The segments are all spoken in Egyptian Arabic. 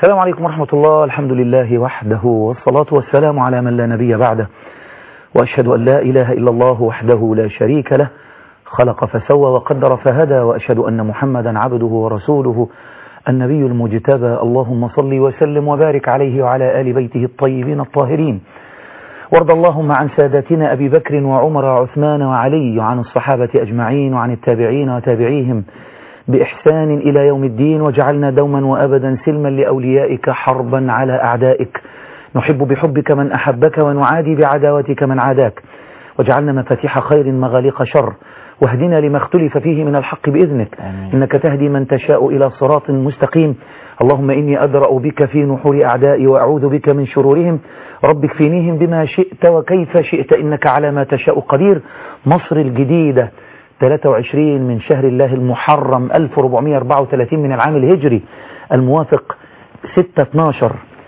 السلام عليكم ورحمة الله الحمد لله وحده والصلاة والسلام على من لا نبي بعده وأشهد أن لا إله إلا الله وحده لا شريك له خلق فسوى وقدر فهدى وأشهد أن محمدا عبده ورسوله النبي المجتبى اللهم صل وسلم وبارك عليه وعلى آل بيته الطيبين الطاهرين وارض اللهم عن ساداتنا أبي بكر وعمر وعثمان وعلي وعن الصحابة أجمعين وعن التابعين وتابعيهم بإحسان إلى يوم الدين وجعلنا دوما وأبدا سلما لأوليائك حربا على أعدائك نحب بحبك من أحبك ونعادي بعداوتك من عاداك وجعلنا مفاتيح خير مغاليق شر واهدنا لما اختلف فيه من الحق بإذنك آمين. إنك تهدي من تشاء إلى صراط مستقيم اللهم إني أدرأ بك في نحور أعدائي وأعوذ بك من شرورهم رب اكفينيهم بما شئت وكيف شئت إنك على ما تشاء قدير مصر الجديدة 23 من شهر الله المحرم 1434 من العام الهجري الموافق 6/12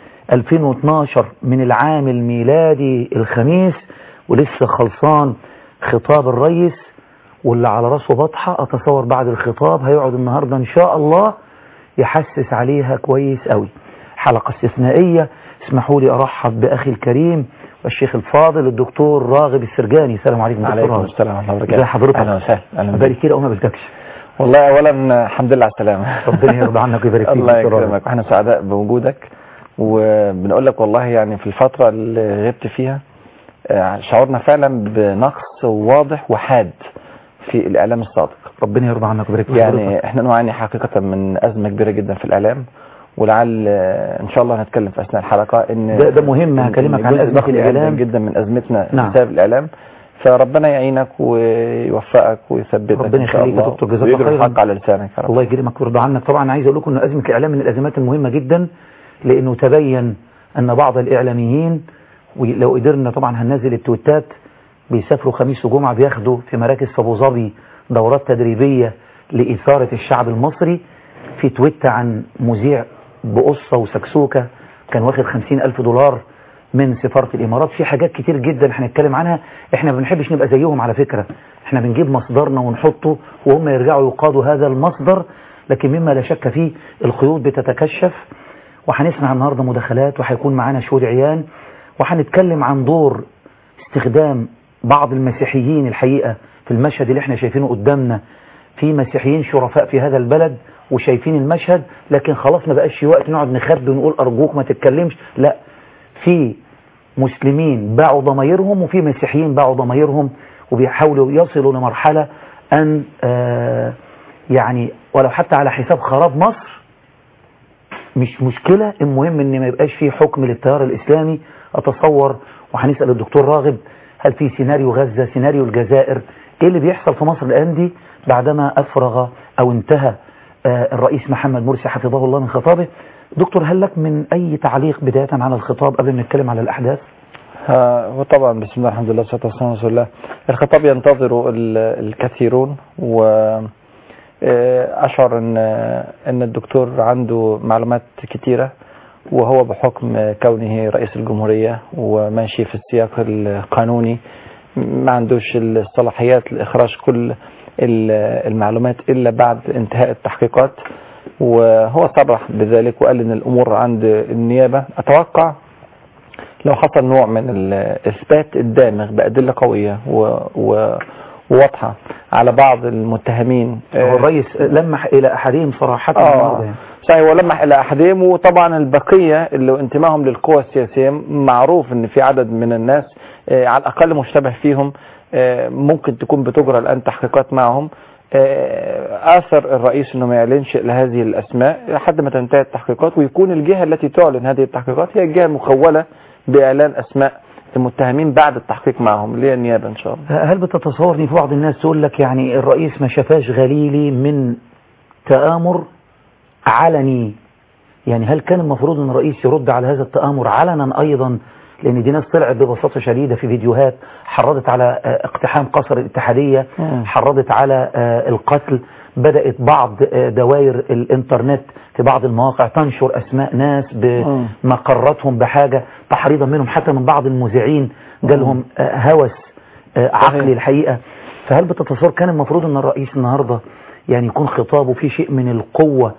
2012 من العام الميلادي الخميس ولسه خلصان خطاب الرئيس واللي على راسه بطحة أتصور بعد الخطاب هيقعد النهاردة إن شاء الله يحسس عليها كويس قوي حلقة استثنائية اسمحوا لي أرحب بأخي الكريم والشيخ الفاضل الدكتور راغب السرجاني السلام عليكم دكتور عليكم راغب السلام ورحمة الله وبركاته ازي حضرتك أهلا وسهلا أهلا بك. بقالي كتير قوي ما قابلتكش والله أولا الحمد لله على السلامة ربنا يرضى عنك ويبارك فيك الله دكتور راغب. يكرمك واحنا سعداء بوجودك وبنقول لك والله يعني في الفترة اللي غبت فيها آه، شعورنا فعلا بنقص واضح وحاد في الإعلام الصادق ربنا يرضى عنك ويبارك فيك يعني احنا نعاني حقيقة من أزمة كبيرة جدا في الإعلام ولعل آه، ان شاء الله هنتكلم في اثناء الحلقه ان ده- ده مهم، هكلمك إن عن جزء أزمة ضخم الإعلام. جدا, جدا من ازمتنا نعم. بسبب الاعلام فربنا يعينك ويوفقك ويثبتك ربنا ان شاء يخليك يا الله دكتور، جزاك الله ويجري خيرا. الحق على لسانك يا رب الله يكرمك ويرضى عنك طبعا عايز اقول لكم ان ازمه الاعلام من الازمات المهمه جدا لانه تبين ان بعض الاعلاميين ولو قدرنا طبعا هننزل التويتات بيسافروا خميس وجمعه بياخدوا في مراكز في ابو ظبي دورات تدريبيه لاثاره الشعب المصري في تويت عن مذيع بقصه وسكسوكه كان واخد خمسين ألف دولار من سفارة الإمارات في حاجات كتير جدا هنتكلم عنها احنا ما بنحبش نبقى زيهم على فكرة احنا بنجيب مصدرنا ونحطه وهم يرجعوا يقادوا هذا المصدر لكن مما لا شك فيه الخيوط بتتكشف وهنسمع النهاردة مداخلات وهيكون معانا شهود عيان وهنتكلم عن دور استخدام بعض المسيحيين الحقيقة في المشهد اللي احنا شايفينه قدامنا في مسيحيين شرفاء في هذا البلد وشايفين المشهد لكن خلاص ما بقاش في وقت نقعد نخبي ونقول أرجوك ما تتكلمش لا في مسلمين باعوا ضمايرهم وفي مسيحيين باعوا ضمايرهم وبيحاولوا يصلوا لمرحلة أن آه يعني ولو حتى على حساب خراب مصر مش مشكلة المهم ان ما يبقاش في حكم للتيار الاسلامي اتصور وهنسأل الدكتور راغب هل في سيناريو غزة سيناريو الجزائر ايه اللي بيحصل في مصر الان دي بعدما افرغ او انتهى آه، الرئيس محمد مرسي حفظه الله من خطابه دكتور هل لك من اي تعليق بداية على الخطاب قبل ما نتكلم على الاحداث ها، وطبعا بسم الله الحمد لله والصلاه والسلام على رسول الله الخطاب ينتظر ال- الكثيرون و آه، اشعر ان ان الدكتور عنده معلومات كتيره وهو بحكم كونه رئيس الجمهوريه وماشي في السياق القانوني ما عندوش الصلاحيات لاخراج كل ال- المعلومات الا بعد انتهاء التحقيقات وهو صرح بذلك وقال ان الامور عند النيابه اتوقع لو حصل نوع من الإثبات الدامغ بأدلة قوية و... و... وواضحة على بعض المتهمين هو الرئيس لمح الى احدهم صراحة النهاردة آه يعني. صحيح ولمح إلى أحدهم وطبعا البقية اللي انتمائهم للقوى السياسية معروف إن في عدد من الناس آه، على الأقل مشتبه فيهم آه، ممكن تكون بتجرى الآن تحقيقات معهم آه، آثر الرئيس إنه ما يعلنش لهذه الأسماء لحد ما تنتهي التحقيقات ويكون الجهة التي تعلن هذه التحقيقات هي الجهة المخولة بإعلان أسماء المتهمين بعد التحقيق معهم اللي هي النيابة إن شاء الله هل بتتصور ان في بعض الناس تقول لك يعني الرئيس ما شافاش غليلي من تآمر علني يعني هل كان المفروض ان الرئيس يرد على هذا التآمر علنا ايضا لان دي ناس طلعت ببساطة شديدة في فيديوهات حرضت على آه، اقتحام قصر الاتحادية مم. حرضت على آه، القتل بدأت بعض آه، دوائر الانترنت في بعض المواقع تنشر اسماء ناس بمقراتهم بحاجة تحريضا منهم حتى من بعض المذيعين جالهم آه، هوس آه، عقلي الحقيقة فهل بتتصور كان المفروض ان الرئيس النهاردة يعني يكون خطابه فيه شيء من القوة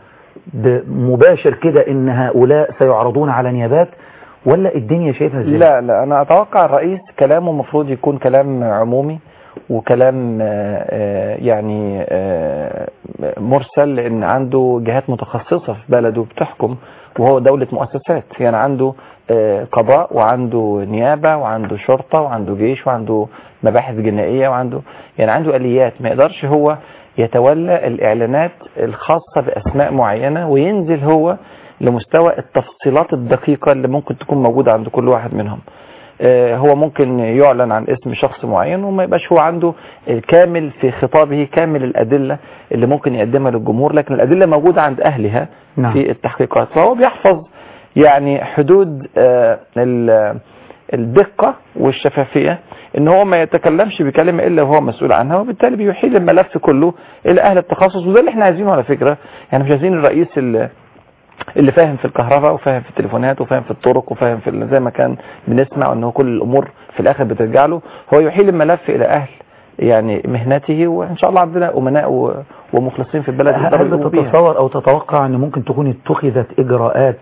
ب- مباشر كده ان هؤلاء سيعرضون على نيابات ولا الدنيا شايفها ازاي لا لا انا اتوقع الرئيس كلامه المفروض يكون كلام عمومي وكلام آه، آه، يعني آه، مرسل لان عنده جهات متخصصة في بلده بتحكم وهو دولة مؤسسات يعني عنده آه، قضاء وعنده نيابة وعنده شرطة وعنده جيش وعنده مباحث جنائية وعنده يعني عنده آليات ما يقدرش هو يتولى الإعلانات الخاصة بأسماء معينة وينزل هو لمستوى التفصيلات الدقيقة اللي ممكن تكون موجودة عند كل واحد منهم آه، هو ممكن يعلن عن اسم شخص معين وما يبقاش هو عنده كامل في خطابه كامل الأدلة اللي ممكن يقدمها للجمهور لكن الأدلة موجودة عند أهلها نعم. في التحقيقات فهو بيحفظ يعني حدود آه، ال- الدقة والشفافية ان هو ما يتكلمش بكلمة الا وهو مسؤول عنها وبالتالي بيحيل الملف كله الى اهل التخصص وده اللي احنا عايزينه على فكرة يعني مش عايزين الرئيس اللي اللي فاهم في الكهرباء وفاهم في التليفونات وفاهم في الطرق وفاهم في ال- زي ما كان بنسمع ان هو كل الامور في الاخر بترجع له هو يحيل الملف الى اهل يعني مهنته وان شاء الله عندنا امناء و- ومخلصين في البلد يقدروا هل يقوموا بيها. تتصور او تتوقع ان ممكن تكون اتخذت اجراءات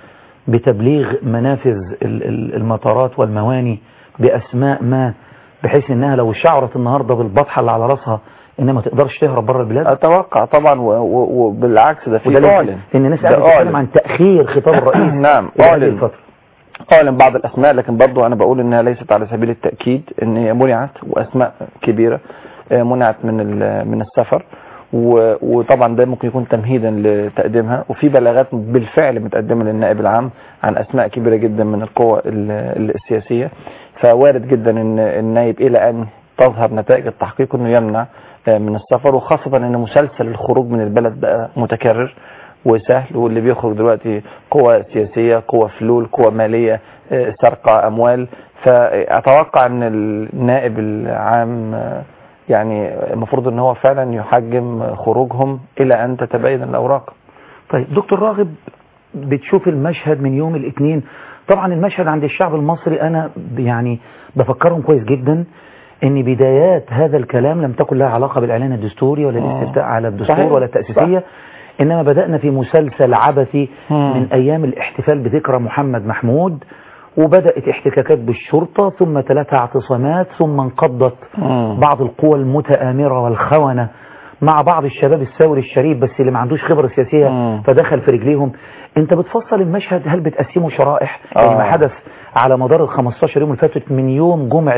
بتبليغ منافذ ال- ال- المطارات والمواني باسماء ما بحيث انها لو شعرت النهارده بالبطحه اللي على راسها انها ما تقدرش تهرب بره البلاد اتوقع طبعا و- و- وبالعكس ده وده في اللي- اعلن ان الناس ده قاعده تتكلم أعلن. عن تاخير خطاب الرئيس نعم إلى هذه اعلن الفتره اعلن بعض الاسماء لكن برضو انا بقول انها ليست على سبيل التاكيد ان هي منعت واسماء كبيره آه، منعت من ال- من السفر و- وطبعا ده ممكن يكون تمهيدا لتقديمها وفي بلاغات بالفعل متقدمه للنائب العام عن اسماء كبيره جدا من القوى ال- ال- السياسيه فوارد جدا ان النائب الى ان تظهر نتائج التحقيق انه يمنع آه، من السفر وخاصه ان مسلسل الخروج من البلد بقى متكرر وسهل واللي بيخرج دلوقتي قوى سياسية قوى فلول قوى مالية آه، سرقة أموال فأتوقع أن النائب العام آه، يعني المفروض أن هو فعلا يحجم خروجهم إلى أن تتبين الأوراق طيب دكتور راغب بتشوف المشهد من يوم الاثنين طبعا المشهد عند الشعب المصري انا يعني بفكرهم كويس جدا ان بدايات هذا الكلام لم تكن لها علاقة بالاعلان الدستوري ولا آه. الاستفتاء على الدستور صحيح. ولا التأسيسية انما بدأنا في مسلسل عبثي مم. من ايام الاحتفال بذكرى محمد محمود وبدأت احتكاكات بالشرطة ثم ثلاثة اعتصامات ثم انقضت مم. بعض القوى المتآمرة والخونة مع بعض الشباب الثوري الشريف بس اللي ما عندوش خبرة سياسية مم. فدخل في رجليهم انت بتفصل المشهد هل بتقسمه شرائح يعني ما آه. حدث على مدار ال 15 يوم اللي فاتت من يوم جمعة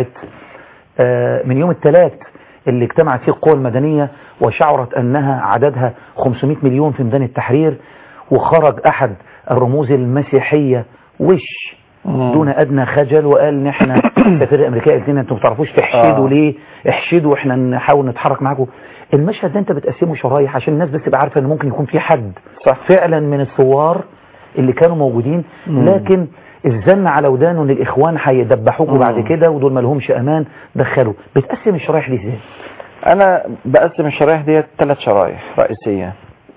آه، من يوم الثلاث اللي اجتمعت فيه القوى المدنية وشعرت أنها عددها 500 مليون في ميدان التحرير وخرج أحد الرموز المسيحية وش مم. دون أدنى خجل وقال إن إحنا السفير الأمريكي قالت لنا أنتوا ما بتعرفوش تحشدوا آه. ليه احشدوا إحنا نحاول نتحرك معاكم المشهد ده أنت بتقسمه شرايح عشان الناس بس تبقى عارفة إن ممكن يكون في حد صح فعلا من الثوار اللي كانوا موجودين مم. لكن الزن على ودانه ان الاخوان هيدبحوكوا مم. بعد كده ودول ما لهمش امان دخلوا بتقسم الشرايح دي ازاي انا بقسم الشرايح ديت ثلاث شرايح رئيسية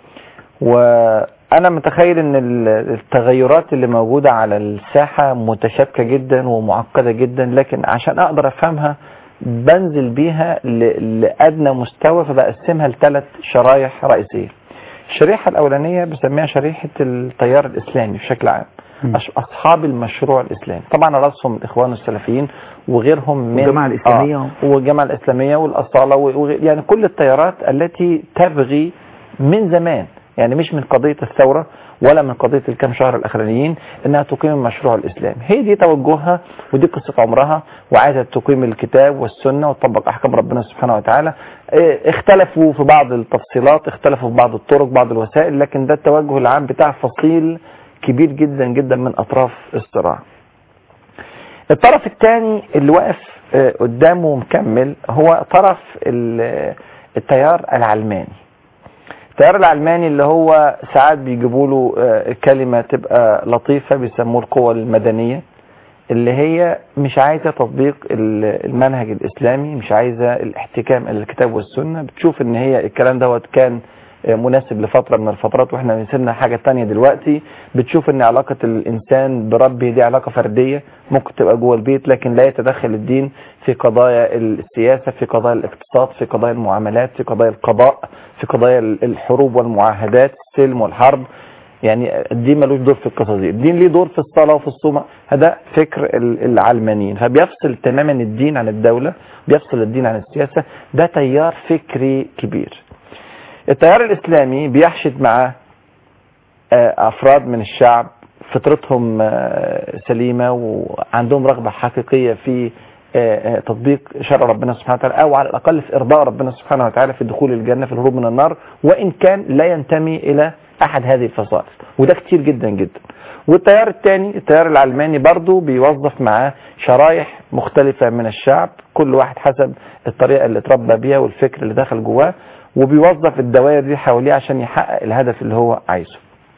وانا متخيل ان ال- التغيرات اللي موجودة على الساحة متشابكة جدا ومعقدة جدا لكن عشان اقدر افهمها بنزل بيها ل- لادنى مستوى فبقسمها لثلاث شرايح رئيسية الشريحة الاولانية بسميها شريحة التيار الاسلامي بشكل عام مم. أش- اصحاب المشروع الاسلامي طبعا على راسهم الاخوان السلفيين وغيرهم من والجماعة الإسلامية. آه والجامعة الإسلامية والأصالة و- وغير- يعني كل التيارات التي تبغي من زمان يعني مش من قضية الثورة ولا من قضية الكام شهر الأخرانيين إنها تقيم المشروع الإسلامي هي دي توجهها ودي قصة عمرها وعايزة تقيم الكتاب والسنة وتطبق أحكام ربنا سبحانه وتعالى إيه، اختلفوا في بعض التفصيلات اختلفوا في بعض الطرق بعض الوسائل لكن ده التوجه العام بتاع فصيل كبير جدا جدا من أطراف الصراع الطرف الثاني اللي واقف آه، قدامه مكمل هو طرف ال- التيار العلماني التيار العلماني اللي هو ساعات بيجيبوا له آه، كلمة تبقى لطيفة بيسموه القوى المدنية اللي هي مش عايزة تطبيق ال- المنهج الإسلامي مش عايزة الاحتكام إلى الكتاب والسنة بتشوف إن هي الكلام دوت كان آه، مناسب لفترة من الفترات واحنا نسيبنا حاجة تانية دلوقتي بتشوف ان علاقة الانسان بربه دي علاقة فردية ممكن تبقى جوه البيت لكن لا يتدخل الدين في قضايا السياسة في قضايا الاقتصاد في قضايا المعاملات في قضايا القضاء في قضايا الحروب والمعاهدات السلم والحرب يعني الدين ملوش دور في القصص دي الدين ليه دور في الصلاة وفي الصوم هذا فكر ال- العلمانيين فبيفصل تماما الدين عن الدولة بيفصل الدين عن السياسة ده تيار فكري كبير التيار الإسلامي بيحشد معاه آه، أفراد من الشعب فطرتهم آه، سليمة وعندهم رغبة حقيقية في آه، آه، تطبيق شرع ربنا سبحانه وتعالى أو على الأقل في إرضاء ربنا سبحانه وتعالى في دخول الجنة في الهروب من النار وإن كان لا ينتمي إلى أحد هذه الفصائل وده كتير جدا جدا والتيار الثاني التيار العلماني برضه بيوظف معاه شرايح مختلفة من الشعب كل واحد حسب الطريقة اللي اتربى بيها والفكر اللي دخل جواه وبيوظف الدوائر دي حواليه عشان يحقق الهدف اللي هو عايزه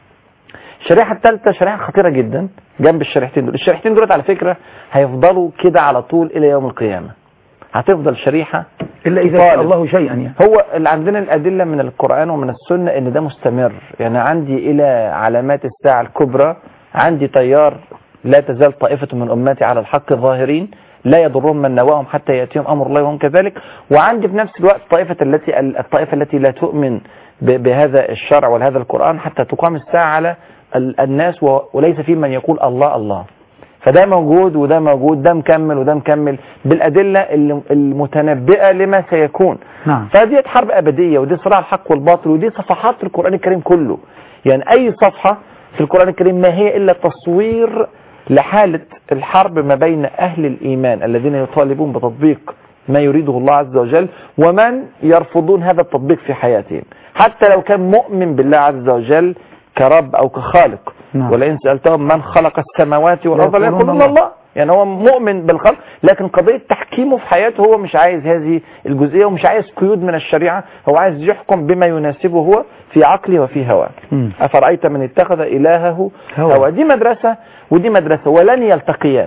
الشريحة الثالثة شريحة خطيرة جدا جنب الشريحتين دول الشريحتين دول على فكرة هيفضلوا كده على طول إلى يوم القيامة هتفضل شريحة إلا إذا طالب. شاء الله شيئا يعني هو اللي عندنا الأدلة من القرآن ومن السنة إن ده مستمر يعني عندي إلى علامات الساعة الكبرى عندي تيار لا تزال طائفة من أمتي على الحق ظاهرين لا يضرهم من نواهم حتى يأتيهم أمر الله وهم كذلك وعندي في نفس الوقت طائفة التي الطائفة التي لا تؤمن ب- بهذا الشرع وهذا القرآن حتى تقام الساعة على ال- الناس و- وليس في من يقول الله الله فده موجود وده موجود ده مكمل وده مكمل بالأدلة اللي- المتنبئة لما سيكون نعم فدي حرب أبدية ودي صراع الحق والباطل ودي صفحات في القرآن الكريم كله يعني أي صفحة في القرآن الكريم ما هي إلا تصوير لحالة الحرب ما بين أهل الإيمان الذين يطالبون بتطبيق ما يريده الله عز وجل ومن يرفضون هذا التطبيق في حياتهم حتى لو كان مؤمن بالله عز وجل كرب أو كخالق نعم. ولئن سألتهم من خلق السماوات والأرض ليقولون ليقولون الله. الله يعني هو مؤمن بالخلق لكن قضية تحكيمه في حياته هو مش عايز هذه الجزئية ومش عايز قيود من الشريعة هو عايز يحكم بما يناسبه هو في عقله وفي هواه مم. أفرأيت من اتخذ إلهه هوى. هوى دي مدرسة ودي مدرسة ولن يلتقيان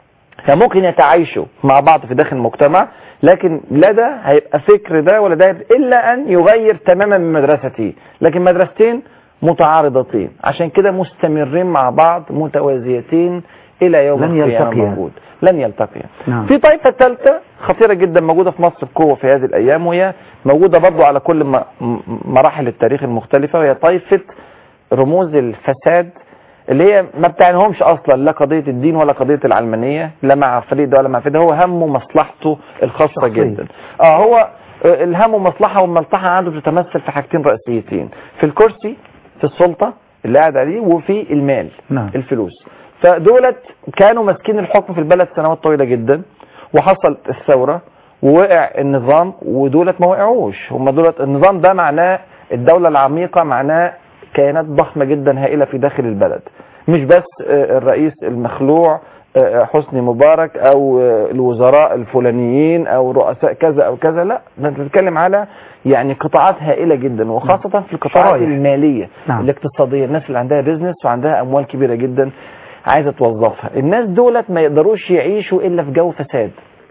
فممكن يتعايشوا مع بعض في داخل المجتمع لكن لا ده هيبقى فكر ده ولا ده هيبقى إلا أن يغير تماما من مدرستي لكن مدرستين متعارضتين عشان كده مستمرين مع بعض متوازيتين إلى يوم لن القيامة يلتقيان. موجود لن يلتقيان نعم. في طائفة ثالثة خطيرة جدا موجودة في مصر بقوة في هذه الأيام وهي موجودة برضو على كل م- م- مراحل التاريخ المختلفة وهي طائفة رموز الفساد اللي هي ما بتعنيهمش اصلا لا قضيه الدين ولا قضيه العلمانيه لا مع فريق ده ولا مع فريق ده هو همه مصلحته الخاصه شخصية. جدا اه هو آه، الهم ومصلحه والمصلحه عنده بتتمثل في حاجتين رئيسيتين في الكرسي في السلطه اللي قاعد عليه وفي المال نعم. الفلوس فدولت كانوا ماسكين الحكم في البلد سنوات طويله جدا وحصلت الثوره ووقع النظام ودولت ما وقعوش هم دولت النظام ده معناه الدوله العميقه معناه كيانات ضخمه جدا هائله في داخل البلد مش بس آه، الرئيس المخلوع آه، حسني مبارك او آه، الوزراء الفلانيين او رؤساء كذا او كذا لا ده انت بتتكلم على يعني قطاعات هائله جدا وخاصه في القطاعات شرايح. الماليه نعم. الاقتصاديه الناس اللي عندها بيزنس وعندها اموال كبيره جدا عايزه توظفها الناس دولت ما يقدروش يعيشوا الا في جو فساد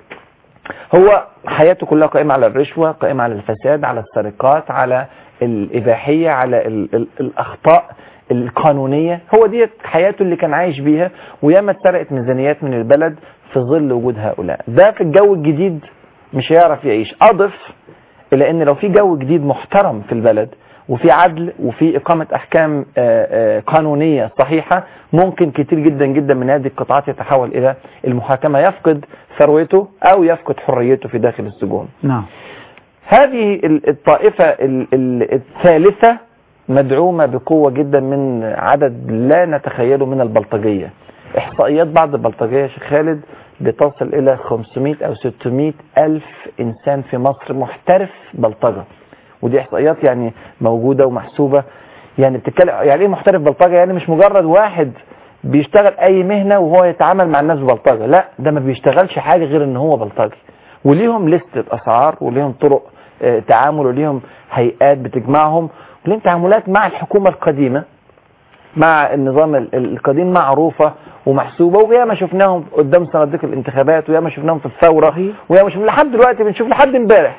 هو حياته كلها قائمة على الرشوة قائمة على الفساد على السرقات على الإباحية على ال ال الأخطاء القانونية هو دي حياته اللي كان عايش بيها وياما اتسرقت ميزانيات من البلد في ظل وجود هؤلاء ده في الجو الجديد مش هيعرف يعيش أضف إلى أن لو في جو جديد محترم في البلد وفي عدل وفي إقامة أحكام آه، آه، قانونية صحيحة ممكن كتير جدا جدا من هذه القطاعات يتحول إلى المحاكمة يفقد ثروته أو يفقد حريته في داخل السجون نعم هذه ال- الطائفة ال- ال- الثالثة مدعومة بقوة جدا من عدد لا نتخيله من البلطجية إحصائيات بعض البلطجية يا شيخ خالد بتصل إلى 500 أو 600 ألف إنسان في مصر محترف بلطجة ودي إحصائيات يعني موجودة ومحسوبة يعني بتتكلم يعني إيه محترف بلطجة يعني مش مجرد واحد بيشتغل أي مهنة وهو يتعامل مع الناس ببلطجة لا ده ما بيشتغلش حاجة غير إن هو بلطجي وليهم لستة أسعار وليهم طرق آه، تعامل وليهم هيئات بتجمعهم وليهم تعاملات مع الحكومة القديمة مع النظام ال- ال- القديم معروفة ومحسوبة وياما شفناهم قدام صناديق الانتخابات وياما شفناهم في الثورة صحيح. وياما شفنا لحد دلوقتي بنشوف لحد امبارح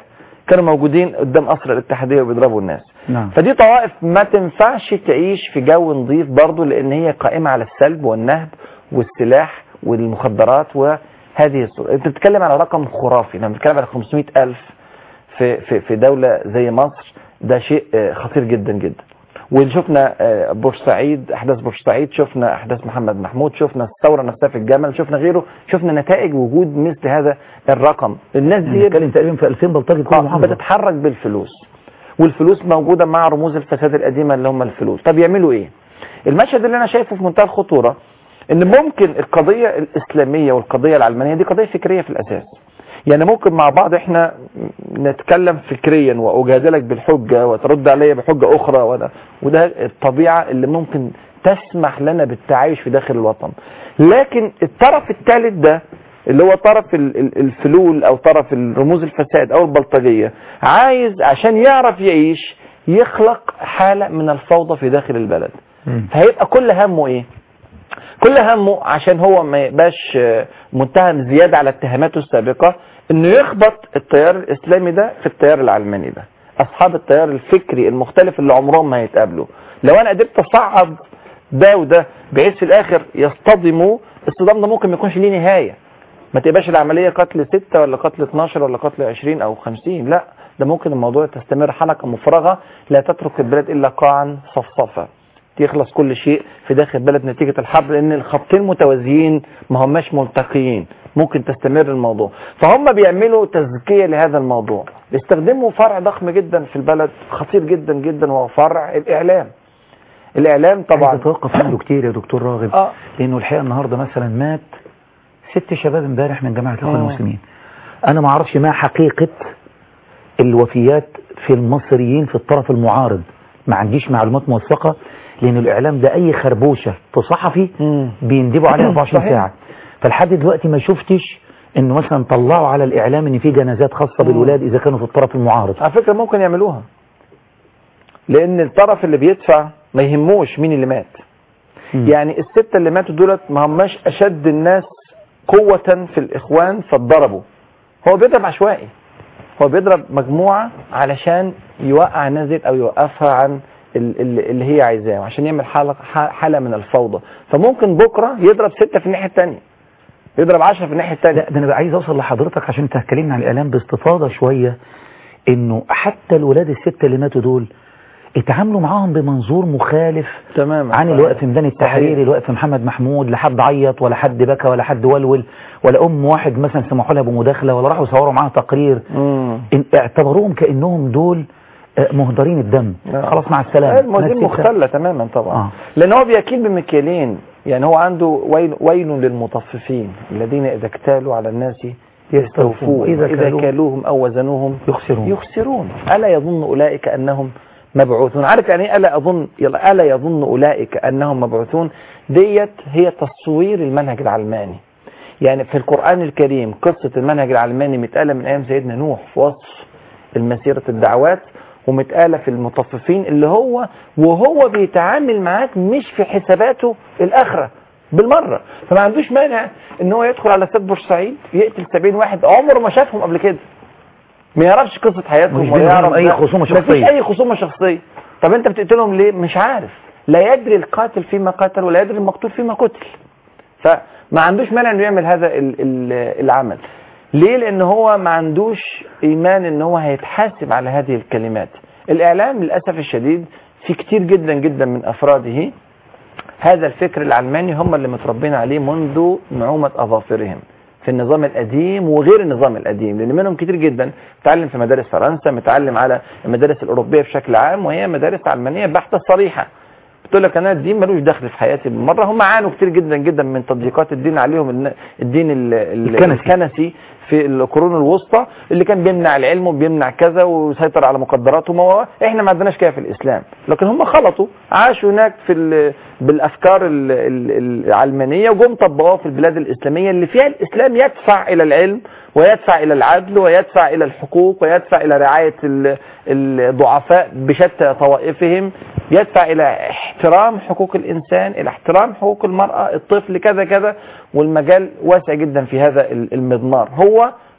كانوا موجودين قدام قصر الاتحاديه وبيضربوا الناس نعم فدي طوائف ما تنفعش تعيش في جو نظيف برضه لان هي قائمه على السلب والنهب والسلاح والمخدرات وهذه الصورة انت بتتكلم على رقم خرافي لما بتتكلم على 500 الف في في في دوله زي مصر ده شيء آه، خطير جدا جدا وشفنا آه، بورسعيد احداث بورسعيد شفنا احداث محمد محمود شفنا الثوره نفسها في الجمل شفنا غيره شفنا نتائج وجود مثل هذا الرقم الناس دي بنتكلم تقريبا في 2000 بلطجي كل آه، محافظة بتتحرك بالفلوس والفلوس موجودة مع رموز الفساد القديمة اللي هم الفلوس طب يعملوا ايه المشهد اللي انا شايفه في منتهى الخطورة ان ممكن القضية الاسلامية والقضية العلمانية دي قضية فكرية في الاساس يعني ممكن مع بعض احنا نتكلم فكريا واجادلك بالحجة وترد عليا بحجة اخرى وده, وده الطبيعة اللي ممكن تسمح لنا بالتعايش في داخل الوطن لكن الطرف الثالث ده اللي هو طرف ال- ال- الفلول او طرف رموز الفساد او البلطجية عايز عشان يعرف يعيش يخلق حالة من الفوضى في داخل البلد مم. فهيبقى كل همه ايه كل همه عشان هو ما يبقاش آه، متهم زيادة على اتهاماته السابقة انه يخبط التيار الاسلامي ده في التيار العلماني ده اصحاب التيار الفكري المختلف اللي عمرهم ما هيتقابلوا لو انا قدرت اصعد ده وده بحيث في الاخر يصطدموا الصدام ده ممكن ما يكونش ليه نهاية ما تبقاش العملية قتل ستة ولا قتل 12 ولا قتل 20 او 50 لا ده ممكن الموضوع تستمر حلقة مفرغة لا تترك البلاد الا قاعا صفصفا يخلص كل شيء في داخل البلد نتيجة الحرب لان الخطين متوازيين ما هماش ملتقيين ممكن تستمر الموضوع فهم بيعملوا تزكية لهذا الموضوع بيستخدموا فرع ضخم جدا في البلد خطير جدا جدا وهو فرع الاعلام الاعلام طبعا طبعا تتوقف عنده كتير يا دكتور راغب اه لانه الحقيقه النهارده مثلا مات ست شباب امبارح من جماعه الاخوان آه. المسلمين انا ما اعرفش ما حقيقه الوفيات في المصريين في الطرف المعارض ما عنديش معلومات موثقه لان الاعلام ده اي خربوشه في صحفي مم. بيندبوا عليه 24 صحيح. ساعه فلحد دلوقتي ما شفتش انه مثلا طلعوا على الاعلام ان في جنازات خاصه بالولاد اذا كانوا في الطرف المعارض على فكرة ممكن يعملوها لان الطرف اللي بيدفع ما يهموش مين اللي مات مم. يعني الستة اللي ماتوا دولت ما هماش أشد الناس قوة في الإخوان فاتضربوا هو بيضرب عشوائي هو بيضرب مجموعة علشان يوقع الناس ديت أو يوقفها عن ال- ال- اللي هي عايزاه عشان يعمل حالة حالة من الفوضى فممكن بكرة يضرب ستة في الناحية التانية يضرب عشرة في الناحية التانية لا ده انا بقى عايز اوصل لحضرتك عشان انت اتكلمنا عن الاعلام باستفاضه شويه انه حتى الولاد السته اللي ماتوا دول اتعاملوا معاهم بمنظور مخالف تماما عن الوقت في ميدان التحرير الوقت في محمد محمود لا حد عيط ولا حد بكى ولا حد ولول ولا ام واحد مثلا سمحوا لها بمداخله ولا راحوا يصوروا معاها تقرير مم. إن اعتبروهم كانهم دول آه، مهدرين الدم آه. خلاص مع السلامه الموازين ناس ستة. مختلة تماما طبعا آه. لان هو بيكيل بمكيالين يعني هو عنده ويل, ويل للمطففين الذين اذا اكتالوا على الناس يستوفون إذا اذا كالوهم كالوهم او وزنوهم يخسرون يخسرون الا يظن اولئك انهم مبعوثون عارف يعني ايه الا اظن يلا الا يظن اولئك انهم مبعوثون ديت هي تصوير المنهج العلماني يعني في القرآن الكريم قصة المنهج العلماني متقالة من أيام سيدنا نوح في وصف المسيرة الدعوات ومتقالة في المطففين اللي هو وهو بيتعامل معاك مش في حساباته الآخرة بالمرة فما عندوش مانع ان هو يدخل على استاد بورسعيد يقتل 70 واحد عمره ما شافهم قبل كده ما يعرفش قصة حياتهم مش ولا بينهم يعرف أي ده. خصومة مفيش شخصية. أي خصومة شخصية طب أنت بتقتلهم ليه؟ مش عارف لا يدري القاتل فيما قتل ولا يدري المقتول فيما قتل فما عندوش مانع انه يعمل هذا ال- ال- العمل ليه لان هو ما عندوش ايمان ان هو هيتحاسب على هذه الكلمات الاعلام للاسف الشديد في كتير جدا جدا من افراده هذا الفكر العلماني هم اللي متربين عليه منذ نعومة اظافرهم في النظام القديم وغير النظام القديم لان منهم كتير جدا متعلم في مدارس فرنسا متعلم على المدارس الاوروبيه بشكل عام وهي مدارس علمانيه بحته صريحه بتقول لك انا الدين ملوش دخل في حياتي بالمره هم عانوا كتير جدا جدا من تطبيقات الدين عليهم الن- الدين ال- ال- الكنسي. الكنسي في القرون الوسطى اللي كان بيمنع العلم وبيمنع كذا ويسيطر على مقدرات وما احنا ما عندناش كده في الاسلام لكن هم خلطوا عاشوا هناك في ال- بالافكار ال- ال- العلمانيه وجم طبقوها في البلاد الاسلاميه اللي فيها الاسلام يدفع الى العلم ويدفع الى العدل ويدفع الى الحقوق ويدفع الى رعايه ال- الضعفاء بشتى طوائفهم يدفع الى احترام حقوق الانسان الى احترام حقوق المراه الطفل كذا كذا والمجال واسع جدا في هذا ال- المضمار هو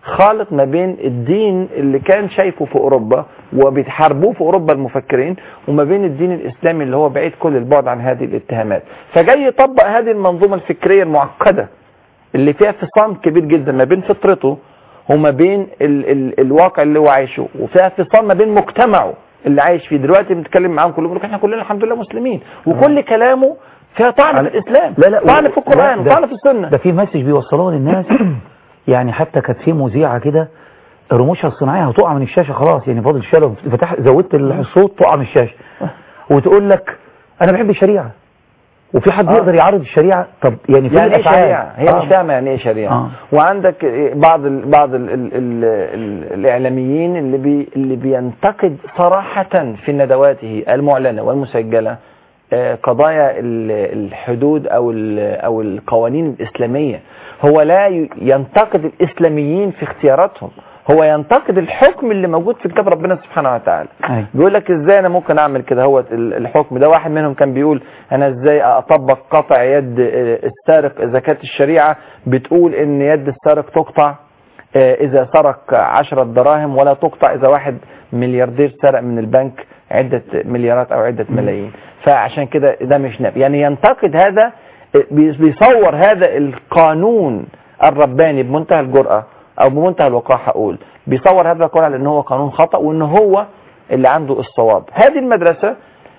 خالط ما بين الدين اللي كان شايفه في اوروبا وبيتحاربوه في اوروبا المفكرين وما بين الدين الاسلامي اللي هو بعيد كل البعد عن هذه الاتهامات فجاي يطبق هذه المنظومه الفكريه المعقده اللي فيها فصام كبير جدا ما بين فطرته وما بين ال ال الواقع اللي هو عايشه وفيها فصام ما بين مجتمعه اللي عايش فيه دلوقتي بنتكلم معاهم كلهم بيقولوا احنا كلنا الحمد لله مسلمين وكل كلامه فيها طعن في على- الاسلام لا لا طعن و- في القران لا، ده- وطعن في السنه ده في مسج بيوصلوه للناس يعني حتى كانت في مذيعه كده رموشها الصناعيه هتقع من الشاشه خلاص يعني فاضل الشاشه لو فتح زودت الصوت تقع من الشاشه وتقول لك انا بحب الشريعه وفي حد آه. يقدر يعرض الشريعه طب يعني في يعني ايه الأفعال؟ شريعه هي آه. مش فاهمه يعني ايه شريعه آه. وعندك بعض ال بعض ال ال ال ال الاعلاميين اللي بي اللي بينتقد صراحه في ندواته المعلنه والمسجله آه، قضايا ال- الحدود او ال- او القوانين الاسلاميه هو لا ي- ينتقد الاسلاميين في اختياراتهم هو ينتقد الحكم اللي موجود في كتاب ربنا سبحانه وتعالى أيوة. بيقول لك ازاي انا ممكن اعمل كده هو ال- الحكم ده واحد منهم كان بيقول انا ازاي اطبق قطع يد آه، السارق اذا كانت الشريعه بتقول ان يد السارق تقطع آه، اذا سرق عشرة دراهم ولا تقطع اذا واحد ملياردير سرق من البنك عدة مليارات او عدة ملايين فعشان كده ده مش نبي يعني ينتقد هذا آه، بي- بيصور هذا القانون الرباني بمنتهى الجرأة او بمنتهى الوقاحة اقول بيصور هذا القانون على ان هو قانون خطأ وان هو اللي عنده الصواب هذه المدرسة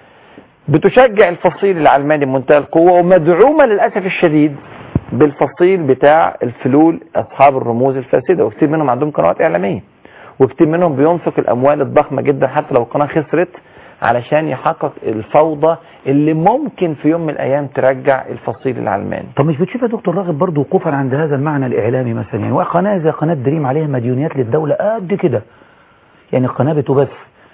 بتشجع الفصيل العلماني بمنتهى القوة ومدعومة للأسف الشديد بالفصيل بتاع الفلول أصحاب الرموز الفاسدة وكثير منهم عندهم قنوات إعلامية وكثير منهم بينفق الأموال الضخمة جدا حتى لو القناة خسرت علشان يحقق الفوضى اللي ممكن في يوم من الأيام ترجع الفصيل العلماني طب مش بتشوف يا دكتور راغب برضه وقوفا عند هذا المعنى الإعلامي مثلا يعني قناة زي قناة دريم عليها مديونيات للدولة قد كده يعني القناة بتبث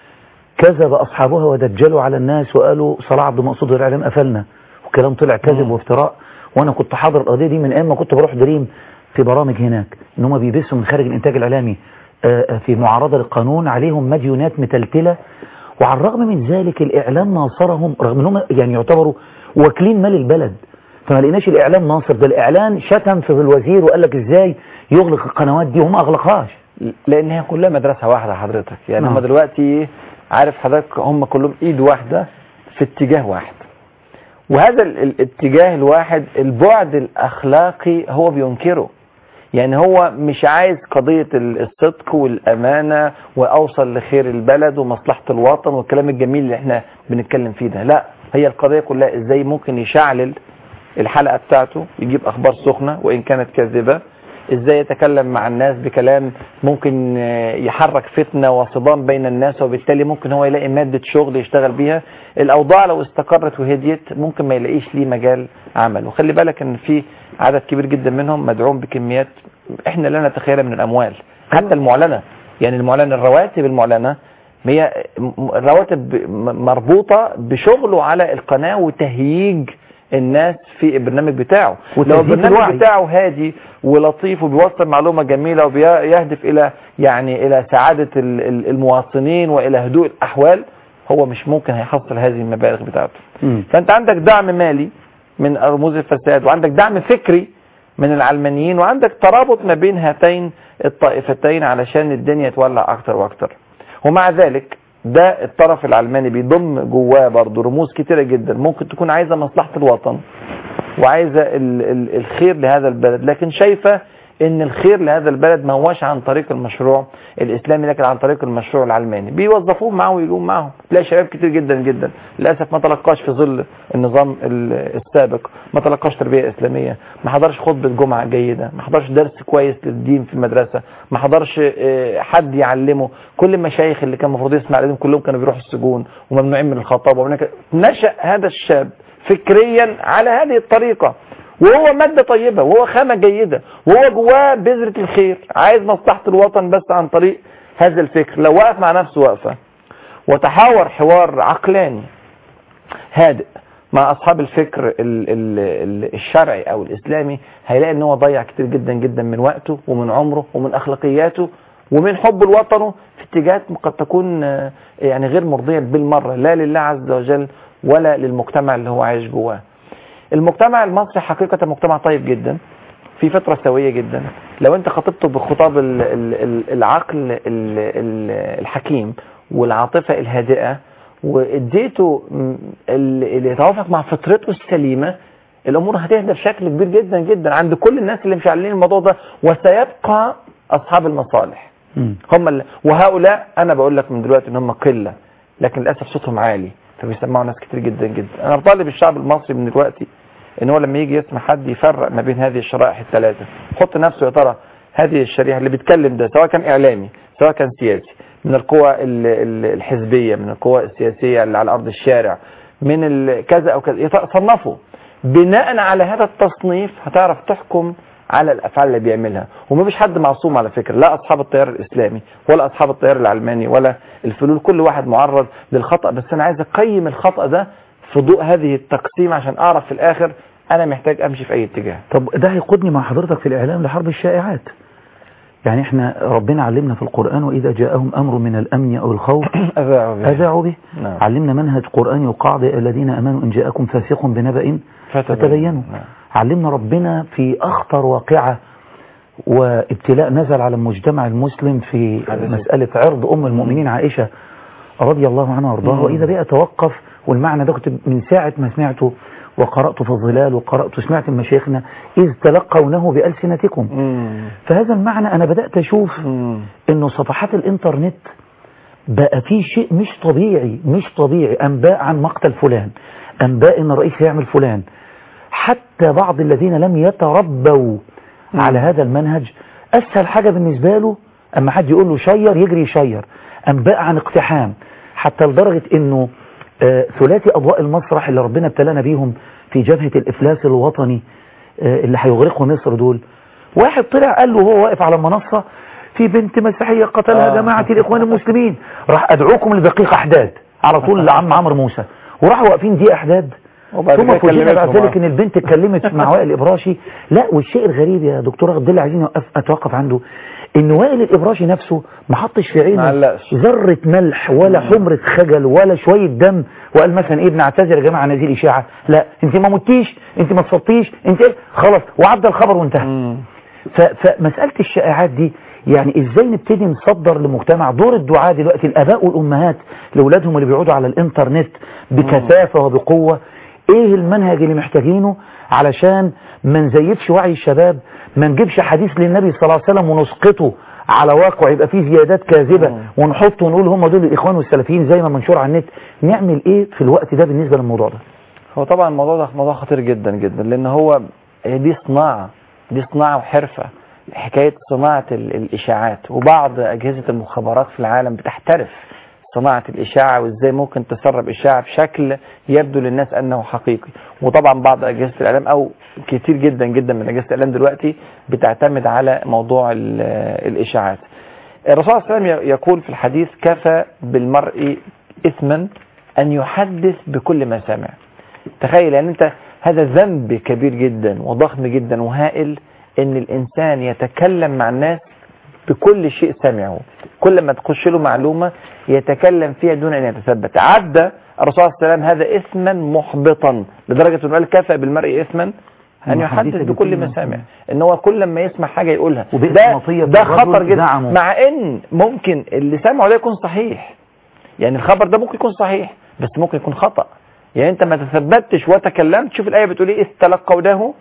كذب أصحابها ودجلوا على الناس وقالوا صلاح عبد المقصود والإعلام قفلنا وكلام طلع كذب مم. وافتراء وأنا كنت حاضر القضية دي من أيام ما كنت بروح دريم في برامج هناك إن هم بيبثوا من خارج الإنتاج الإعلامي آه، آه، في معارضة للقانون عليهم مديونات متلتلة وعلى الرغم من ذلك الإعلام ناصرهم رغم أنهم يعني يعتبروا واكلين مال البلد فما لقيناش الإعلام ناصر ده الإعلان شتم في الوزير وقال لك إزاي يغلق القنوات دي وهم ما أغلقهاش لأن هي كلها مدرسة واحدة حضرتك يعني نعم. هم دلوقتي عارف حضرتك هم كلهم إيد واحدة في اتجاه واحد وهذا ال- الاتجاه الواحد البعد الأخلاقي هو بينكره يعني هو مش عايز قضية ال- الصدق والأمانة وأوصل لخير البلد ومصلحة الوطن والكلام الجميل اللي احنا بنتكلم فيه ده لا هي القضية كلها ازاي ممكن يشعلل الحلقة بتاعته يجيب أخبار سخنة وإن كانت كاذبة ازاي يتكلم مع الناس بكلام ممكن آه، يحرك فتنة وصدام بين الناس وبالتالي ممكن هو يلاقي مادة شغل يشتغل بيها الأوضاع لو استقرت وهديت ممكن ما يلاقيش ليه مجال عمل وخلي بالك ان في عدد كبير جدا منهم مدعوم بكميات احنا لا نتخيلها من الأموال حتى المعلنة يعني المعلنة الرواتب المعلنة هي م- رواتب م- مربوطة بشغله على القناة وتهييج الناس في البرنامج بتاعه لو وتزييف البرنامج الوعي. بتاعه هادي ولطيف وبيوصل معلومة جميلة وبيهدف إلى يعني إلى سعادة ال- ال- المواطنين وإلى هدوء الأحوال هو مش ممكن هيحصل هذه المبالغ بتاعته مم. فأنت عندك دعم مالي من رموز الفساد وعندك دعم فكري من العلمانيين وعندك ترابط ما بين هاتين الطائفتين علشان الدنيا تولع أكتر وأكتر ومع ذلك ده الطرف العلماني بيضم جواه برضه رموز كتيرة جدا ممكن تكون عايزة مصلحة الوطن وعايزة ال ال الخير لهذا البلد لكن شايفة ان الخير لهذا البلد ما هوش عن طريق المشروع الاسلامي لكن عن طريق المشروع العلماني بيوظفوه معاه ويجوا معاه تلاقي شباب كتير جدا جدا للاسف ما تلقاش في ظل النظام ال- السابق ما تلقاش تربيه اسلاميه ما حضرش خطبه جمعه جيده ما حضرش درس كويس للدين في المدرسه ما حضرش آه، حد يعلمه كل المشايخ اللي كان المفروض يسمع عليهم كلهم كانوا بيروحوا السجون وممنوعين من الخطابه وممنوعين ك- نشا هذا الشاب فكريا على هذه الطريقه وهو مادة طيبة وهو خامة جيدة وهو جواه بذرة الخير عايز مصلحة الوطن بس عن طريق هذا الفكر لو وقف مع نفسه وقفة وتحاور حوار عقلاني هادئ مع أصحاب الفكر ال ال ال الشرعي أو الإسلامي هيلاقي إن هو ضيع كتير جدا جدا من وقته ومن عمره ومن أخلاقياته ومن حب لوطنه في اتجاهات قد تكون آه، يعني غير مرضية بالمرة لا لله عز وجل ولا للمجتمع اللي هو عايش جواه المجتمع المصري حقيقة مجتمع طيب جدا في فطره سويه جدا لو انت خاطبته بخطاب ال- ال- ال- العقل ال- ال- الحكيم والعاطفه الهادئه واديته م- ال- اللي يتوافق مع فطرته السليمه الامور هتهدى بشكل كبير جدا جدا عند كل الناس اللي مش عارفين الموضوع ده وسيبقى اصحاب المصالح مم. هم اللي وهؤلاء انا بقول لك من دلوقتي ان هم قله لكن للاسف صوتهم عالي فبيسمعوا ناس كتير جدا جدا انا بطالب الشعب المصري من دلوقتي ان هو لما يجي يسمع حد يفرق ما بين هذه الشرائح الثلاثه حط نفسه يا ترى هذه الشريحه اللي بيتكلم ده سواء كان اعلامي سواء كان سياسي من القوى ال- ال- الحزبيه من القوى السياسيه اللي على ارض الشارع من ال- كذا او كذا يط- صنفه بناء على هذا التصنيف هتعرف تحكم على الافعال اللي بيعملها ومفيش حد معصوم على فكره لا اصحاب التيار الاسلامي ولا اصحاب التيار العلماني ولا الفلول كل واحد معرض للخطا بس انا عايز اقيم الخطا ده في ضوء هذه التقسيم عشان اعرف في الاخر انا محتاج امشي في اي اتجاه طب ده هيقودني مع حضرتك في الإعلام لحرب الشائعات يعني احنا ربنا علمنا في القرآن وإذا جاءهم أمر من الأمن أو الخوف اذاعوا به أذاعوا به نعم. علمنا منهج قرآني وقاعدة الذين أمنوا إن جاءكم فاسق بنبأ فتبينوا نعم. علمنا ربنا في أخطر واقعة وابتلاء نزل على المجتمع المسلم في حدث. مسألة عرض أم المؤمنين عائشة رضي الله عنها وارضاها مم. وإذا بقى توقف والمعنى ده كنت من ساعة ما سمعته وقرأت في الظلال وقرأت سمعت من مشايخنا إذ تلقونه بألسنتكم مم. فهذا المعنى أنا بدأت أشوف مم. انه صفحات الانترنت بقى فيه شيء مش طبيعي مش طبيعي انباء عن مقتل فلان انباء ان الرئيس هيعمل فلان حتى بعض الذين لم يتربوا مم. على هذا المنهج اسهل حاجة بالنسبة له اما حد يقول له شير يجري يشير انباء عن اقتحام حتى لدرجة انه آه، ثلاثي اضواء المسرح اللي ربنا ابتلانا بيهم في جبهة الافلاس الوطني آه، اللي هيغرقوا مصر دول واحد طلع قال له وهو واقف على المنصة في بنت مسيحية قتلها آه. جماعة الإخوان المسلمين راح أدعوكم لدقيق أحداد على طول لعم عمرو موسى وراحوا واقفين دي أحداد وبعد ثم كده فوجئنا بعد كلمتهم، ذلك ان البنت اتكلمت مع وائل الابراشي لا والشيء الغريب يا دكتور غد اللي عايزين أوقف- اتوقف عنده ان وائل الابراشي نفسه ما حطش في عينه معلقش. ذره ملح ولا حمره خجل ولا شويه دم وقال مثلا ايه بنعتذر يا جماعه عن هذه الاشاعه لا انت ما متيش انت ما تصطيش انت إيه؟ خلاص وعدى الخبر وانتهى مم. ف- فمسألة الشائعات دي يعني ازاي نبتدي نصدر لمجتمع دور الدعاء دلوقتي الاباء والامهات لاولادهم اللي بيقعدوا على الانترنت بكثافة وبقوة ايه المنهج اللي محتاجينه علشان ما نزيفش وعي الشباب ما نجيبش حديث للنبي صلى الله عليه وسلم ونسقطه على واقع يبقى فيه زيادات كاذبة مم. ونحطه ونقول هم دول الاخوان والسلفيين زي ما منشور على النت نعمل ايه في الوقت ده بالنسبة للموضوع ده هو طبعا الموضوع ده موضوع خطير جدا جدا لان هو هي دي صناعه دي صناعه وحرفه حكايه صناعه ال- الاشاعات وبعض اجهزه المخابرات في العالم بتحترف صناعه الاشاعه وازاي ممكن تسرب اشاعه بشكل يبدو للناس انه حقيقي وطبعا بعض اجهزه الاعلام او كتير جدا جدا من اجهزه الاعلام دلوقتي بتعتمد على موضوع ال- الاشاعات الرسول صلى الله عليه وسلم يقول في الحديث كفى بالمرء اثما ان يحدث بكل ما سمع تخيل ان انت هذا ذنب كبير جدا وضخم جدا وهائل ان الانسان يتكلم مع الناس بكل شيء سمعه كل ما تخش له معلومة يتكلم فيها دون ان يتثبت عدى الرسول صلى الله عليه وسلم هذا اثما محبطا لدرجة انه قال كفى بالمرء اثما ان أن يحدث يحدث بكل بكل ما ما سمع ان هو كل ما يسمع حاجة يقولها وبئس ده, مطية ده الرجل خطر جدا زعمه. مع ان ممكن اللي سمعه ده يكون صحيح يعني الخبر ده ممكن يكون صحيح بس ممكن يكون خطأ يعني انت ما تثبتش وتكلمت شوف الآية بتقول ايه استلقونه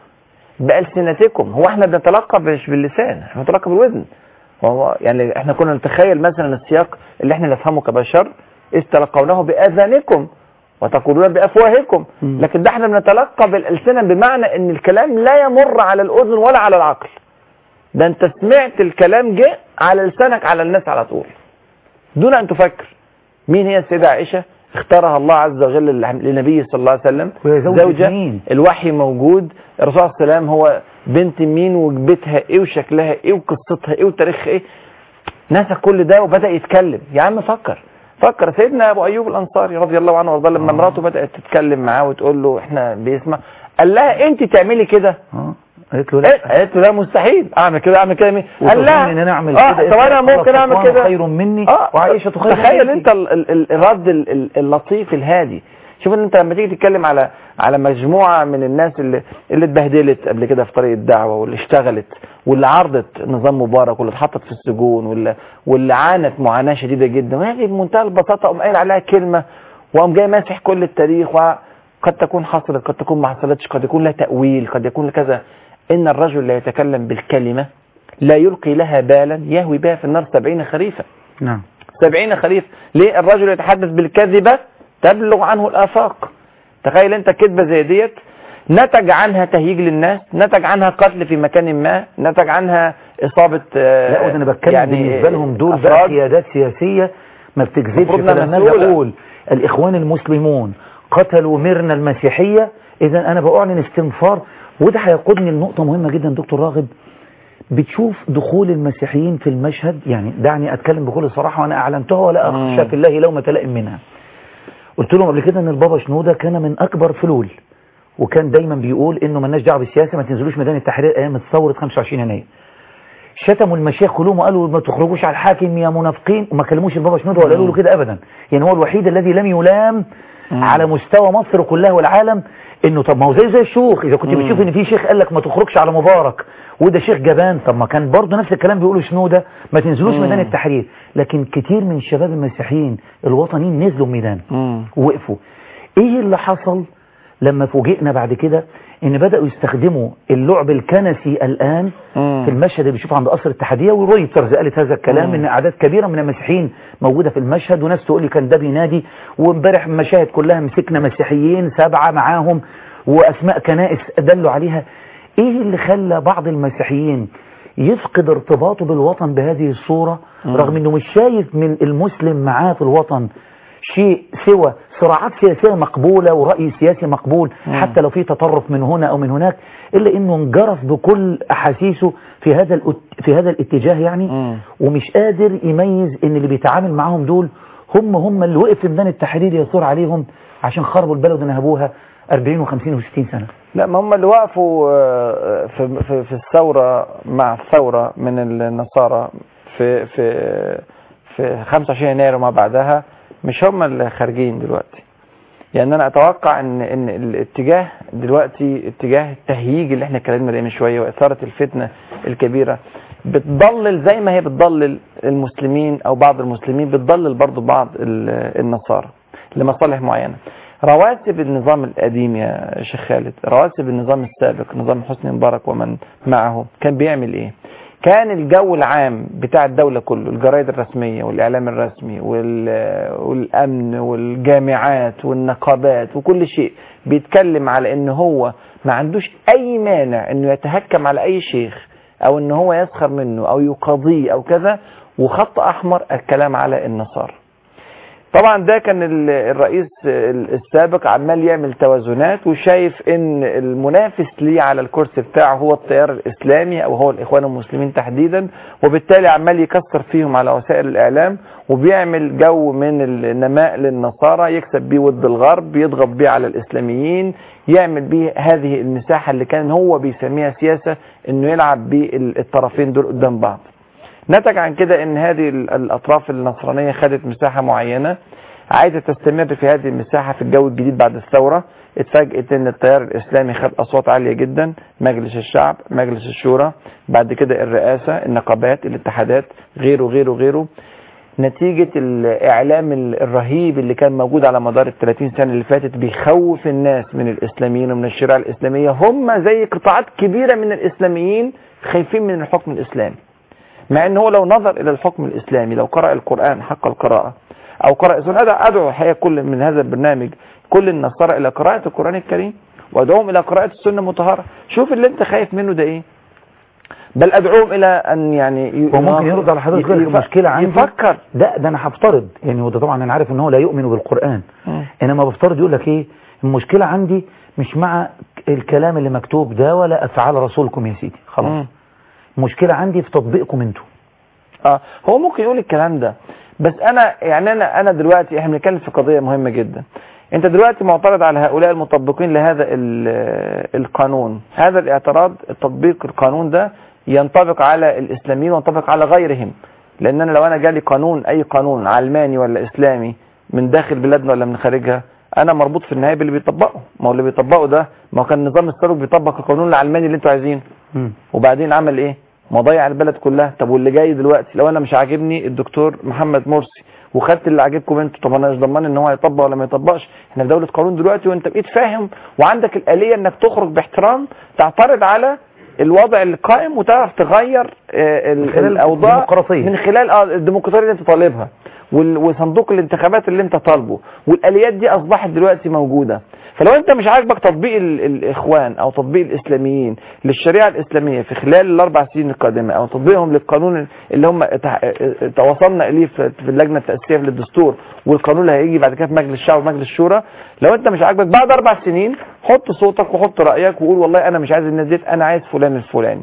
بألسنتكم هو احنا بنتلقى مش باللسان احنا بنتلقى بالوزن وهو يعني احنا كنا نتخيل مثلا السياق اللي احنا نفهمه كبشر استلقونه بأذانكم وتقولون بأفواهكم مم. لكن ده احنا بنتلقى بالألسنة بمعنى ان الكلام لا يمر على الأذن ولا على العقل ده انت سمعت الكلام جه على لسانك على الناس على طول دون ان تفكر مين هي السيدة عائشة اختارها الله عز وجل للنبي صلى الله عليه وسلم وهي زوجة مين؟ الوحي موجود الرسول صلى الله عليه وسلم هو بنت مين وبيتها ايه وشكلها ايه وقصتها ايه وتاريخها ايه نسى كل ده وبدأ يتكلم يا عم فكر فكر سيدنا ابو ايوب الانصاري رضي الله عنه وارضاه لما آه. مراته بدأت تتكلم معاه وتقول له احنا بيسمع قال لها انت تعملي كده اه قالت له إيه؟ لا قالت له لا مستحيل اعمل كده اعمل كده مين قال وتظن لها ان انا اعمل اه كده طب انا إذ ممكن اعمل صفوان كده خير مني اه وعائشة خير تخيل منك. انت ال- ال- ال- الرد ال- ال- اللطيف الهادي شوف ان انت لما تيجي تتكلم على على مجموعه من الناس اللي اللي اتبهدلت قبل كده في طريق الدعوه واللي اشتغلت واللي عرضت نظام مبارك واللي اتحطت في السجون واللي واللي عانت معاناه شديده جدا وهي بمنتهى البساطه قام قايل عليها كلمه وقام جاي ماسح كل التاريخ وقد تكون حصلت قد تكون ما حصلتش قد يكون لها تاويل قد يكون لها كذا ان الرجل لا يتكلم بالكلمه لا يلقي لها بالا يهوي بها في النار سبعين خريفا نعم سبعين خريف ليه الرجل يتحدث بالكذبة تبلغ عنه الآفاق تخيل انت كذبة زي ديت نتج عنها تهييج للناس نتج عنها قتل في مكان ما نتج عنها إصابة آه، لا وده انا بتكلم يعني بالنسبه لهم دول بقى أفراد. قيادات سياسيه ما بتكذبش المفروض إنها فلما اجي مسؤولة. اقول الاخوان المسلمون قتلوا ميرنا المسيحيه اذا انا باعلن استنفار وده هيقودني لنقطه مهمه جدا دكتور راغب بتشوف دخول المسيحيين في المشهد يعني دعني اتكلم بكل صراحه وانا اعلنتها ولا اخشى مم. في الله لومه لائم منها قلت لهم قبل كده ان البابا شنوده كان من اكبر فلول وكان دايما بيقول انه مالناش دعوه بالسياسه ما تنزلوش ميدان التحرير ايام ثوره 25 يناير شتموا المشايخ كلهم وقالوا ما تخرجوش على الحاكم يا منافقين وما كلموش البابا شنوده ولا قالوا له كده ابدا يعني هو الوحيد الذي لم يلام مم. على مستوى مصر كلها والعالم انه طب ما هو زي زي الشيوخ اذا كنت مم. بتشوف ان في شيخ قال لك ما تخرجش على مبارك وده شيخ جبان طب ما كان برضه نفس الكلام بيقولوا شنوده ما تنزلوش مم. ميدان التحرير لكن كتير من الشباب المسيحيين الوطنيين نزلوا ميدان مم. وقفوا ايه اللي حصل لما فوجئنا بعد كده ان بدأوا يستخدموا اللعب الكنسي الان مم. في المشهد اللي بيشوفه عند قصر الاتحاديه ورويترز قالت هذا الكلام مم. ان اعداد كبيره من المسيحيين موجوده في المشهد وناس تقول لي كان ده بينادي وامبارح المشاهد كلها مسكنا مسيحيين سبعه معاهم واسماء كنائس دلوا عليها ايه اللي خلى بعض المسيحيين يفقد ارتباطه بالوطن بهذه الصوره مم. رغم انه مش شايف من المسلم معاه في الوطن شيء سوى صراعات سياسية مقبولة ورأي سياسي مقبول مم. حتى لو في تطرف من هنا أو من هناك إلا إنه انجرف بكل أحاسيسه في هذا الأت- في هذا الاتجاه يعني مم. ومش قادر يميز إن اللي بيتعامل معاهم دول هم هم اللي وقف في ميدان التحرير يثور عليهم عشان خربوا البلد ونهبوها 40 و50 و60 سنة لا ما هم اللي وقفوا آه، في في في الثوره مع الثوره من النصارى في في في 25 يناير وما بعدها مش هم اللي خارجين دلوقتي يعني انا اتوقع ان ان الاتجاه دلوقتي اتجاه التهييج اللي احنا اتكلمنا عليه من شويه واثاره الفتنه الكبيره بتضلل زي ما هي بتضلل المسلمين او بعض المسلمين بتضلل برضو بعض ال- النصارى لمصالح معينه رواتب النظام القديم يا شيخ خالد رواتب النظام السابق نظام حسني مبارك ومن معه كان بيعمل ايه كان الجو العام بتاع الدولة كله الجرائد الرسمية والإعلام الرسمي وال- والأمن والجامعات والنقابات وكل شيء بيتكلم على إن هو ما عندوش أي مانع إنه يتهكم على أي شيخ أو إن هو يسخر منه أو يقاضيه أو كذا وخط أحمر الكلام على النصارى طبعا ده كان ال- الرئيس السابق عمال يعمل توازنات وشايف ان المنافس ليه على الكرسي بتاعه هو التيار الاسلامي او هو الاخوان المسلمين تحديدا وبالتالي عمال يكسر فيهم على وسائل الاعلام وبيعمل جو من النماء للنصارى يكسب بيه ود الغرب يضغط بيه على الاسلاميين يعمل بيه هذه المساحه اللي كان هو بيسميها سياسه انه يلعب بيه الطرفين دول قدام بعض نتج عن كده ان هذه ال- الاطراف النصرانيه خدت مساحه معينه عايزه تستمر في هذه المساحه في الجو الجديد بعد الثوره اتفاجئت ان التيار الاسلامي خد اصوات عاليه جدا مجلس الشعب مجلس الشورى بعد كده الرئاسه النقابات الاتحادات غيره غيره غيره نتيجة الإعلام ال- الرهيب اللي كان موجود على مدار ال 30 سنة اللي فاتت بيخوف الناس من الإسلاميين ومن الشريعة الإسلامية هم زي قطاعات كبيرة من الإسلاميين خايفين من الحكم الإسلامي مع ان هو لو نظر الى الحكم الاسلامي لو قرأ القرآن حق القراءة او قرأ سنة أدعو, ادعو الحقيقة كل من هذا البرنامج كل النصارى الى قراءة القرآن الكريم وادعوهم الى قراءة السنة المطهرة شوف اللي انت خايف منه ده ايه بل ادعوهم الى ان يعني ي- وممكن يرد على حضرتك غير يف- المشكلة عندي يفكر ده ده انا هفترض يعني وده طبعا انا عارف ان هو لا يؤمن بالقرآن مم. انما بفترض يقول لك ايه المشكلة عندي مش مع الكلام اللي مكتوب ده ولا افعال رسولكم يا سيدي خلاص مم. المشكلة عندي في تطبيقكم انتوا اه هو ممكن يقول الكلام ده بس انا يعني انا انا دلوقتي احنا بنتكلم في قضيه مهمه جدا انت دلوقتي معترض على هؤلاء المطبقين لهذا ال- القانون هذا الاعتراض تطبيق القانون ده ينطبق على الاسلاميين وينطبق على غيرهم لان انا لو انا جالي قانون اي قانون علماني ولا اسلامي من داخل بلادنا ولا من خارجها انا مربوط في النهايه باللي بيطبقه ما هو اللي بيطبقه ده ما هو كان النظام السابق بيطبق القانون العلماني اللي انتوا عايزينه مم. وبعدين عمل ايه ما ضيع البلد كلها طب واللي جاي دلوقتي لو انا مش عاجبني الدكتور محمد مرسي وخدت اللي عاجبكم انتوا طب انا مش ضمان ان هو هيطبق ولا ما يطبقش احنا في دوله قانون دلوقتي وانت بقيت فاهم وعندك الاليه انك تخرج باحترام تعترض على الوضع القائم وتعرف تغير آه، ال- من خلال الاوضاع الديمقراطية. من خلال اه الديمقراطيه اللي انت طالبها وال- وصندوق الانتخابات اللي انت طالبه والاليات دي اصبحت دلوقتي موجوده فلو انت مش عاجبك تطبيق ال- الاخوان او تطبيق الاسلاميين للشريعه الاسلاميه في خلال الاربع سنين القادمه او تطبيقهم للقانون اللي هم تع- تواصلنا اليه في في اللجنه التاسيسيه للدستور والقانون اللي هيجي بعد كده في مجلس الشعب ومجلس الشورى لو انت مش عاجبك بعد اربع سنين حط صوتك وحط رايك وقول والله انا مش عايز الناس ديت انا عايز فلان الفلاني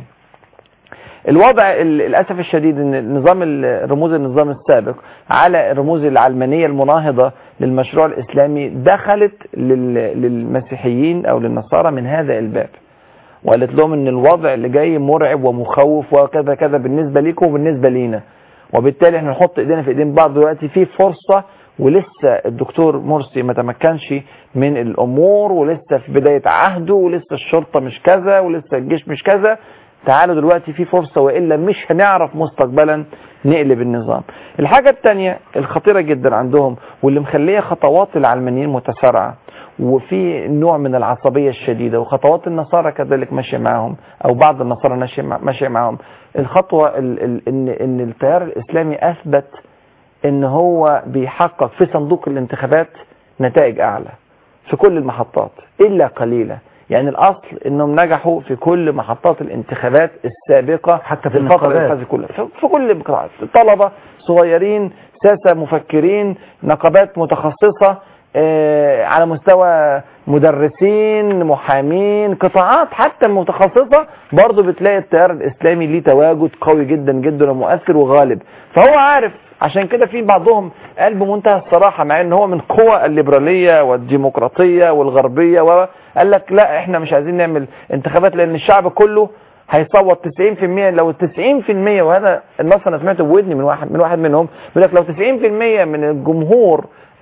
الوضع ال- للاسف الشديد ان نظام ال- رموز النظام السابق على الرموز العلمانيه المناهضه للمشروع الاسلامي دخلت لل- للمسيحيين او للنصارى من هذا الباب وقالت لهم ان الوضع اللي جاي مرعب ومخوف وكذا كذا بالنسبه ليكم وبالنسبه لينا وبالتالي احنا نحط ايدينا في ايدين بعض دلوقتي في فرصه ولسه الدكتور مرسي ما تمكنش من الامور ولسه في بدايه عهده ولسه الشرطه مش كذا ولسه الجيش مش كذا تعالوا دلوقتي في فرصه والا مش هنعرف مستقبلا نقلب النظام. الحاجه الثانيه الخطيره جدا عندهم واللي مخليه خطوات العلمانيين متسارعه وفي نوع من العصبيه الشديده وخطوات النصارى كذلك ماشيه معاهم او بعض النصارى ماشيه مع- ماشيه معاهم. الخطوه ال- ال- ان ان التيار الاسلامي اثبت ان هو بيحقق في صندوق الانتخابات نتائج اعلى في كل المحطات الا قليله يعني الاصل انهم نجحوا في كل محطات الانتخابات السابقه حتى في الفتره النقابات. اللي فاتت كلها في- في كل القطاعات طلبه صغيرين ساسه مفكرين نقابات متخصصه آه، على مستوى مدرسين محامين قطاعات حتى المتخصصة برضه بتلاقي التيار الإسلامي ليه تواجد قوي جدا جدا ومؤثر وغالب فهو عارف عشان كده في بعضهم قال بمنتهى الصراحة مع ان هو من قوى الليبرالية والديمقراطية والغربية وقال لك لا احنا مش عايزين نعمل انتخابات لان الشعب كله هيصوت 90% لو 90% وهذا النص انا سمعته بودني من واحد من واحد منهم بيقول لك لو 90% من الجمهور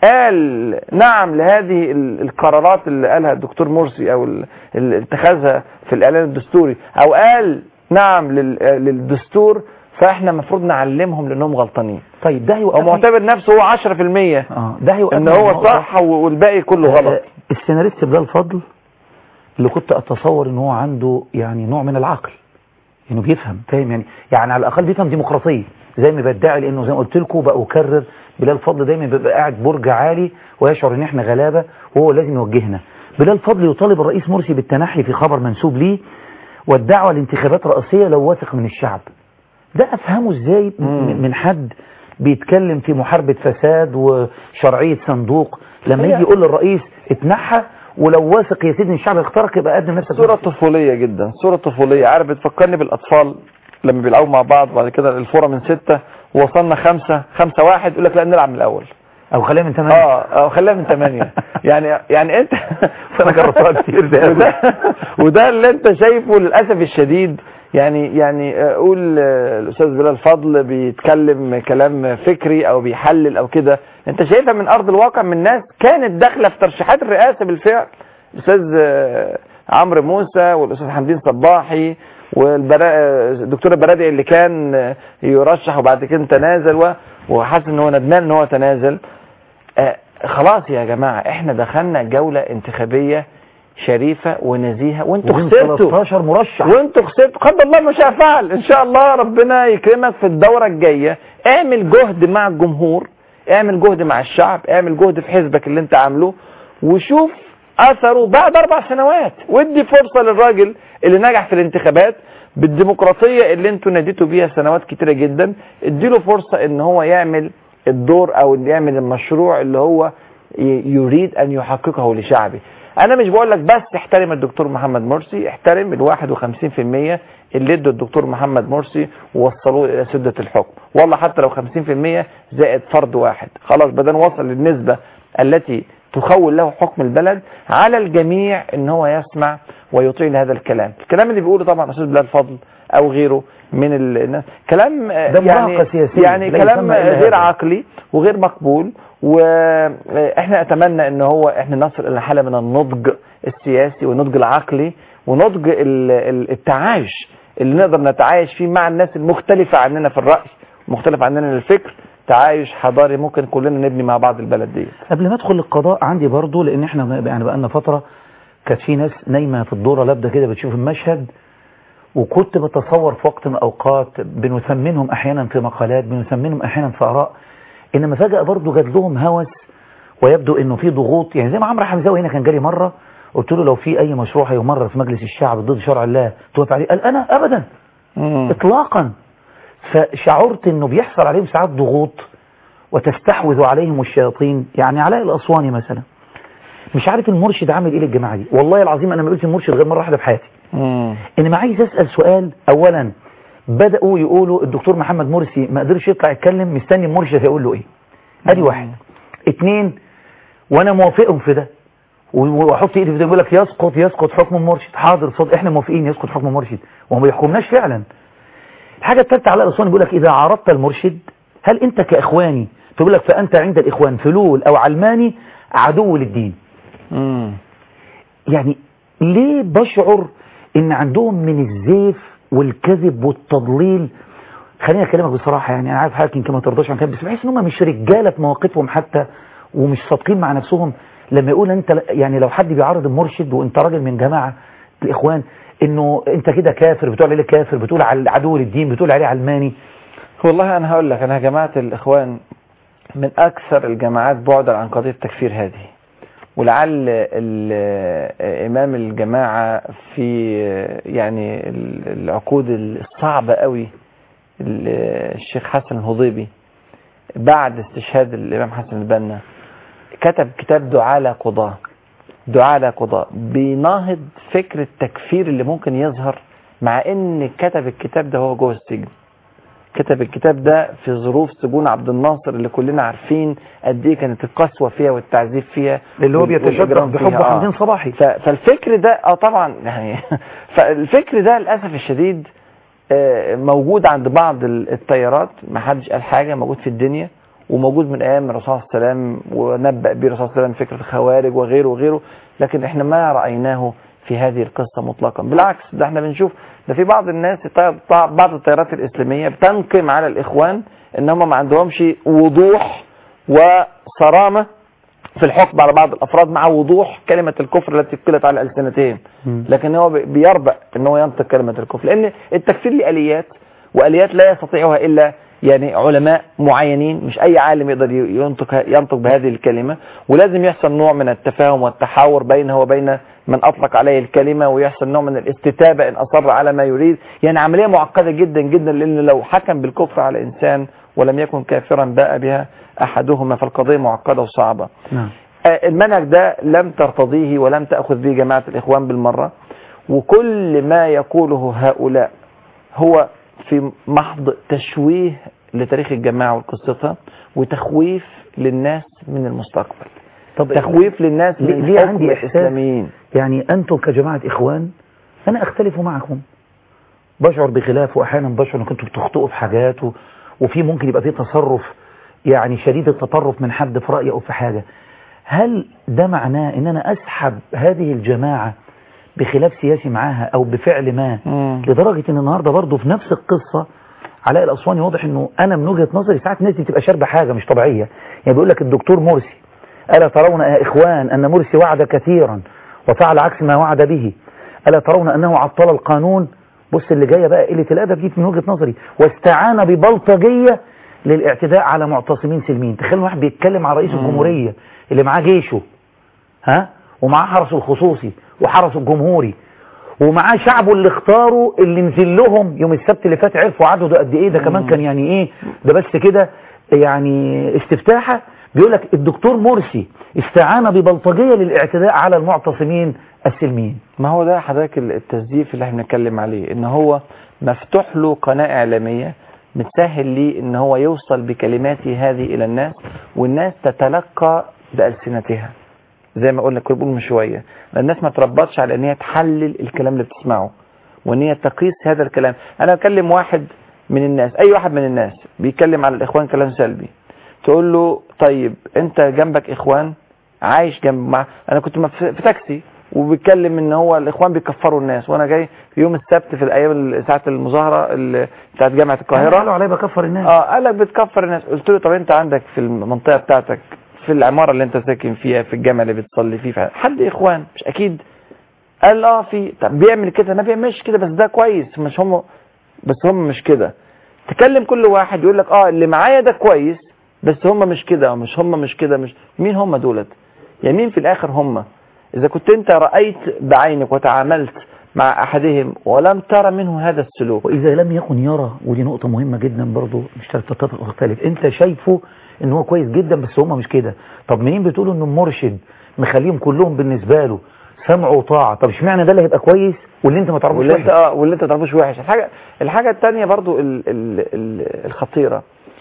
قال نعم لهذه ال- القرارات اللي قالها الدكتور مرسي او ال- اللي اتخذها في الاعلان الدستوري او قال نعم لل- للدستور فاحنا المفروض نعلمهم لانهم غلطانين طيب ده هو يوقفني معتبر نفسه هو 10% اه ده يوقفني ان هو النقطة. صح والباقي كله غلط آه، السيناريست بلال فضل اللي كنت اتصور ان هو عنده يعني نوع من العقل انه بيفهم فاهم يعني يعني على الاقل بيفهم ديمقراطيه زي ما بدعي لانه زي ما قلت لكم بقى اكرر بلال فضل دايما بيبقى قاعد برج عالي ويشعر ان احنا غلابه وهو لازم يوجهنا بلال فضل يطالب الرئيس مرسي بالتنحي في خبر منسوب ليه والدعوه لانتخابات رئاسيه لو واثق من الشعب ده افهمه ازاي مم. من حد بيتكلم في محاربة فساد وشرعية صندوق لما هي- يجي يقول للرئيس اتنحى ولو واثق يا سيدي الشعب يختارك يبقى قدم نفسك صورة طفولية جدا صورة طفولية عارف بتفكرني بالأطفال لما بيلعبوا مع بعض وبعد كده الفورة من ستة ووصلنا خمسة خمسة واحد يقول لك لا نلعب من الأول او خليها من ثمانية اه اه خليها من ثمانية يعني يعني انت أنا جربتها كتير ده. وده, وده اللي انت شايفه للأسف الشديد يعني يعني آه، قول آه، الأستاذ بلال فضل بيتكلم كلام فكري أو بيحلل أو كده انت شايفها من أرض الواقع من ناس كانت داخلة في ترشيحات الرئاسة بالفعل الأستاذ آه، عمرو موسى والأستاذ حمدين صباحي والدكتور البرادعي اللي كان آه، يرشح وبعد كده تنازل و- وحاسس ان هو ندمان ان هو تنازل آه، خلاص يا جماعة احنا دخلنا جولة انتخابية شريفة ونزيهة وانتوا وبين خسرتوا 13 مرشح وانتوا خسرتوا قدر الله ما شاء فعل ان شاء الله ربنا يكرمك في الدورة الجاية اعمل جهد مع الجمهور اعمل جهد مع الشعب اعمل جهد في حزبك اللي انت عامله وشوف اثره بعد اربع سنوات وادي فرصة للراجل اللي نجح في الانتخابات بالديمقراطية اللي انتوا ناديتوا بيها سنوات كتيرة جدا اديله فرصة ان هو يعمل الدور او اللي يعمل المشروع اللي هو ي- يريد ان يحققه لشعبه انا مش بقول لك بس احترم الدكتور محمد مرسي احترم ال 51% اللي ادوا الدكتور محمد مرسي ووصلوه الى سدة الحكم والله حتى لو 50% زائد فرد واحد خلاص بدل وصل للنسبة التي تخول له حكم البلد على الجميع ان هو يسمع ويطيع لهذا الكلام الكلام اللي بيقوله طبعا استاذ بلال فضل او غيره من ال- الناس كلام آه، ده يعني مراهقة سياسية، يعني لا كلام يسمى إلا غير هذا. عقلي وغير مقبول واحنا نتمنى ان هو احنا نصل الى حاله من النضج السياسي والنضج العقلي ونضج ال- ال- التعايش اللي نقدر نتعايش فيه مع الناس المختلفة عننا في الرأي مختلفة عننا الفكر تعايش حضاري ممكن كلنا نبني مع بعض البلد دي قبل ما ادخل القضاء عندي برضو لان احنا يعني بقالنا فتره كانت في ناس نايمه في الدوره لابده كده بتشوف المشهد وكنت بتصور في وقت من الاوقات بنثمنهم احيانا في مقالات بنثمنهم احيانا في اراء انما فجاه برضو جات لهم هوس ويبدو انه في ضغوط يعني زي ما عمرو حمزاوي هنا كان جالي مره قلت له لو في اي مشروع هيمرر في مجلس الشعب ضد شرع الله توافق عليه قال انا ابدا اطلاقا فشعرت انه بيحصل عليهم ساعات ضغوط وتستحوذ عليهم الشياطين يعني علاء الاسواني مثلا مش عارف المرشد عامل ايه للجماعه دي والله العظيم انا ما قلت المرشد غير مره واحده في حياتي مم. انما عايز اسال سؤال اولا بداوا يقولوا الدكتور محمد مرسي ما قدرش يطلع يتكلم مستني المرشد هيقول له ايه ادي واحد اتنين وانا موافقهم في ده و- واحط ايدي في ده يقول لك يسقط يسقط حكم المرشد حاضر صد احنا موافقين يسقط حكم المرشد وما بيحكمناش فعلا الحاجه الثالثه علاء الاسواني بيقول لك اذا عرضت المرشد هل انت كاخواني تقول لك فانت عند الاخوان فلول او علماني عدو للدين مم. يعني ليه بشعر ان عندهم من الزيف والكذب والتضليل خليني اكلمك بصراحه يعني انا عارف حضرتك يمكن ما ترضاش عن كده بس بحس ان هم مش رجاله في مواقفهم حتى ومش صادقين مع نفسهم لما يقول انت ل- يعني لو حد بيعارض المرشد وانت راجل من جماعه الاخوان انه انت كده كافر بتقول عليه كافر بتقول على عدو للدين بتقول عليه علماني والله انا هقول لك انا جماعة الاخوان من اكثر الجماعات بعدا عن قضية تكفير هذه ولعل ال- امام الجماعة في يعني ال- العقود الصعبة قوي ال- الشيخ حسن الهضيبي بعد استشهاد الامام حسن البنا كتب كتاب دعاء لا قضاء دعاء لا قضاء بيناهض فكر التكفير اللي ممكن يظهر مع ان كتب الكتاب ده هو جوه السجن كتب الكتاب ده في ظروف سجون عبد الناصر اللي كلنا عارفين قد ايه كانت القسوه فيها والتعذيب فيها اللي هو وال- بيتشبه والإجرام بحب فيها. آه. حمدين صباحي ف- فالفكر ده اه طبعا يعني فالفكر ده للاسف الشديد آه، موجود عند بعض ال- التيارات ما حدش قال حاجه موجود في الدنيا وموجود من ايام الرسول صلى الله عليه وسلم ونبأ به الرسول صلى الله عليه وسلم فكره الخوارج وغيره وغيره لكن احنا ما رايناه في هذه القصه مطلقا بالعكس ده احنا بنشوف ده في بعض الناس التيار- بعض التيارات الاسلاميه بتنقم على الاخوان ان هم ما عندهمش وضوح وصرامه في الحكم على بعض الافراد مع وضوح كلمه الكفر التي قيلت على السنتين مم. لكن هو بي- بيربأ ان هو ينطق كلمه الكفر لان التكفير له اليات واليات لا يستطيعها الا يعني علماء معينين مش اي عالم يقدر ي- ينطق ينطق بهذه الكلمه ولازم يحصل نوع من التفاهم والتحاور بينه وبين من اطلق عليه الكلمه ويحصل نوع من الاستتابه ان اصر على ما يريد يعني عمليه معقده جدا جدا لان لو حكم بالكفر على انسان ولم يكن كافرا باء بها احدهما فالقضيه معقده وصعبه نعم آه، المنهج ده لم ترتضيه ولم تأخذ به جماعة الإخوان بالمرة وكل ما يقوله هؤلاء هو في محض تشويه لتاريخ الجماعة وقصتها وتخويف للناس من المستقبل طب تخويف للناس ليه- من ليه حكم عندي إحساس الإسلاميين يعني أنتم كجماعة إخوان أنا أختلف معكم بشعر بخلاف وأحيانا بشعر أن كنتم بتخطئوا في حاجات و... وفي ممكن يبقى في تصرف يعني شديد التطرف من حد في رأي أو في حاجة هل ده معناه أن أنا أسحب هذه الجماعة بخلاف سياسي معاها أو بفعل ما مم. لدرجة أن النهاردة برضه في نفس القصة علاء الأسواني واضح أنه أنا من وجهة نظري ساعات الناس دي بتبقى شاربة حاجة مش طبيعية يعني بيقول لك الدكتور مرسي ألا ترون يا إخوان أن مرسي وعد كثيرا وفعل عكس ما وعد به ألا ترون أنه عطل القانون بص اللي جاية بقى قلة الأدب دي من وجهة نظري واستعان ببلطجية للاعتداء على معتصمين سلمين تخيل واحد بيتكلم على رئيس الجمهورية اللي معاه جيشه ها ومعاه حرسه الخصوصي وحرسه الجمهوري ومعاه شعبه اللي اختاروا اللي نزل لهم يوم السبت اللي فات عرفوا عدده قد ايه ده كمان كان يعني ايه ده بس كده يعني استفتاحة بيقول لك الدكتور مرسي استعان ببلطجية للاعتداء على المعتصمين السلميين ما هو ده حضرتك التزييف اللي احنا بنتكلم عليه ان هو مفتوح له قناة اعلامية متسهل ليه ان هو يوصل بكلماته هذه الى الناس والناس تتلقى بألسنتها زي ما قلنا كنا بنقول من شوية الناس ما تربطش على ان هي تحلل الكلام اللي بتسمعه وان هي تقيس هذا الكلام انا اكلم واحد من الناس اي واحد من الناس بيتكلم على الاخوان كلام سلبي تقول له طيب انت جنبك اخوان عايش جنب مع انا كنت مف- في تاكسي وبيتكلم ان هو الاخوان بيكفروا الناس وانا جاي في يوم السبت في الايام ال- ساعه المظاهره ال- بتاعت جامعه القاهره قالوا عليه بكفر الناس اه قال لك بتكفر الناس قلت له طب انت عندك في المنطقه بتاعتك في العماره اللي انت ساكن فيها في الجامع اللي بتصلي فيه في حد اخوان مش اكيد قال اه في طب بيعمل كده ما بيعملش كده بس ده كويس مش هم بس هم مش كده تكلم كل واحد يقول لك اه اللي معايا ده كويس بس هم مش كده أو مش هم مش كده مش مين هم دولت يعني مين في الاخر هم اذا كنت انت رايت بعينك وتعاملت مع احدهم ولم ترى منه هذا السلوك وإذا لم يكن يرى ودي نقطة مهمة جدا برضو مش تتفق وتختلف أنت شايفه إن هو كويس جدا بس هم مش كده طب منين بتقولوا إنه مرشد مخليهم كلهم بالنسبة له سمع وطاعة طب اشمعنى ده اللي هيبقى كويس واللي أنت ما تعرفوش واللي انت وحش؟ اه واللي انت تعرفوش وحش الحاجه الحاجه الثانيه برضو ال ال ال الخطيره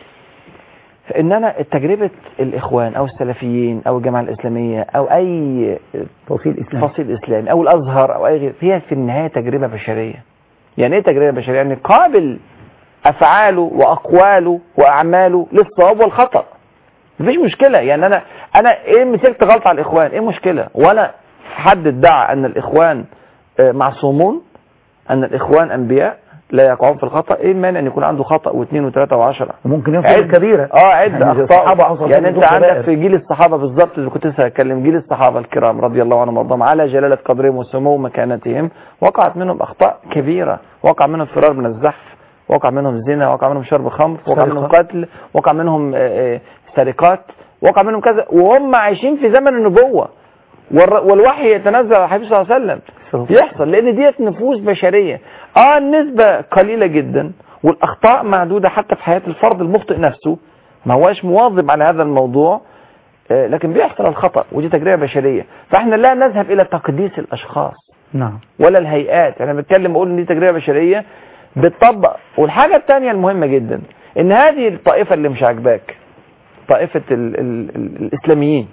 ان انا تجربه الاخوان او السلفيين او الجماعه الاسلاميه او اي توصيل إسلامي فصيل اسلامي او الازهر او اي غير هي في النهايه تجربه بشريه يعني ايه تجربه بشريه يعني قابل افعاله واقواله واعماله للصواب والخطا مفيش مشكله يعني انا انا ايه مسكت غلط على الاخوان ايه مشكله ولا حد ادعى ان الاخوان آه، معصومون ان الاخوان انبياء لا يقعون في الخطا ايه المانع ان يكون عنده خطا واثنين وثلاثه وعشره وممكن يوصل عد الكبيرة اه عد يعني زي اخطاء الصحابة حصل يعني فيهم انت عندك كبائر. في جيل الصحابه بالظبط اللي كنت لسه هتكلم جيل الصحابه الكرام رضي الله عنهم وارضاهم على جلاله قدرهم وسمو مكانتهم وقعت منهم اخطاء كبيره وقع منهم فرار من الزحف وقع منهم زنا وقع منهم شرب خمر وقع سرقة. منهم قتل وقع منهم آه، آه، سرقات وقع منهم كذا وهم عايشين في زمن النبوه والر- والوحي يتنزل على الحبيب صلى الله عليه وسلم يحصل لان ديت نفوس بشريه اه النسبه قليله جدا والاخطاء معدوده حتى في حياه الفرد المخطئ نفسه ما هواش مواظب على هذا الموضوع آه، لكن بيحصل الخطا ودي تجربه بشريه فاحنا لا نذهب الى تقديس الاشخاص نعم ولا الهيئات انا بتكلم بقول ان دي تجربه بشريه بتطبق والحاجه الثانيه المهمه جدا ان هذه الطائفه اللي مش عاجباك طائفه ال ال ال الاسلاميين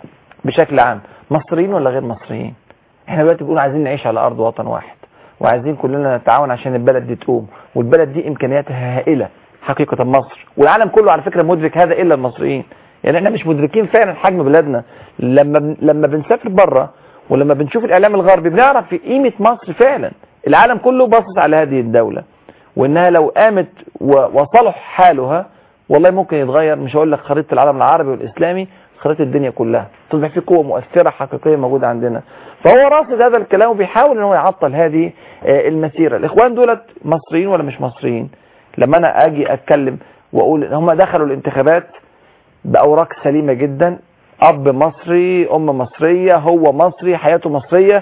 بشكل عام مصريين ولا غير مصريين احنا دلوقتي بنقول عايزين نعيش على ارض وطن واحد وعايزين كلنا نتعاون عشان البلد دي تقوم والبلد دي امكانياتها هائله حقيقه مصر والعالم كله على فكره مدرك هذا الا المصريين يعني احنا مش مدركين فعلا حجم بلادنا لما بن- لما بنسافر بره ولما بنشوف الاعلام الغربي بنعرف في قيمه مصر فعلا العالم كله باصص على هذه الدوله وانها لو قامت و- وصلح حالها والله ممكن يتغير مش هقول لك خريطه العالم العربي والاسلامي خريطه الدنيا كلها تصبح في قوه مؤثره حقيقيه موجوده عندنا فهو راصد هذا الكلام وبيحاول ان هو يعطل هذه آه، المسيره الاخوان دولت مصريين ولا مش مصريين لما انا اجي اتكلم واقول ان هم دخلوا الانتخابات باوراق سليمه جدا اب مصري ام مصريه هو مصري حياته مصريه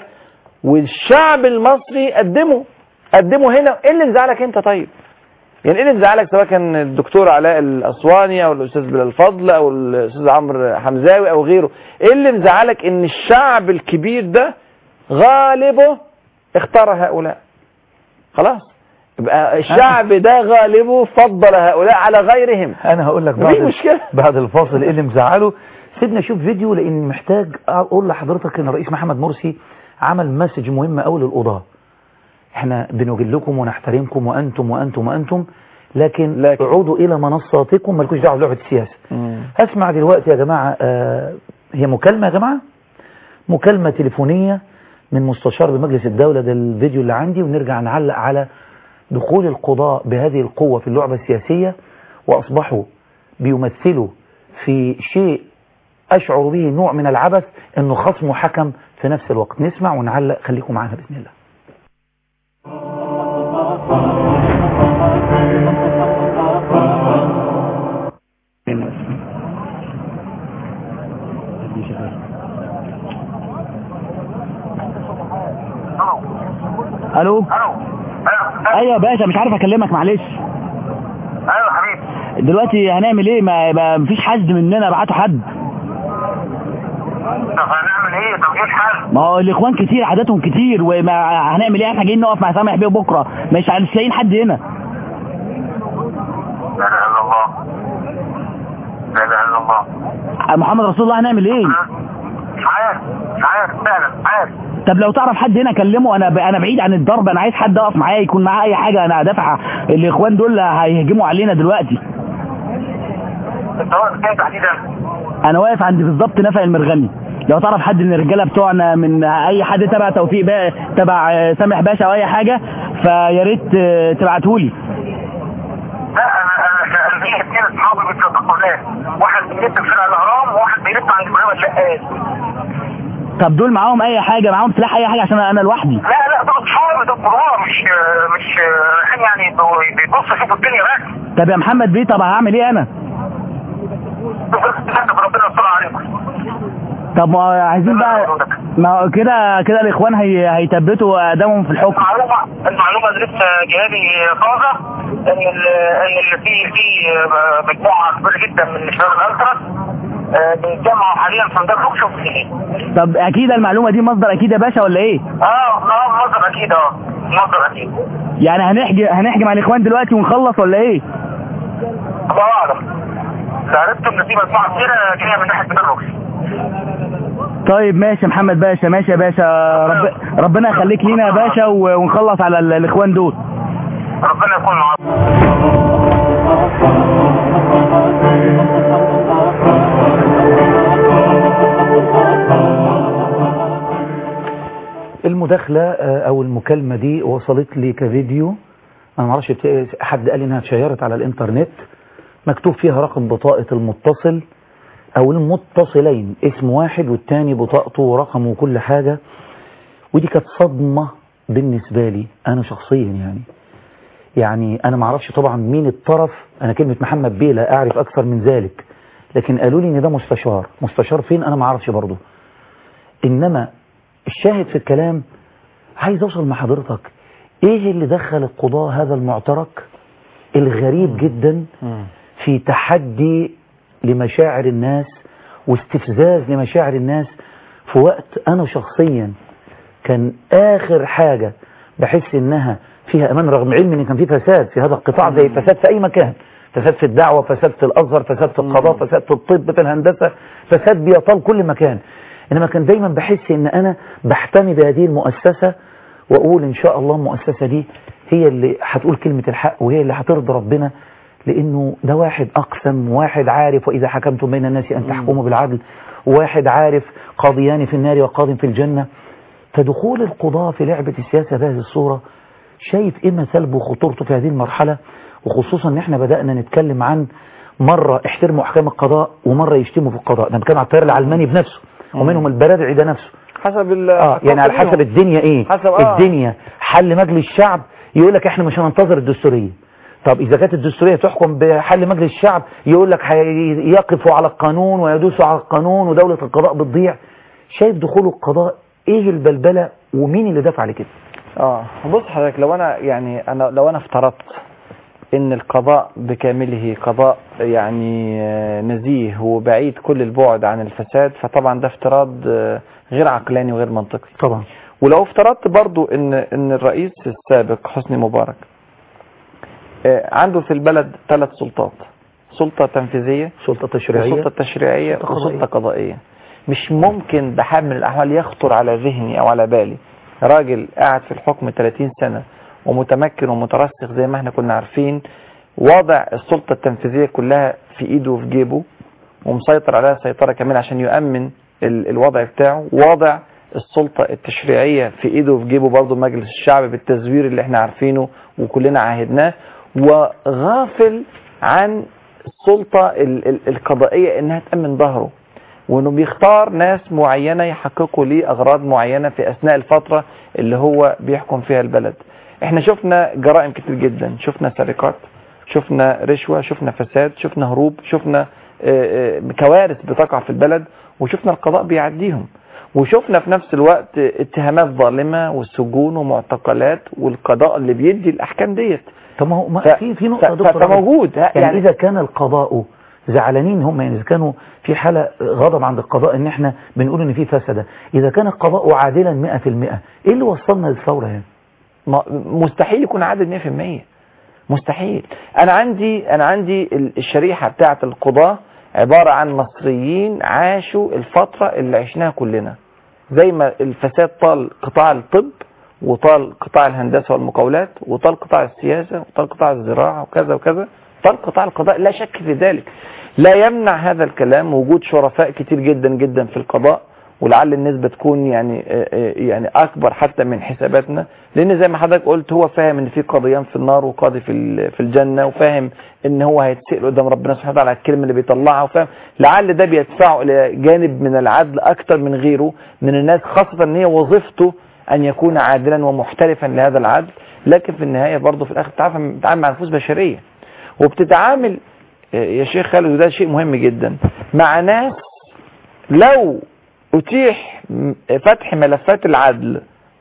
والشعب المصري قدمه قدمه هنا ايه اللي مزعلك انت طيب يعني ايه اللي مزعلك سواء كان الدكتور علاء الاسواني او الاستاذ بلال فضل او الاستاذ عمرو حمزاوي او غيره ايه اللي مزعلك ان الشعب الكبير ده غالبه اختار هؤلاء خلاص يبقى الشعب ده غالبه فضل هؤلاء على غيرهم انا هقول لك مفيش بعد مشكلة. بعد الفاصل ايه اللي مزعله سيبنا نشوف فيديو لان محتاج اقول لحضرتك ان الرئيس محمد مرسي عمل مسج مهم قوي للقضاه احنا بنوجد لكم ونحترمكم وانتم وانتم وانتم لكن, لكن. عودوا الى منصاتكم مالكوش دعوه بلعبه السياسه هسمع دلوقتي يا جماعه آه هي مكالمه يا جماعه مكالمه تليفونيه من مستشار بمجلس الدوله ده الفيديو اللي عندي ونرجع نعلق على دخول القضاء بهذه القوة في اللعبة السياسية وأصبحوا بيمثلوا في شيء أشعر به نوع من العبث أنه خصم وحكم في نفس الوقت نسمع ونعلق خليكم معنا بإذن الله الو الو ايوه ايوه يا باشا مش عارف اكلمك معلش ايوه حبيبي دلوقتي هنعمل ايه ما ما- مفيش حد مننا بعته حد طب هنعمل ايه طب ايه الحل ما هو الاخوان كتير عددهم كتير وما هنعمل ايه احنا جايين نقف مع سامح بيه بكره مش مش لاقيين حد هنا لا اله الا الله لا اله الا الله محمد رسول الله هنعمل ايه مش عارف مش عارف فعلا مش عارف طب لو تعرف حد هنا كلمه انا ب... انا بعيد عن الضرب انا عايز حد يقف معايا يكون معاه اي حاجه انا هدافع الاخوان دول هيهجموا علينا دلوقتي انت واقف فين تحديدا؟ انا واقف عند بالظبط نفق المرغمي لو تعرف حد من الرجاله بتوعنا من اي حد تبع توفيق بقى تبع آه، سامح باشا او اي حاجه فيا ريت آه، تبعتهولي لا انا انا انا في اثنين اصحابي بيتقابلان واحد بيلف في فرع الاهرام وواحد بيلف عند محمد لقاس طب دول معاهم اي حاجه معاهم سلاح اي حاجه عشان انا لوحدي لا لا دول اصحابي دول كبار مش مش رايحين يعني بيبصوا يشوفوا الدنيا بس طب يا محمد بيه طب هعمل ايه انا ربنا يستر عليكم طب ما عايزين بقى ما هو كده كده الاخوان هي هيثبتوا ادامهم في الحكم المعلومه المعلومه اللي لسه جهادي طازه ان ال- ان اللي في في مجموعه كبيره جدا من شباب الالتراس آه، بيتجمعوا حاليا في ميدان روكش وفي طب اكيد المعلومه دي مصدر اكيد يا باشا ولا ايه اه اه مصدر اكيد اه مصدر اكيد يعني هنحجم هنحجم على الاخوان دلوقتي ونخلص ولا ايه الله اعلم عرفت ان في مجموعه كبيره جايه من ناحيه ميدان روكش طيب ماشي يا محمد باشا ماشي يا باشا رب... ربنا يخليك لينا يا باشا و- ونخلص على ال- الاخوان دول ربنا يكون معاكم المداخلة آه، او المكالمة دي وصلت لي كفيديو انا معرفش بت- حد قال لي انها اتشيرت على الانترنت مكتوب فيها رقم بطاقة المتصل او المتصلين اسم واحد والتاني بطاقته ورقمه وكل حاجة ودي كانت صدمة بالنسبة لي انا شخصيا يعني يعني انا معرفش طبعا مين الطرف انا كلمة محمد بيه لا اعرف اكثر من ذلك لكن قالوا لي ان ده مستشار مستشار فين انا معرفش برضه انما الشاهد في الكلام عايز اوصل مع حضرتك ايه اللي دخل القضاء هذا المعترك الغريب جدا في تحدي لمشاعر الناس واستفزاز لمشاعر الناس في وقت انا شخصيا كان اخر حاجة بحس انها فيها امان رغم علمي ان كان في فساد في هذا القطاع زي فساد في اي مكان فساد في الدعوة فساد في الازهر فساد في القضاء فساد في الطب في الهندسة فساد بيطال كل مكان انما كان دايما بحس ان انا بحتمي بهذه المؤسسة واقول ان شاء الله المؤسسة دي هي اللي هتقول كلمة الحق وهي اللي هترضي ربنا لانه ده واحد اقسم واحد عارف واذا حكمتم بين الناس ان تحكموا بالعدل واحد عارف قاضيان في النار وقاض في الجنة فدخول القضاء في لعبة السياسة بهذه الصورة شايف ايه مسالبه وخطورته في هذه المرحلة وخصوصا ان احنا بدأنا نتكلم عن مرة احترموا احكام القضاء ومرة يشتموا في القضاء ده بنتكلم على التيار العلماني بنفسه ومنهم البرادعي ده نفسه حسب ال اه يعني على حسب الدنيا ايه حسب آه. الدنيا حل مجلس الشعب يقول لك احنا مش هننتظر الدستورية طب اذا كانت الدستورية تحكم بحل مجلس الشعب يقول لك هي- يقفوا على القانون ويدوسوا على القانون ودولة القضاء بتضيع شايف دخول القضاء ايه البلبلة ومين اللي دفع لكده اه بص حضرتك لو انا يعني انا لو انا افترضت ان القضاء بكامله قضاء يعني آه، نزيه وبعيد كل البعد عن الفساد فطبعا ده افتراض آه، غير عقلاني وغير منطقي طبعا ولو افترضت برضو ان ان الرئيس السابق حسني مبارك آه، عنده في البلد ثلاث سلطات سلطة تنفيذية سلطة تشريعية وسلطة تشريعية سلطة قضائية. وسلطة قضائية مش ممكن بحال من الأحوال يخطر على ذهني أو على بالي راجل قاعد في الحكم 30 سنة ومتمكن ومترسخ زي ما احنا كنا عارفين واضع السلطة التنفيذية كلها في ايده وفي جيبه ومسيطر عليها سيطرة كاملة عشان يؤمن ال- الوضع بتاعه واضع السلطة التشريعية في ايده وفي جيبه برضه مجلس الشعب بالتزوير اللي احنا عارفينه وكلنا عاهدناه وغافل عن السلطة ال- ال- القضائية انها تأمن ظهره وانه بيختار ناس معينة يحققوا ليه اغراض معينة في اثناء الفترة اللي هو بيحكم فيها البلد احنا شفنا جرائم كتير جدا شفنا سرقات شفنا رشوة شفنا فساد شفنا هروب شفنا آه، آه، كوارث بتقع في البلد وشفنا القضاء بيعديهم وشفنا في نفس الوقت اتهامات ظالمة والسجون ومعتقلات والقضاء اللي بيدي الاحكام ديت طب ما هو ما ف- في في نقطة ف- يا دكتور ف- فموجود يعني, يعني إذا كان القضاء زعلانين هم يعني إذا كانوا في حالة غضب عند القضاء إن إحنا بنقول إن في فسدة إذا كان القضاء عادلا 100% إيه اللي وصلنا للثورة يعني؟ ما- مستحيل يكون عادل 100% مستحيل انا عندي انا عندي ال- الشريحه بتاعه القضاه عبارة عن مصريين عاشوا الفترة اللي عشناها كلنا زي ما الفساد طال قطاع الطب وطال قطاع الهندسة والمقاولات وطال قطاع السياسة وطال قطاع الزراعة وكذا وكذا طال قطاع القضاء لا شك في ذلك لا يمنع هذا الكلام وجود شرفاء كتير جدا جدا في القضاء ولعل النسبة تكون يعني آه، آه، يعني أكبر حتى من حساباتنا لأن زي ما حضرتك قلت هو فاهم إن في قاضيان في النار وقاضي في ال- في الجنة وفاهم إن هو هيتسأل قدام ربنا سبحانه وتعالى على الكلمة اللي بيطلعها وفاهم لعل ده بيدفعه إلى جانب من العدل أكتر من غيره من الناس خاصة إن هي وظيفته أن يكون عادلا ومحترفا لهذا العدل لكن في النهاية برضه في الآخر بتتعامل بتتعامل مع نفوس بشرية وبتتعامل يا شيخ خالد وده شيء مهم جدا مع ناس لو أتيح م- فتح ملفات العدل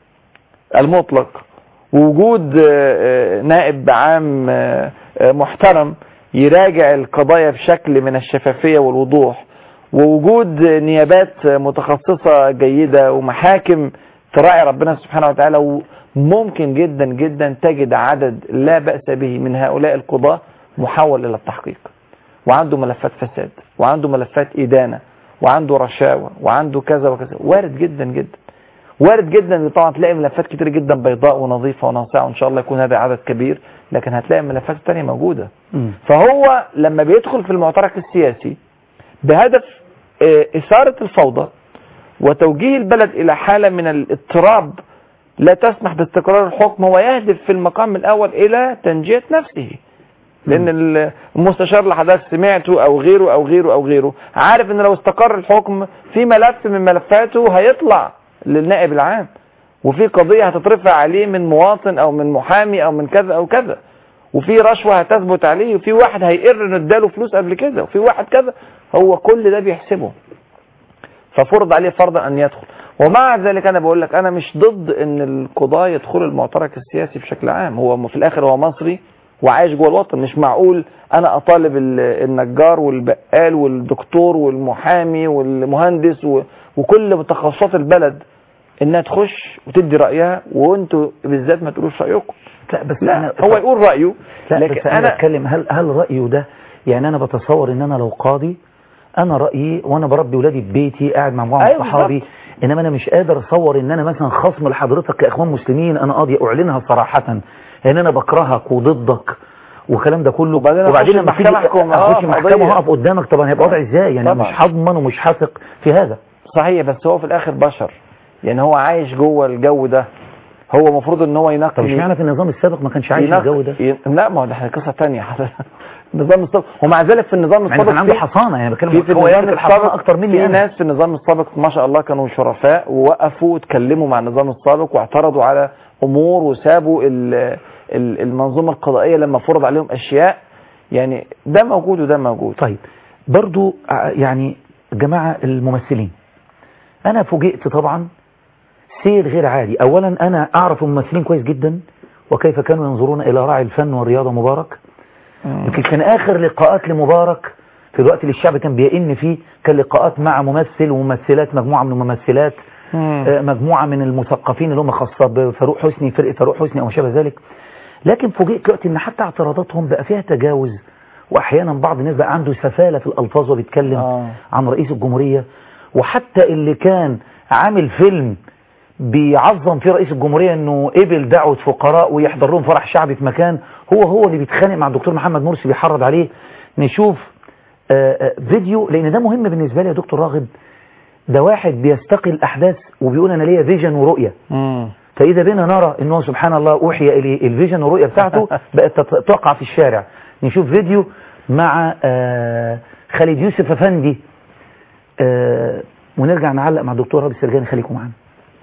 المطلق ووجود آه، آه، نائب عام آه، آه، محترم يراجع القضايا بشكل من الشفافية والوضوح ووجود نيابات متخصصة جيدة ومحاكم تراعي ربنا سبحانه وتعالى ممكن جدا جدا تجد عدد لا بأس به من هؤلاء القضاة محول إلى التحقيق وعنده ملفات فساد وعنده ملفات إدانة وعنده رشاوى وعنده كذا وكذا وارد جدا جدا وارد جدا ان طبعا تلاقي ملفات كتير جدا بيضاء ونظيفة وناصعة وان شاء الله يكون هذا عدد كبير لكن هتلاقي ملفات تانية موجودة مم. فهو لما بيدخل في المعترك السياسي بهدف آه، إثارة الفوضى وتوجيه البلد إلى حالة من الاضطراب لا تسمح باستقرار الحكم هو يهدف في المقام الأول إلى تنجية نفسه لأن ال- المستشار اللي حضرتك سمعته أو غيره أو غيره أو غيره عارف إن لو استقر الحكم في ملف من ملفاته هيطلع للنائب العام وفي قضية هتترفع عليه من مواطن أو من محامي أو من كذا أو كذا وفي رشوة هتثبت عليه وفي واحد هيقر انه اداله فلوس قبل كده وفي واحد كذا هو كل ده بيحسبه ففرض عليه فرضا ان يدخل ومع ذلك انا بقول لك انا مش ضد ان القضاة يدخلوا المعترك السياسي بشكل عام هو في الاخر هو مصري وعايش جوه الوطن مش معقول انا اطالب ال- النجار والبقال والدكتور والمحامي والمهندس و- وكل تخصصات البلد انها تخش وتدي رايها وانتوا بالذات ما تقولوش رايكم لا بس لا أنا هو يقول رايه لا لكن بس أنا, انا بتكلم هل هل رأيه ده يعني أنا بتصور إن أنا لو قاضي أنا رأيي وأنا بربي ولادي في بيتي قاعد مع مجموعة من أيوة صحابي بالظبط. إنما أنا مش قادر أتصور إن أنا مثلا خصم لحضرتك كإخوان مسلمين أنا قاضي أعلنها صراحة إن أنا بكرهك وضدك والكلام ده كله وبعدين أخش لما المحكمة تيجي أحكم. اخش آه، في محكمه قضية. وهقف قدامك طبعا هيبقى وضعي ازاي يعني أنا طبعا. مش هضمن ومش هثق في هذا صحيح بس هو في الاخر بشر يعني هو عايش جوه الجو ده هو المفروض ان هو ينقي طب اشمعنى في النظام السابق ما كانش عايش ينقي- الجو ده ي... لا ما هو ده قصه ثانيه النظام السابق ومع ذلك في النظام يعني كان السابق عنده في- حصانه يعني في بتكلم في هو النظام يملك الحصانه السابق اكتر مني في انا ناس في النظام السابق ما شاء الله كانوا شرفاء ووقفوا واتكلموا مع النظام السابق واعترضوا على امور وسابوا ال- ال- المنظومه القضائيه لما فرض عليهم اشياء يعني ده موجود وده موجود طيب برضو ع- يعني جماعة الممثلين أنا فوجئت طبعا سير غير عادي أولا أنا أعرف الممثلين كويس جدا وكيف كانوا ينظرون إلى راعي الفن والرياضة مبارك يمكن كان آخر لقاءات لمبارك في الوقت اللي الشعب كان بيئن فيه كان لقاءات مع ممثل وممثلات مجموعة من الممثلات مم. آه، مجموعة من المثقفين اللي هم خاصة بفاروق حسني فرقة فاروق حسني أو ما شابه ذلك لكن فوجئت دلوقتي ان حتى اعتراضاتهم بقى فيها تجاوز واحيانا بعض الناس بقى عنده سفالة في الالفاظ وبيتكلم آه. عن رئيس الجمهورية وحتى اللي كان عامل فيلم بيعظم فيه رئيس الجمهورية انه قبل دعوة فقراء ويحضر لهم فرح شعبي في مكان هو هو اللي بيتخانق مع الدكتور محمد مرسي بيحرض عليه نشوف آه، آه، فيديو لان ده مهم بالنسبة لي يا دكتور راغب ده واحد بيستقي الاحداث وبيقول انا ليا فيجن ورؤية مم. فإذا بنا نرى أنه سبحان الله أوحي إليه الفيجن والرؤية بتاعته بقت تت- تقع في الشارع نشوف فيديو مع آه، خالد يوسف أفندي آه، ونرجع نعلق مع الدكتور رابي السرجاني خليكم معانا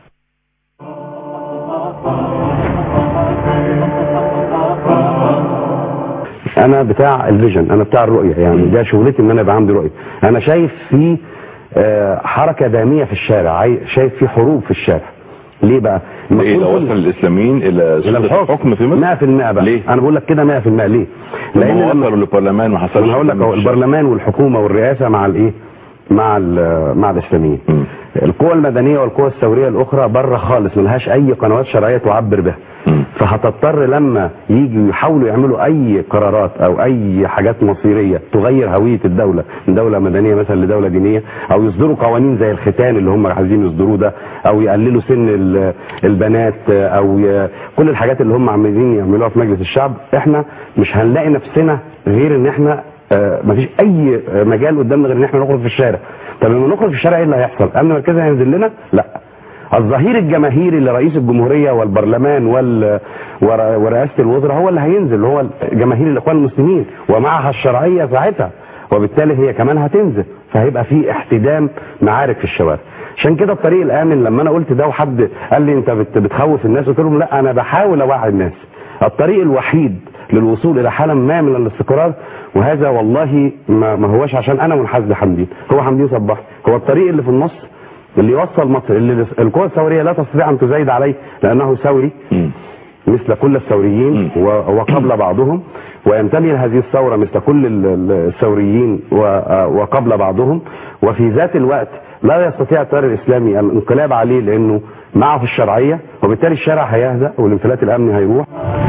انا بتاع الفيجن انا بتاع الرؤيه يعني ده شغلتي ان انا يبقى عندي رؤيه انا شايف في آه، حركه داميه في الشارع عاي- شايف في حروب في الشارع ليه بقى ايه المفروض لو كل- وصل الاسلاميين الى الى سلطة الحكم الحكم في مصر 100% بقى ليه؟ انا بقول لك كده 100% ليه لان لان لما وصلوا للبرلمان ما حصلش انا هقول لك حكم اهو في الشارع. البرلمان والحكومه والرئاسه مع الايه مع ال- مع الاسلاميين مم. القوى المدنيه والقوى الثوريه الاخرى بره خالص ملهاش اي قنوات شرعيه تعبر بها مم. فهتضطر لما يجوا يحاولوا يعملوا اي قرارات او اي حاجات مصيريه تغير هويه الدوله من دوله مدنيه مثلا لدوله دينيه او يصدروا قوانين زي الختان اللي هم عايزين يصدروه ده او يقللوا سن ال- البنات او ي... كل الحاجات اللي هم عايزين يعملوها في مجلس الشعب احنا مش هنلاقي نفسنا غير ان احنا آه، مفيش اي مجال قدامنا غير ان احنا نخرج في الشارع طب لما نخرج في الشارع ايه اللي هيحصل امن مركزي هينزل لنا لا الظهير الجماهيري لرئيس الجمهورية والبرلمان وال... ور- ورئاسة الوزراء هو اللي هينزل هو جماهير الإخوان المسلمين ومعها الشرعية ساعتها وبالتالي هي كمان هتنزل فهيبقى في احتدام معارك في الشوارع عشان كده الطريق الآمن لما أنا قلت ده وحد قال لي أنت بت... بتخوف الناس قلت لهم لا أنا بحاول أوعي الناس الطريق الوحيد للوصول إلى حالة ما من الاستقرار وهذا والله ما, ما هوش عشان أنا منحاز لحمدين هو حمدين صباحي هو الطريق اللي في النص اللي يوصل مصر اللي القوى الثوريه لا تستطيع ان تزايد عليه لانه ثوري مثل كل الثوريين و- وقبل بعضهم وينتمي لهذه الثوره مثل كل ال- ال- الثوريين و- وقبل بعضهم وفي ذات الوقت لا يستطيع التيار الاسلامي الانقلاب عليه لانه معه الشرعيه وبالتالي الشارع هيهدأ والانفلات الامني هيروح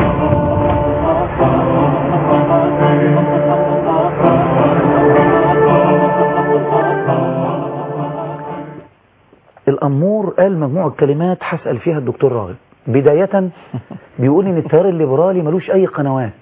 الأمور قال مجموعة كلمات هسأل فيها الدكتور راغب بداية بيقول إن التيار الليبرالي ملوش أي قنوات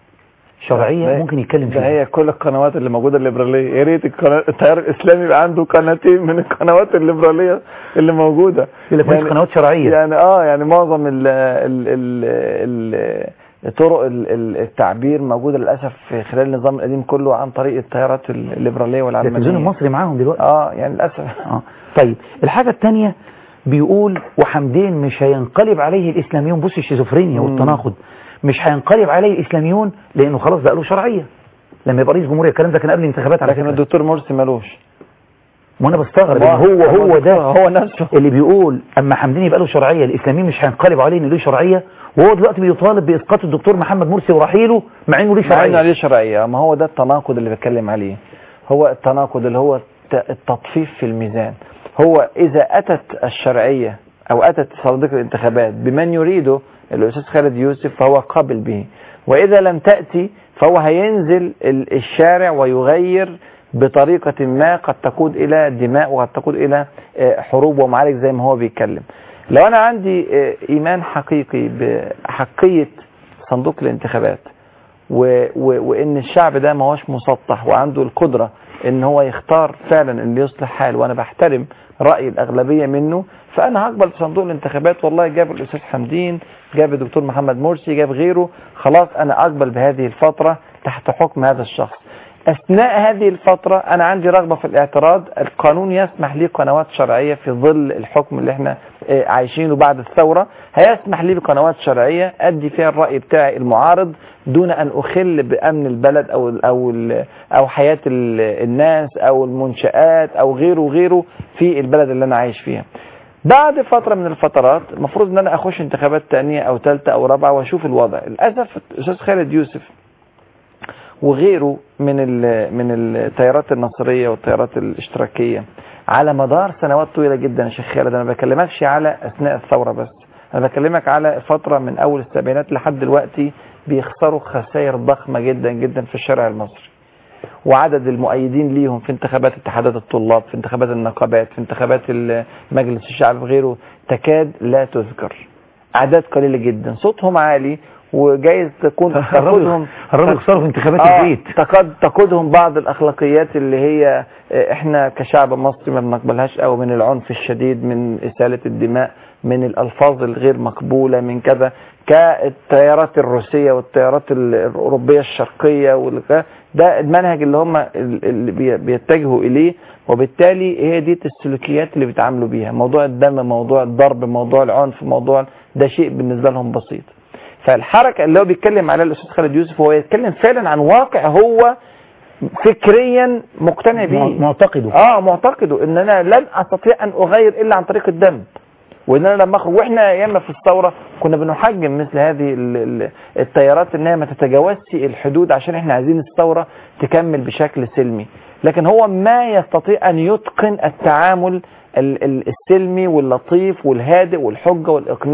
شرعية ده- ممكن يتكلم ده فيها هي كل القنوات اللي موجوده الليبراليه يا ريت القناة- التيار الاسلامي يبقى عنده قناتين من القنوات الليبراليه اللي موجوده يقول لك ملوش قنوات شرعية يعني اه يعني معظم ال ال ال ال طرق ال- ال- التعبير موجوده للاسف في خلال النظام القديم كله عن طريق التيارات الليبراليه التلفزيون والعلمانيه المصري معاهم دلوقتي اه يعني للاسف آه. طيب الحاجة الثانية بيقول وحمدين مش هينقلب عليه الإسلاميون بص الشيزوفرينيا مم. والتناقض مش هينقلب عليه الإسلاميون لأنه خلاص بقى له شرعية لما يبقى رئيس جمهورية الكلام ده كان قبل الانتخابات على لكن فكرة الدكتور مرسي مالوش وانا بستغرب ما إن هو هو ده هو نفسه اللي بيقول اما حمدين يبقى له شرعيه الاسلاميين مش هينقلب عليه انه له شرعيه وهو دلوقتي بيطالب باسقاط الدكتور محمد مرسي ورحيله مع انه له مع انه شرعيه عليه شرعيه ما هو ده التناقض اللي بتكلم عليه هو التناقض اللي هو الت- التطفيف في الميزان هو اذا اتت الشرعيه او اتت صناديق الانتخابات بمن يريده الاستاذ خالد يوسف فهو قابل به واذا لم تاتي فهو هينزل ال- الشارع ويغير بطريقة ما قد تقود إلى دماء وقد تقود إلى آه، حروب ومعارك زي ما هو بيتكلم لو أنا عندي آه، إيمان حقيقي بحقية صندوق الانتخابات و و وان الشعب ده ما هوش مسطح وعنده القدرة ان هو يختار فعلا اللي يصلح حال وانا بحترم رأي الاغلبية منه فانا هقبل في صندوق الانتخابات والله جاب الاستاذ حمدين جاب الدكتور محمد مرسي جاب غيره خلاص انا اقبل بهذه الفترة تحت حكم هذا الشخص اثناء هذه الفترة انا عندي رغبة في الاعتراض القانون يسمح لي قنوات شرعية في ظل الحكم اللي احنا آه، عايشينه بعد الثورة هيسمح لي بقنوات شرعية ادي فيها الرأي بتاعي المعارض دون ان اخل بامن البلد او ال او ال او حياة ال- الناس او المنشآت او غيره وغيره في البلد اللي انا عايش فيها بعد فترة من الفترات المفروض ان انا اخش انتخابات تانية او ثالثة او رابعة واشوف الوضع للاسف الاستاذ خالد يوسف وغيره من ال- من التيارات النصريه والتيارات الاشتراكيه على مدار سنوات طويله جدا يا شيخ خالد انا ما بكلمكش على اثناء الثوره بس انا بكلمك على فتره من اول السبعينات لحد دلوقتي بيخسروا خسائر ضخمه جدا جدا في الشارع المصري وعدد المؤيدين ليهم في انتخابات اتحادات الطلاب في انتخابات النقابات في انتخابات ال- مجلس الشعب وغيره تكاد لا تذكر اعداد قليله جدا صوتهم عالي وجايز تكون تاخدهم الراجل خسروا في انتخابات آه البيت تقد تقودهم بعض الاخلاقيات اللي هي آه، احنا كشعب مصري ما بنقبلهاش قوي من العنف الشديد من اساله الدماء من الالفاظ الغير مقبوله من كذا كالتيارات الروسيه والتيارات ال- الاوروبيه الشرقيه والك- ده المنهج اللي هم ال- اللي بي- بيتجهوا اليه وبالتالي هي دي السلوكيات اللي بيتعاملوا بيها موضوع الدم موضوع الضرب موضوع العنف موضوع ده شيء بالنسبه لهم بسيط فالحركه اللي هو بيتكلم عليها الاستاذ خالد يوسف هو يتكلم فعلا عن واقع هو فكريا مقتنع بيه معتقده اه معتقده ان انا لن استطيع ان اغير الا عن طريق الدم وان انا لما اخرج واحنا ايام في الثوره كنا بنحجم مثل هذه ال- ال- التيارات ان هي ما تتجاوزش الحدود عشان احنا عايزين الثوره تكمل بشكل سلمي لكن هو ما يستطيع ان يتقن التعامل ال- ال- السلمي واللطيف والهادئ والحجه والاقناع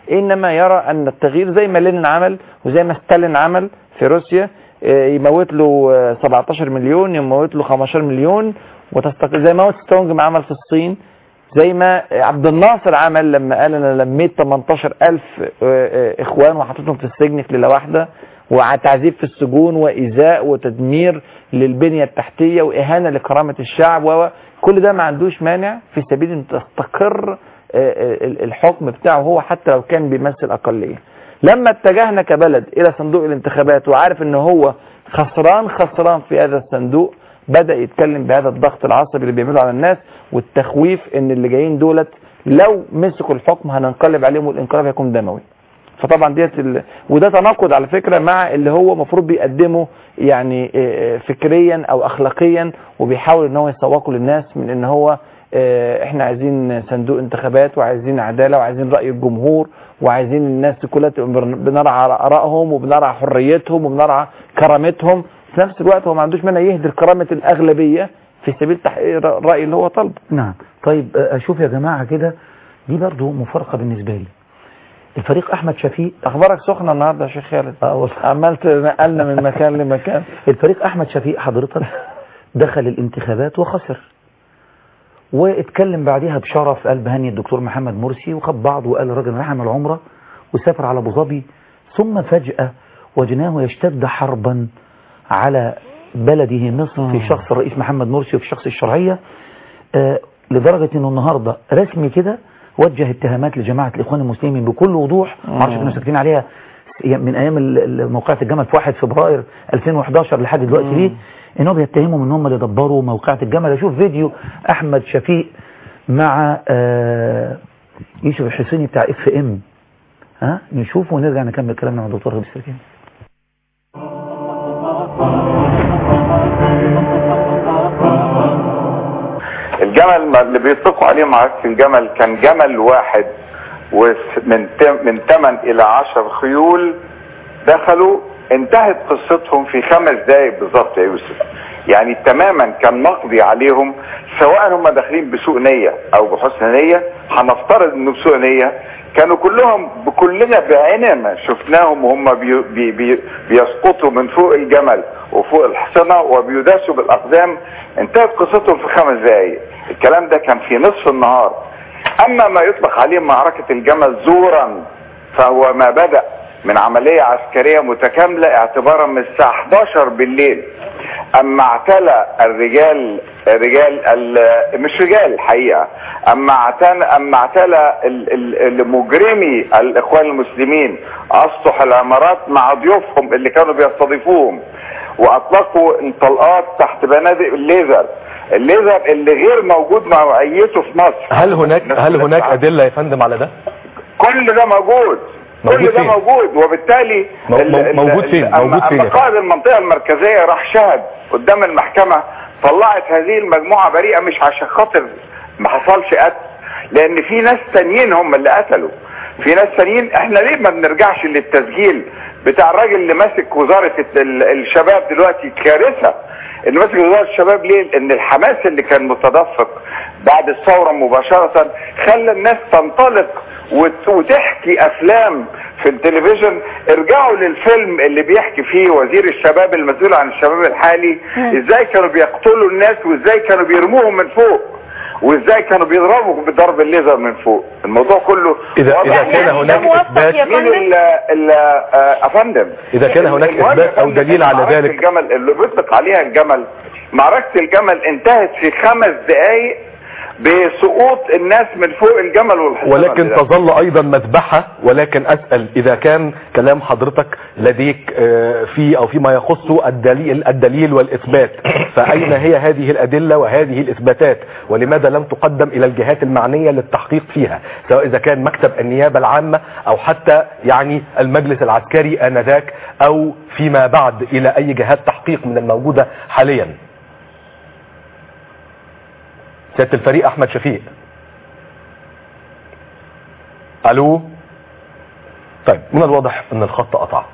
انما يرى ان التغيير زي ما لينين عمل وزي ما ستالين عمل في روسيا آه، يموت له آه، 17 مليون يموت له 15 مليون وتستقل زي ما هو ستونج ما عمل في الصين زي ما عبد الناصر عمل لما قال انا لميت 18 الف اخوان وحطيتهم في السجن في ليله واحده وتعذيب في السجون وايذاء وتدمير للبنيه التحتيه واهانه لكرامه الشعب وكل ده ما عندوش مانع في سبيل ان تستقر آه، آه، الحكم بتاعه هو حتى لو كان بيمثل اقليه لما اتجهنا كبلد الى صندوق الانتخابات وعارف ان هو خسران خسران في هذا الصندوق بدأ يتكلم بهذا الضغط العصبي اللي بيعمله على الناس والتخويف ان اللي جايين دولت لو مسكوا الحكم هننقلب عليهم والانقلاب هيكون دموي فطبعا ديت ال... وده تناقض على فكره مع اللي هو المفروض بيقدمه يعني آه، فكريا او اخلاقيا وبيحاول ان هو يسوقه للناس من ان هو آه، احنا عايزين صندوق انتخابات وعايزين عداله وعايزين راي الجمهور وعايزين الناس كلها تبقى بن- بنرعى ارائهم وبنرعى حريتهم وبنرعى كرامتهم في نفس الوقت هو ما عندوش مانع يهدر كرامه الاغلبيه في سبيل تحقيق الراي اللي هو طالبه نعم طيب آه، اشوف يا جماعة كده دي برضو مفارقة بالنسبة لي الفريق احمد شفيق اخبارك سخنه النهارده يا شيخ خالد اه والله عمال تنقلنا من مكان لمكان الفريق احمد شفيق حضرتك دخل الانتخابات وخسر واتكلم بعدها بشرف قال بهني الدكتور محمد مرسي وخد بعض وقال الراجل راح عمل عمره وسافر على ابو ظبي ثم فجأة وجدناه يشتد حربا على بلده مصر في شخص الرئيس محمد مرسي وفي شخص الشرعية آه لدرجة انه النهاردة رسمي كده وجه اتهامات لجماعة الاخوان المسلمين بكل وضوح معرفش كانوا ساكتين عليها من ايام ال- ال- موقعة الجمل في 1 فبراير 2011 لحد دلوقتي دي انهم بيتهموا ان هم اللي دبروا موقعة الجمل اشوف فيديو احمد شفيق مع آه يوسف الحسيني بتاع اف ام ها نشوفه ونرجع نكمل كلامنا مع الدكتور غبي السركين الجمل ما- اللي بيطلقوا عليه معركة الجمل كان جمل واحد ومن من 8 الى 10 خيول دخلوا انتهت قصتهم في خمس دقايق بالظبط يا يوسف يعني تماما كان مقضي عليهم سواء هم داخلين بسوء نية او بحسن نية هنفترض انه بسوء نية كانوا كلهم بكلنا بعيننا شفناهم وهم بي بي بي بيسقطوا من فوق الجمل وفوق الحصنة وبيداسوا بالاقدام انتهت قصتهم في خمس دقايق الكلام ده كان في نصف النهار اما ما يطلق عليه معركة الجمل زورا فهو ما بدأ من عملية عسكرية متكاملة اعتبارا من الساعة 11 بالليل اما اعتلى الرجال رجال ال- مش رجال الحقيقة اما اعتلى اما اعتلى ال- ال- المجرمي الاخوان المسلمين اسطح العمارات مع ضيوفهم اللي كانوا بيستضيفوهم واطلقوا الطلقات تحت بنادق الليزر الليزر اللي غير موجود نوعيته في مصر هل هناك هل هناك ادله يا فندم على ده كل ده موجود موجود كل ده فين؟ موجود وبالتالي مو- ال- مو- ال- موجود ال- فين؟ أما- موجود فين أما يا فندم؟ قائد المنطقه المركزيه راح شهد قدام المحكمه طلعت هذه المجموعه بريئه مش عشان خاطر ما حصلش قتل لان في ناس تانيين هم اللي قتلوا في ناس تانيين احنا ليه ما بنرجعش للتسجيل بتاع الراجل اللي ماسك وزاره ال- الشباب دلوقتي كارثه اللي ماسك وزاره الشباب ليه؟ لان الحماس اللي كان متدفق بعد الثوره مباشره خلى الناس تنطلق وت- وتحكي افلام في التلفزيون ارجعوا للفيلم اللي بيحكي فيه وزير الشباب المسؤول عن الشباب الحالي ازاي كانوا بيقتلوا الناس وازاي كانوا بيرموهم من فوق وازاي كانوا بيضربوا بضرب الليزر من فوق الموضوع كله إذا- واضح. إذا كان هناك موفق إثبات- يا مين فندم ال ال آه، افندم إذا كان هناك المهم إثبات أو يا فندم دليل على معركة ذلك. الجمل اللي بيطلق عليها الجمل معركة الجمل انتهت في خمس دقايق بسقوط الناس من فوق الجمل والحصان ولكن تظل ايضا مذبحة ولكن اسأل اذا كان كلام حضرتك لديك آه، في او فيما يخص الدليل, الدليل والاثبات فاين هي هذه الادلة وهذه الاثباتات ولماذا لم تقدم الى الجهات المعنية للتحقيق فيها سواء اذا كان مكتب النيابة العامة او حتى يعني المجلس العسكري انذاك او فيما بعد الى اي جهات تحقيق من الموجودة حاليا سيادة الفريق احمد شفيق الو طيب من الواضح ان الخط قطع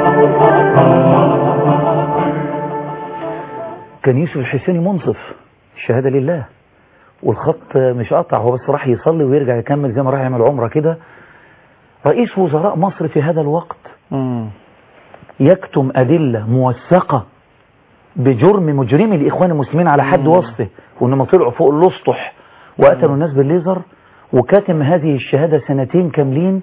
كان يوسف الحسيني منصف الشهادة لله والخط مش قطع هو بس راح يصلي ويرجع يكمل زي ما راح يعمل عمرة كده رئيس وزراء مصر في هذا الوقت مم. يكتم أدلة موثقة بجرم مجرمي الإخوان المسلمين على حد وصفه وإنما طلعوا فوق الأسطح وقتلوا الناس بالليزر وكاتم هذه الشهادة سنتين كاملين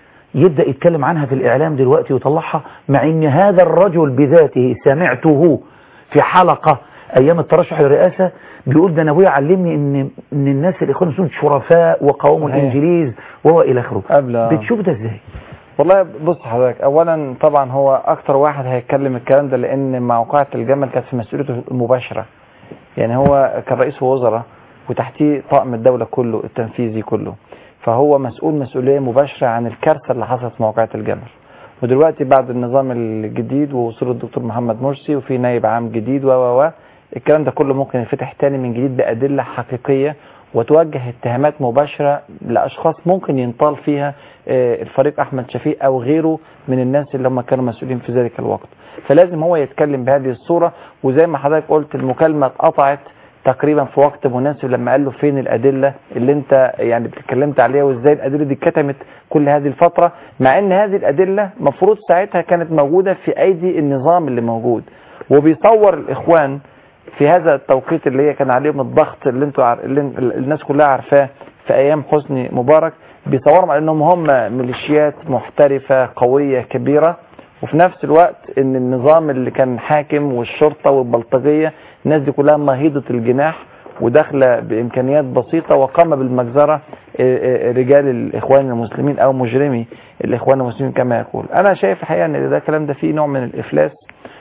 يبدأ يتكلم عنها في الإعلام دلوقتي ويطلعها مع إن هذا الرجل بذاته سمعته في حلقة أيام الترشح للرئاسة بيقول ده أنا أبويا علمني إن إن الناس الإخوان المسلمين شرفاء وقاوموا صحيح. الإنجليز وهو إلى آخره قبل آه. بتشوف ده إزاي؟ والله بص حضرتك اولا طبعا هو اكتر واحد هيتكلم الكلام ده لان موقعة الجمل كانت في مسؤوليته المباشرة يعني هو كان رئيس وزراء وتحتيه طاقم الدولة كله التنفيذي كله فهو مسؤول مسؤولية مباشرة عن الكارثة اللي حصلت في موقعة الجمل ودلوقتي بعد النظام الجديد ووصول الدكتور محمد مرسي وفي نائب عام جديد و و و الكلام ده كله ممكن يفتح تاني من جديد بأدلة حقيقية وتوجه اتهامات مباشرة لأشخاص ممكن ينطال فيها آه، الفريق أحمد شفيق أو غيره من الناس اللي هم كانوا مسؤولين في ذلك الوقت فلازم هو يتكلم بهذه الصورة وزي ما حضرتك قلت المكالمة اتقطعت تقريبا في وقت مناسب لما قال له فين الأدلة اللي انت يعني اتكلمت عليها وازاي الأدلة دي اتكتمت كل هذه الفترة مع ان هذه الأدلة مفروض ساعتها كانت موجودة في أيدي النظام اللي موجود وبيصور الإخوان في هذا التوقيت اللي هي كان عليهم الضغط اللي انتوا عار... اللي الناس كلها عارفاه في ايام حسني مبارك بيصورهم على انهم هم ميليشيات محترفة قوية كبيرة وفي نفس الوقت ان النظام اللي كان حاكم والشرطة والبلطجية الناس دي كلها مهيضة الجناح وداخلة بامكانيات بسيطة وقام بالمجزرة اه، اه، رجال الاخوان المسلمين او مجرمي الاخوان المسلمين كما يقول انا شايف الحقيقة ان ده الكلام ده فيه نوع من الافلاس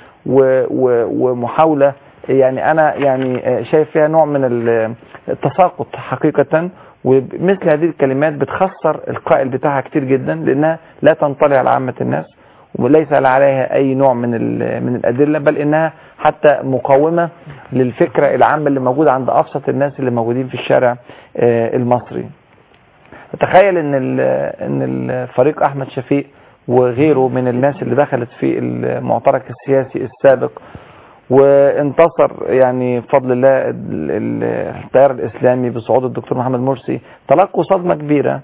و- و- ومحاولة يعني انا يعني شايف فيها نوع من ال- التساقط حقيقة ومثل هذه الكلمات بتخسر القائل بتاعها كتير جدا لانها لا تنطلي على عامة الناس وليس عليها اي نوع من ال- من الادله بل انها حتى مقاومه للفكره العامه اللي موجوده عند ابسط الناس اللي موجودين في الشارع آه، المصري. تخيل ان ال- ان الفريق احمد شفيق وغيره من الناس اللي دخلت في المعترك السياسي السابق وانتصر يعني بفضل الله ال- ال- التيار الاسلامي بصعود الدكتور محمد مرسي تلقوا صدمه كبيره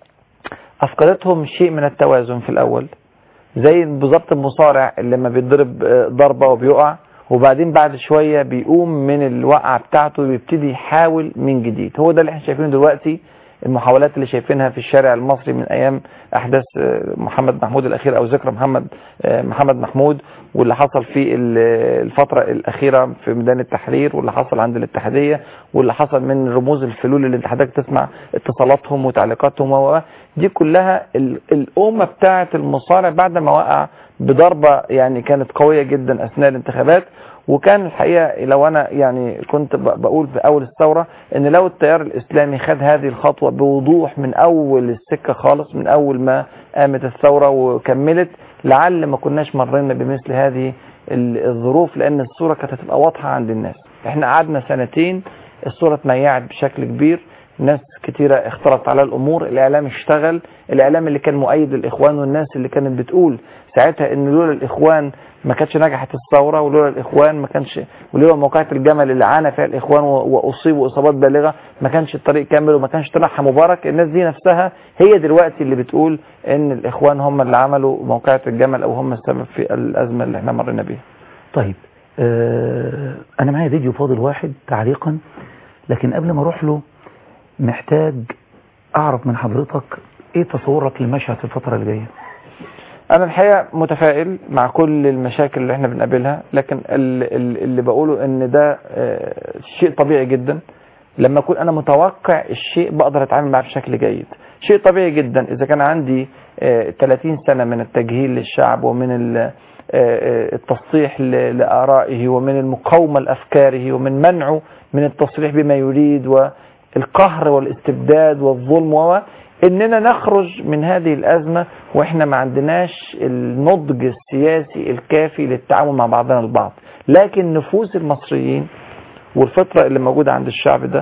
افقدتهم شيء من التوازن في الاول زي بالظبط المصارع اللي لما بيتضرب آه، ضربه وبيقع وبعدين بعد شويه بيقوم من الوقعه بتاعته ويبتدي يحاول من جديد هو ده اللي احنا شايفينه دلوقتي المحاولات اللي شايفينها في الشارع المصري من ايام احداث آه، محمد محمود الاخير او ذكرى محمد آه، محمد محمود واللي حصل في ال- الفتره الاخيره في ميدان التحرير واللي حصل عند الاتحاديه واللي حصل من رموز الفلول اللي انت حضرتك تسمع اتصالاتهم وتعليقاتهم و و- دي كلها ال- الامه بتاعه المصارع بعد ما وقع بضربه يعني كانت قويه جدا اثناء الانتخابات وكان الحقيقه لو انا يعني كنت ب- بقول في اول الثوره ان لو التيار الاسلامي خد هذه الخطوه بوضوح من اول السكه خالص من اول ما قامت الثوره وكملت لعل ما كناش مرينا بمثل هذه ال- الظروف لان الصوره كانت هتبقى واضحه عند الناس احنا قعدنا سنتين الصوره اتميعت بشكل كبير ناس كتيرة اختلط على الأمور الإعلام اشتغل الإعلام اللي كان مؤيد للإخوان والناس اللي كانت بتقول ساعتها إن لولا الإخوان ما كانتش نجحت الثورة ولولا الإخوان ما كانش ولولا موقعة الجمل اللي عانى فيها الإخوان و- وأصيبوا إصابات بالغة ما كانش الطريق كامل وما كانش طلعها مبارك الناس دي نفسها هي دلوقتي اللي بتقول إن الإخوان هم اللي عملوا موقعة الجمل أو هم السبب في الأزمة اللي احنا مرينا بيها طيب آه أنا معايا فيديو فاضل واحد تعليقا لكن قبل ما أروح له محتاج أعرف من حضرتك إيه تصورك للمشهد في الفترة اللي جاية انا الحقيقه متفائل مع كل المشاكل اللي احنا بنقابلها لكن ال- ال- اللي بقوله ان ده آه، شيء طبيعي جدا لما اكون انا متوقع الشيء بقدر اتعامل معاه بشكل جيد شيء طبيعي جدا اذا كان عندي آه، 30 سنه من التجهيل للشعب ومن ال- آه، آه، التصحيح ل- لارائه ومن المقاومه لافكاره ومن منعه من التصريح بما يريد والقهر والاستبداد والظلم و اننا نخرج من هذه الازمه واحنا ما عندناش النضج السياسي الكافي للتعامل مع بعضنا البعض لكن نفوس المصريين والفطره اللي موجوده عند الشعب ده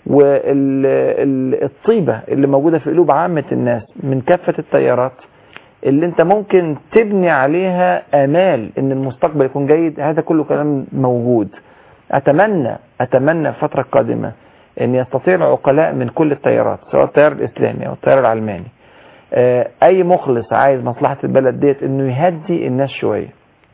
والطيبه اللي موجوده في قلوب عامه الناس من كافه التيارات اللي انت ممكن تبني عليها امال ان المستقبل يكون جيد هذا كله كلام موجود اتمنى اتمنى في الفتره القادمه ان يستطيع العقلاء من كل التيارات سواء التيار الاسلامي او التيار العلماني آه، اي مخلص عايز مصلحه البلد ديت انه يهدي الناس شويه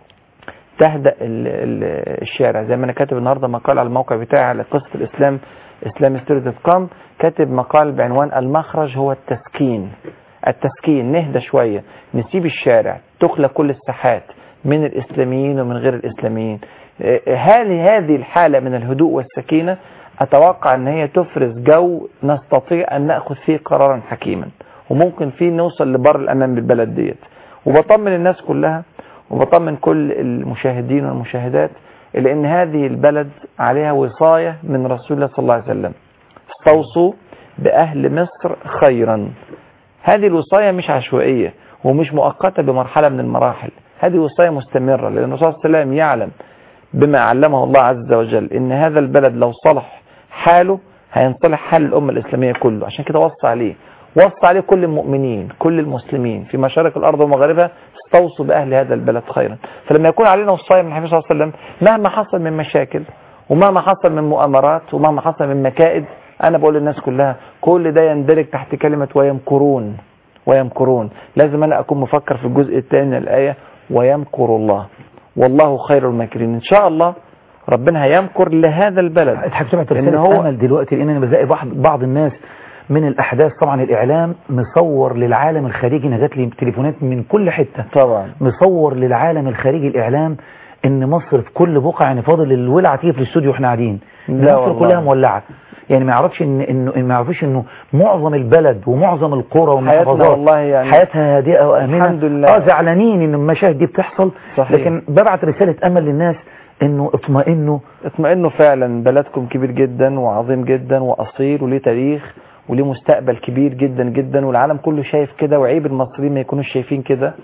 تهدأ ال- ال- الشارع زي ما انا كاتب النهارده مقال على الموقع بتاعي على قصه الاسلام اسلام ستوري دوت كوم كاتب مقال بعنوان المخرج هو التسكين التسكين نهدى شويه نسيب الشارع تخلى كل الساحات من الاسلاميين ومن غير الاسلاميين آه، هل هذه الحاله من الهدوء والسكينه اتوقع ان هي تفرز جو نستطيع ان ناخذ فيه قرارا حكيما وممكن فيه نوصل لبر الامان بالبلد ديت وبطمن الناس كلها وبطمن كل المشاهدين والمشاهدات إلى أن هذه البلد عليها وصاية من رسول الله صلى الله عليه وسلم استوصوا بأهل مصر خيرا هذه الوصاية مش عشوائية ومش مؤقتة بمرحلة من المراحل هذه وصاية مستمرة لأن الرسول صلى الله عليه وسلم يعلم بما علمه الله عز وجل ان هذا البلد لو صلح حاله هينصلح حال الأمة الإسلامية كله عشان كده وصى عليه وصى عليه كل المؤمنين كل المسلمين في مشارق الأرض ومغاربها استوصوا بأهل هذا البلد خيرا فلما يكون علينا وصاية من النبي صلى الله عليه وسلم مهما حصل من مشاكل ومهما حصل من مؤامرات ومهما حصل من مكائد أنا بقول للناس كلها كل ده يندرج تحت كلمة ويمكرون ويمكرون لازم أنا أكون مفكر في الجزء الثاني من الآية ويمكر الله والله خير الماكرين إن شاء الله ربنا هيمكر لهذا البلد حضرتك سمعت إن رسالة هو- أمل دلوقتي لأن أنا بلاقي بعض بعض الناس من الأحداث طبعا الإعلام مصور للعالم الخارجي أنا جات لي تليفونات من كل حتة طبعا مصور للعالم الخارجي الإعلام إن مصر في كل بقعة يعني فاضل الولعة تيجي في الاستوديو واحنا قاعدين لا مصر والله. كلها مولعة يعني ما يعرفش إن إنه ما يعرفوش إنه معظم البلد ومعظم القرى حياتنا والمحافظات والله يعني حياتها هادئة وآمنة الحمد لله. اه زعلانين إن المشاهد دي بتحصل صحيح. لكن ببعت رسالة أمل للناس إنه اطمئنوا اطمئنوا فعلا بلدكم كبير جدا وعظيم جدا وأصيل وليه تاريخ وليه مستقبل كبير جدا جدا والعالم كله شايف كده وعيب المصريين ما يكونوش شايفين كده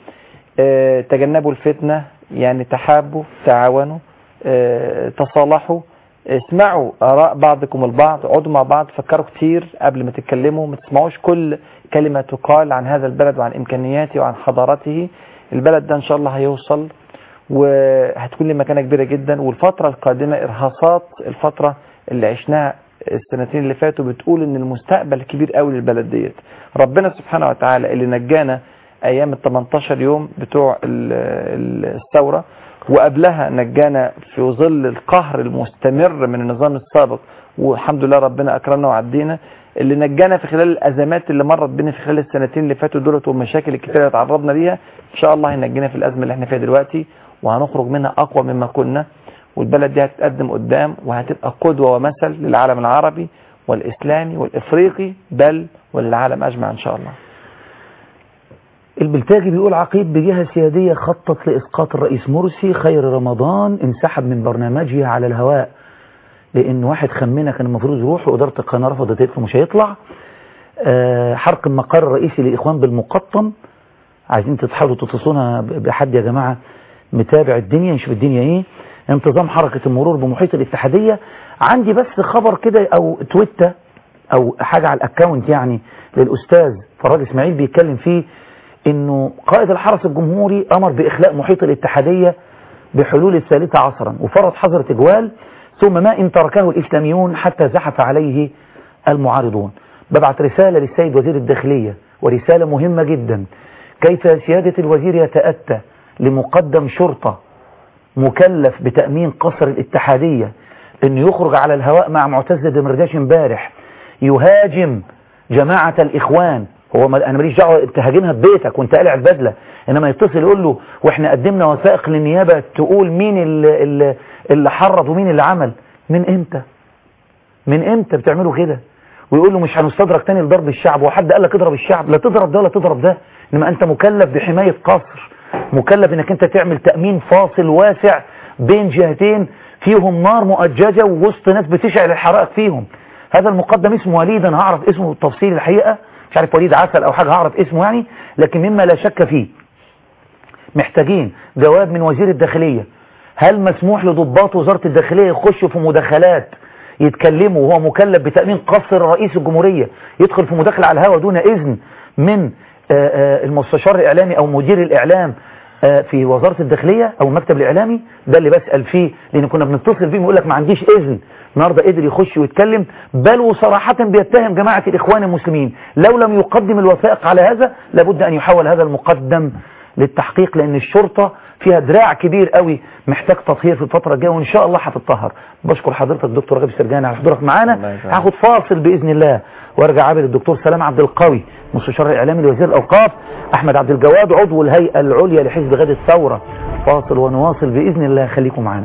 اه تجنبوا الفتنة يعني تحابوا تعاونوا اه تصالحوا اسمعوا آراء بعضكم البعض اقعدوا مع بعض فكروا كتير قبل ما تتكلموا ما تسمعوش كل كلمة تقال عن هذا البلد وعن إمكانياته وعن حضارته البلد ده إن شاء الله هيوصل وهتكون له مكانة كبيرة جدا والفترة القادمة إرهاصات الفترة اللي عشناها السنتين اللي فاتوا بتقول ان المستقبل كبير قوي للبلد ديت ربنا سبحانه وتعالى اللي نجانا ايام ال 18 يوم بتوع ال- ال- الثورة وقبلها نجانا في ظل القهر المستمر من النظام السابق والحمد لله ربنا اكرمنا وعدينا اللي نجانا في خلال الازمات اللي مرت بينا في خلال السنتين اللي فاتوا دولت والمشاكل الكتيره اللي تعرضنا ليها ان شاء الله هينجينا في الازمه اللي احنا فيها دلوقتي وهنخرج منها اقوى مما كنا والبلد دي هتتقدم قدام وهتبقى قدوه ومثل للعالم العربي والاسلامي والافريقي بل وللعالم اجمع ان شاء الله البلتاجي بيقول عقيد بجهة سيادية خطط لإسقاط الرئيس مرسي خير رمضان انسحب من برنامجه على الهواء لأن واحد خمنه كان المفروض يروح وإدارة القناة رفضت قالت له مش هيطلع آه، حرق المقر الرئيسي للإخوان بالمقطم عايزين تتحاولوا تتصلونا ب- بحد يا جماعة متابع الدنيا نشوف الدنيا ايه انتظام حركة المرور بمحيط الاتحادية عندي بس خبر كده او تويتة او حاجة على الاكاونت يعني للاستاذ فراج اسماعيل بيتكلم فيه انه قائد الحرس الجمهوري امر باخلاء محيط الاتحادية بحلول الثالثة عصرا وفرض حظر تجوال ثم ما ان تركه الاسلاميون حتى زحف عليه المعارضون ببعت رسالة للسيد وزير الداخلية ورسالة مهمة جدا كيف سيادة الوزير يتأتى لمقدم شرطة مكلف بتأمين قصر الاتحادية انه يخرج على الهواء مع معتز دمرداش امبارح يهاجم جماعة الاخوان هو ما انا ماليش دعوه تهاجمها ببيتك وانت قالع البدله انما يتصل يقول له واحنا قدمنا وثائق للنيابه تقول مين اللي, اللي, اللي حرض ومين اللي عمل من امتى من امتى بتعملوا كده ويقول له مش هنستدرك تاني لضرب الشعب وحد قال لك اضرب الشعب لا تضرب ده ولا تضرب ده انما انت مكلف بحمايه قصر مكلف انك انت تعمل تامين فاصل واسع بين جهتين فيهم نار مؤججه ووسط ناس بتشعل الحرائق فيهم هذا المقدم اسمه وليد انا هعرف اسمه بالتفصيل الحقيقه مش عارف وليد عسل او حاجه هعرف اسمه يعني لكن مما لا شك فيه محتاجين جواب من وزير الداخليه هل مسموح لضباط وزاره الداخليه يخشوا في مداخلات يتكلموا وهو مكلف بتأمين قصر رئيس الجمهورية يدخل في مداخلة على الهواء دون إذن من آه، آه، المستشار الإعلامي أو مدير الإعلام آه، في وزارة الداخلية او المكتب الاعلامي ده اللي بسأل فيه لان كنا بنتصل فيه ويقول لك ما عنديش اذن النهارده قدر يخش ويتكلم بل وصراحة بيتهم جماعة الاخوان المسلمين لو لم يقدم الوثائق على هذا لابد ان يحول هذا المقدم للتحقيق لان الشرطة فيها دراع كبير قوي محتاج تطهير في الفترة الجاية وان شاء الله هتتطهر بشكر حضرتك دكتور رغب السرجاني على حضورك الله معانا يسعدك. هاخد فاصل باذن الله وارجع عابد الدكتور سلام عبد القوي مستشار الاعلامي لوزير الاوقاف احمد عبد الجواد عضو الهيئة العليا لحزب غد الثورة فاصل ونواصل باذن الله خليكم معانا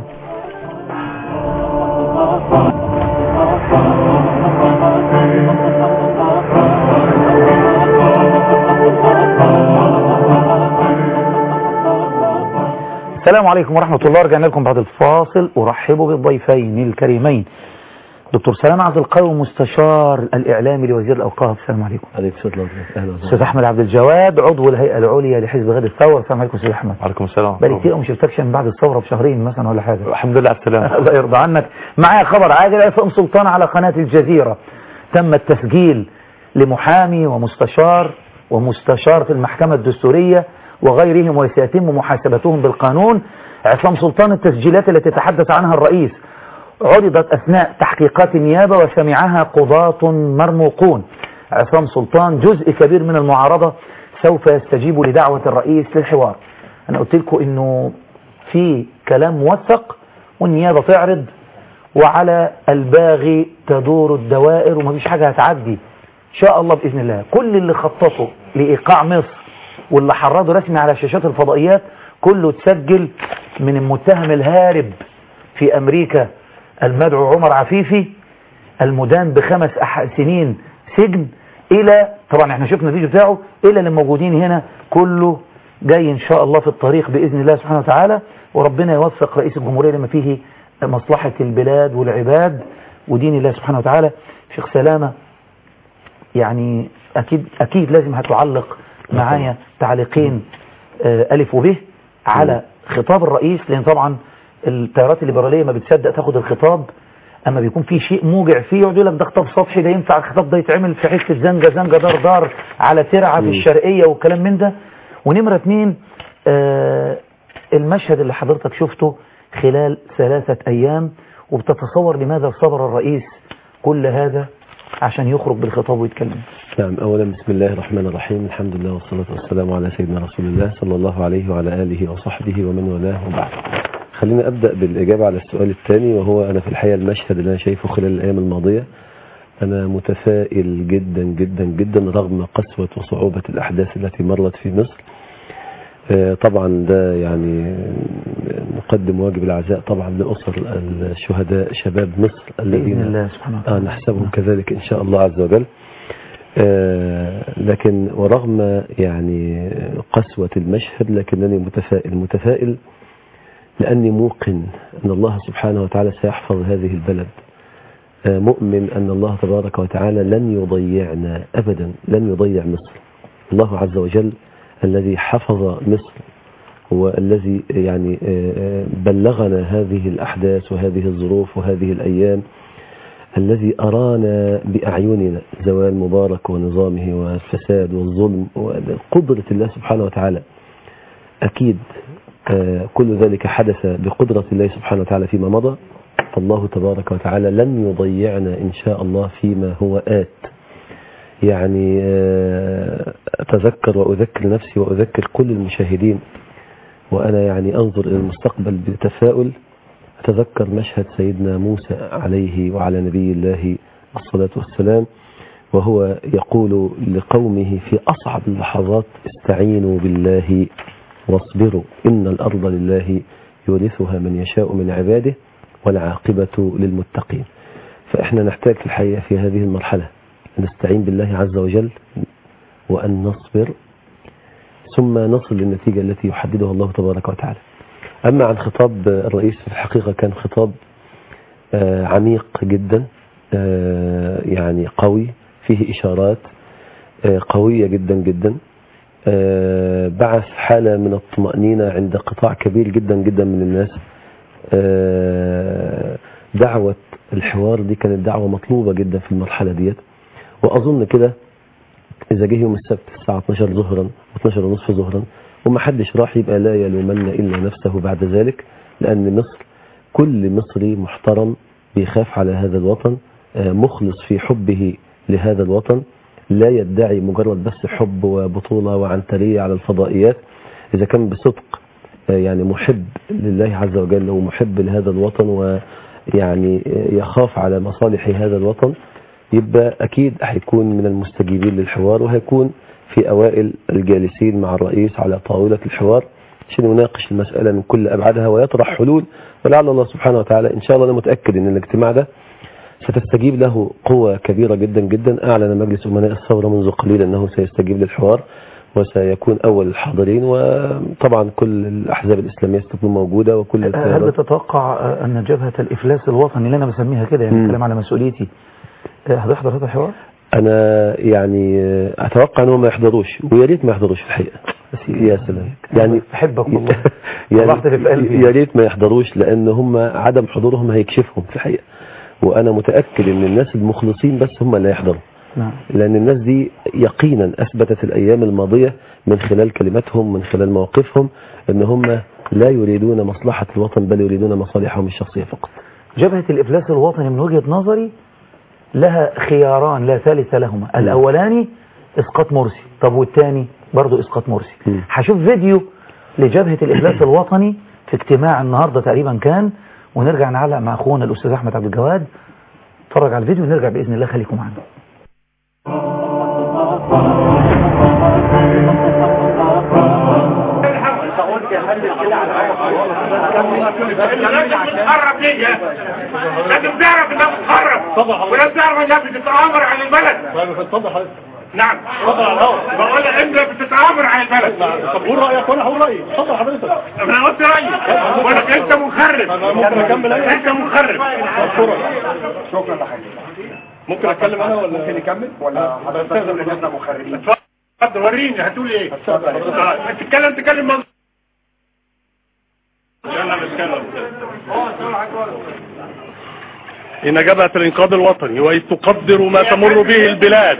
السلام عليكم ورحمة الله رجعنا لكم بعد الفاصل أرحب بالضيفين الكريمين دكتور سلام عبد القوي مستشار الإعلامي لوزير الأوقاف السلام عليكم عليكم السلام اهلا أستاذ أحمد عبد الجواد عضو الهيئة العليا لحزب غد الثورة السلام عليكم أستاذ أحمد عليكم السلام بقالي كتير ما شفتكش من بعد الثورة بشهرين مثلا ولا حاجة الحمد لله على السلامة الله يرضى عنك معايا خبر عاجل عصام سلطان على قناة الجزيرة تم التسجيل لمحامي ومستشار ومستشار في المحكمة الدستورية وغيرهم وسيتم محاسبتهم بالقانون عصام سلطان التسجيلات التي تحدث عنها الرئيس عرضت أثناء تحقيقات النيابة وسمعها قضاة مرموقون عصام سلطان جزء كبير من المعارضة سوف يستجيب لدعوة الرئيس للحوار أنا قلت لكم إنه في كلام موثق والنيابة تعرض وعلى الباغي تدور الدوائر ومفيش حاجة هتعدي إن شاء الله بإذن الله كل اللي خططه لإيقاع مصر واللي حرضه رسمي على شاشات الفضائيات كله تسجل من المتهم الهارب في أمريكا المدعو عمر عفيفي المدان بخمس أح- سنين سجن إلى طبعا احنا شفنا الفيديو بتاعه إلى اللي موجودين هنا كله جاي إن شاء الله في الطريق بإذن الله سبحانه وتعالى وربنا يوفق رئيس الجمهورية لما فيه مصلحة البلاد والعباد ودين الله سبحانه وتعالى شيخ سلامة يعني أكيد, أكيد لازم هتعلق معايا تعليقين آه، ألف وب على خطاب الرئيس لأن طبعا التيارات الليبرالية ما بتصدق تاخد الخطاب أما بيكون في شيء موجع فيه يقعد يقول لك ده خطاب سطحي ده ينفع الخطاب ده يتعمل في حتة زنجة زنجة دار دار على ترعة في الشرقية والكلام من ده ونمرة اتنين آه المشهد اللي حضرتك شفته خلال ثلاثة أيام وبتتصور لماذا صبر الرئيس كل هذا عشان يخرج بالخطاب ويتكلم نعم أولا بسم الله الرحمن الرحيم الحمد لله والصلاة والسلام على سيدنا رسول الله صلى الله عليه وعلى آله وصحبه ومن والاه وبعد خلينا أبدأ بالإجابة على السؤال الثاني وهو أنا في الحقيقة المشهد اللي أنا شايفه خلال الأيام الماضية أنا متفائل جدا جدا جدا رغم قسوة وصعوبة الأحداث التي مرت في مصر آه، طبعا ده يعني نقدم واجب العزاء طبعا لأسر الشهداء شباب مصر بإذن الذين الله سبحانه آه وتعالى نحسبهم كذلك إن شاء الله عز وجل آه لكن ورغم يعني قسوة المشهد لكنني متفائل متفائل لأني موقن أن الله سبحانه وتعالى سيحفظ هذه البلد آه مؤمن أن الله تبارك وتعالى لن يضيعنا أبدا لن يضيع مصر الله عز وجل الذي حفظ مصر هو الذي يعني آه، آه، بلغنا هذه الأحداث وهذه الظروف وهذه الأيام الذي أرانا بأعيننا زوال مبارك ونظامه والفساد والظلم وقدرة الله سبحانه وتعالى أكيد آه، كل ذلك حدث بقدرة الله سبحانه وتعالى فيما مضى فالله تبارك وتعالى لن يضيعنا إن شاء الله فيما هو آت يعني آه، أتذكر وأذكر نفسي وأذكر كل المشاهدين وأنا يعني أنظر إلى المستقبل بتفاؤل أتذكر مشهد سيدنا موسى عليه وعلى نبي الله الصلاة والسلام وهو يقول لقومه في أصعب اللحظات استعينوا بالله واصبروا إن الأرض لله يورثها من يشاء من عباده والعاقبة للمتقين فإحنا نحتاج في الحقيقة في هذه المرحلة أن نستعين بالله عز وجل وأن نصبر ثم نصل للنتيجة التي يحددها الله تبارك وتعالى أما عن خطاب الرئيس في الحقيقة كان خطاب آه، عميق جدا آه، يعني قوي فيه إشارات آه، قوية جدا جدا آه، بعث حالة من الطمأنينة عند قطاع كبير جدا جدا من الناس آه، دعوة الحوار دي كانت دعوة مطلوبة جدا في المرحلة ديت وأظن كده إذا جه يوم السبت الساعة 12 ظهرا و12 ونصف ظهرا ومحدش راح يبقى لا يلومن إلا نفسه بعد ذلك لأن مصر كل مصري محترم بيخاف على هذا الوطن آه، مخلص في حبه لهذا الوطن لا يدعي مجرد بس حب وبطولة وعنترية على الفضائيات إذا كان بصدق آه، يعني محب لله عز وجل ومحب لهذا الوطن ويعني آه، يخاف على مصالح هذا الوطن يبقى أكيد هيكون من المستجيبين للحوار وهيكون في أوائل الجالسين مع الرئيس على طاولة الحوار عشان يناقش المسألة من كل أبعادها ويطرح حلول ولعل الله سبحانه وتعالى إن شاء الله أنا متأكد أن الاجتماع ده ستستجيب له قوة كبيرة جدا جدا أعلن مجلس أمناء الثورة منذ قليل أنه سيستجيب للحوار وسيكون أول الحاضرين وطبعا كل الأحزاب الإسلامية ستكون موجودة وكل هل التيارات بتتوقع آه، أن جبهة الإفلاس الوطني اللي أنا بسميها كده يعني مم. الكلام على مسؤوليتي آه، هتحضر هذا الحوار؟ أنا يعني أتوقع أنهم ما يحضروش ويا ريت ما يحضروش في الحقيقة يا سلام يعني أحبك والله طلعت اللي في يعني قلبي. يا ريت ما يحضروش لأن هم عدم حضورهم هيكشفهم في الحقيقة وأنا متأكد أن الناس المخلصين بس هم اللي هيحضروا نعم لأن الناس دي يقينا أثبتت الأيام الماضية من خلال كلماتهم من خلال مواقفهم أن هم لا يريدون مصلحة الوطن بل يريدون مصالحهم الشخصية فقط جبهة الإفلاس الوطني من وجهة نظري لها خياران لا ثالث لهما الأولاني إسقاط مرسي طب والثاني برضو إسقاط مرسي مم. هشوف فيديو لجبهة الإفلاس الوطني في اجتماع النهاردة تقريبا كان ونرجع نعلق مع أخونا الأستاذ أحمد عبد الجواد اتفرج على الفيديو ونرجع بإذن الله خليكم معنا بتتخرب ليه يا لازم تعرف انها بتتخرب ولازم تعرف انها بتتآمر على البلد نعم اتفضل على الهواء بقول لك انت بتتآمر على البلد طب قول رايك وانا هقول رايي اتفضل حضرتك انا قلت رايي بقول لك انت منخرب ممكن اكمل انا انت منخرب شكرا لحضرتك ممكن اتكلم انا ولا ممكن يكمل ولا حضرتك احنا مخربين اتفضل وريني هتقول ايه اتفضل تتكلم تتكلم مظبوط يلا نتكلم إن جبهة الإنقاذ الوطني وإذ تقدر ما تمر به البلاد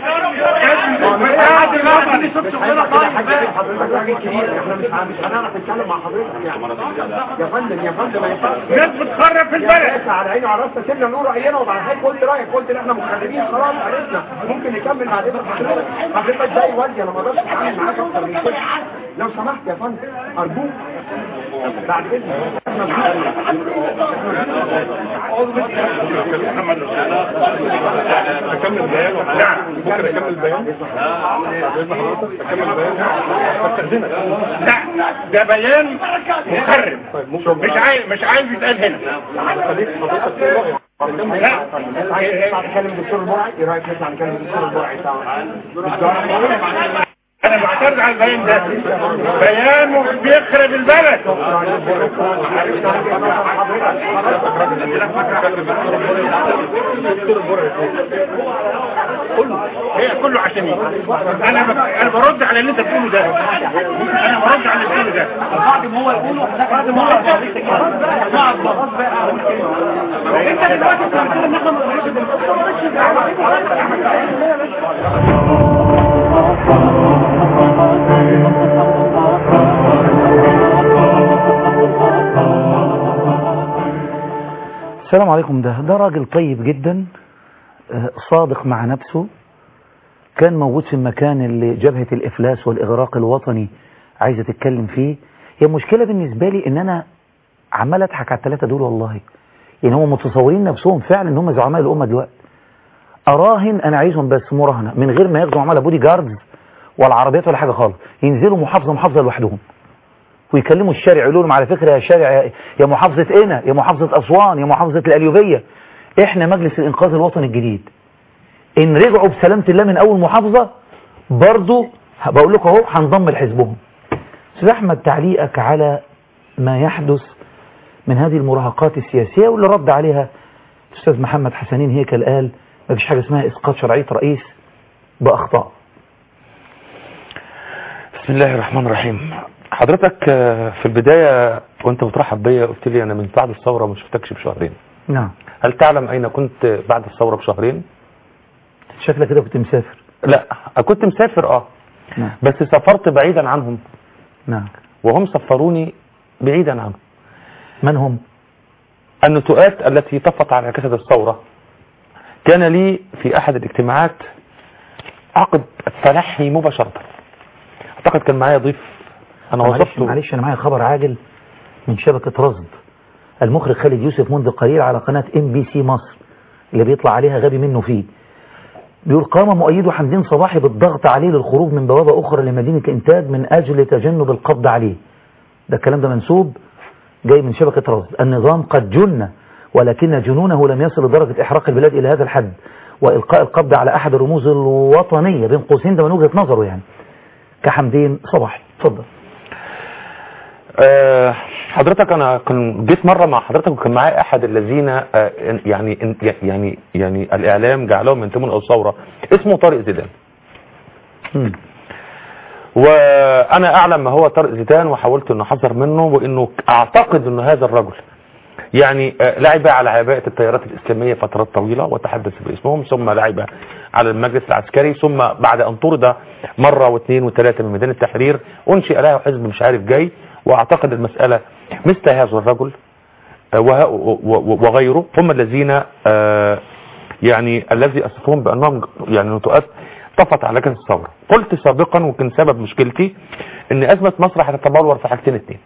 يا فندم يا فندم ما ينفعش ناس بتخرب في البلد على عيني وعلى راسنا سيبنا نقول راينا وبعد كده قلت رايك قلت ان احنا مخربين خلاص عرفنا ممكن نكمل بعدين حضرتك حضرتك زي والدي انا ما اقدرش اتعامل معاك اكتر من كده لو سمحت يا فندم ارجوك بعد اذنك أكمل البيان نعم ممكن أكمل البيان أكمل البيان أستأذنك لا ده بيان مخرب مش عايز مش عايز يتقال هنا لا نتكلم الدكتور البرعي ايه رايك نطلع نتكلم الدكتور البرعي انا معترض على البيان ده بيان بيخرب البلد كله هي كله عشان انا ب... انا برد على اللي انت بتقوله ده انا برد على اللي بتقوله ده بعد ما هو يقوله بعد ما هو انت دلوقتي بتقول ان احنا السلام عليكم ده ده راجل طيب جدا آه، صادق مع نفسه كان موجود في المكان اللي جبهة الإفلاس والإغراق الوطني عايزة تتكلم فيه هي مشكلة بالنسبة لي إن أنا عمال أضحك على الثلاثة دول والله يعني هم متصورين نفسهم فعلا إن هم زعماء الأمة دلوقتي أراهن أنا عايزهم بس مراهنة من غير ما ياخدوا عمالة بودي جاردز ولا عربيات ولا حاجة خالص ينزلوا محافظة محافظة لوحدهم ويكلموا الشارع يقولوا لهم على فكرة يا شارع يا- يا محافظة قنا يا محافظة أسوان يا محافظة القليوبية احنا مجلس الإنقاذ الوطني الجديد إن رجعوا بسلامة الله من أول محافظة برضو بقول لكم أهو هنضم لحزبهم أستاذ أحمد تعليقك على ما يحدث من هذه المراهقات السياسية واللي رد عليها الأستاذ محمد حسنين هيكل قال ما فيش حاجة اسمها إسقاط شرعية رئيس بأخطاء بسم الله الرحمن الرحيم حضرتك آه، في البداية وانت بترحب بيا قلت لي انا من بعد الثورة ما شفتكش بشهرين نعم هل تعلم اين كنت بعد الثورة بشهرين شكلك كده كنت مسافر لا كنت مسافر اه نعم بس سافرت بعيدا عنهم نعم وهم صفروني بعيدا عنه من هم النتوءات التي طفت على جسد الثورة كان لي في أحد الاجتماعات عقد التنحي مباشرة أعتقد كان معايا ضيف أنا معلش وصفته معلش انا معايا خبر عاجل من شبكة رصد المخرج خالد يوسف منذ قليل على قناة ام بي سي مصر اللي بيطلع عليها غبي منه فيه بيقول قام مؤيده حمدين صباحي بالضغط عليه للخروج من بوابة أخرى لمدينة الإنتاج من أجل تجنب القبض عليه ده الكلام ده منسوب جاي من شبكة رصد النظام قد جن ولكن جنونه لم يصل لدرجة إحراق البلاد إلى هذا الحد وإلقاء القبض على أحد الرموز الوطنية بين قوسين ده من وجهة نظره يعني كحمدين صباحي اتفضل أه حضرتك انا كان جيت مره مع حضرتك وكان معايا احد الذين أه يعني يعني يعني الاعلام جعلهم ينتمون الى الثوره اسمه طارق زيدان وانا اعلم ما هو طارق زيدان وحاولت ان احذر منه وانه اعتقد ان هذا الرجل يعني آه، لعب على عباءة التيارات الإسلامية فترات طويلة وتحدث باسمهم ثم لعب على المجلس العسكري ثم بعد أن طرد مرة واثنين وثلاثة من ميدان التحرير أنشئ له حزب مش عارف جاي وأعتقد المسألة مثل هذا الرجل آه، وه- و- و- وغيره هم الذين آه، يعني الذي أصفهم بأنهم يعني نتوءات طفت على جهة الثورة قلت سابقا وكان سبب مشكلتي ان أزمة مصر هتتبلور في حاجتين اتنين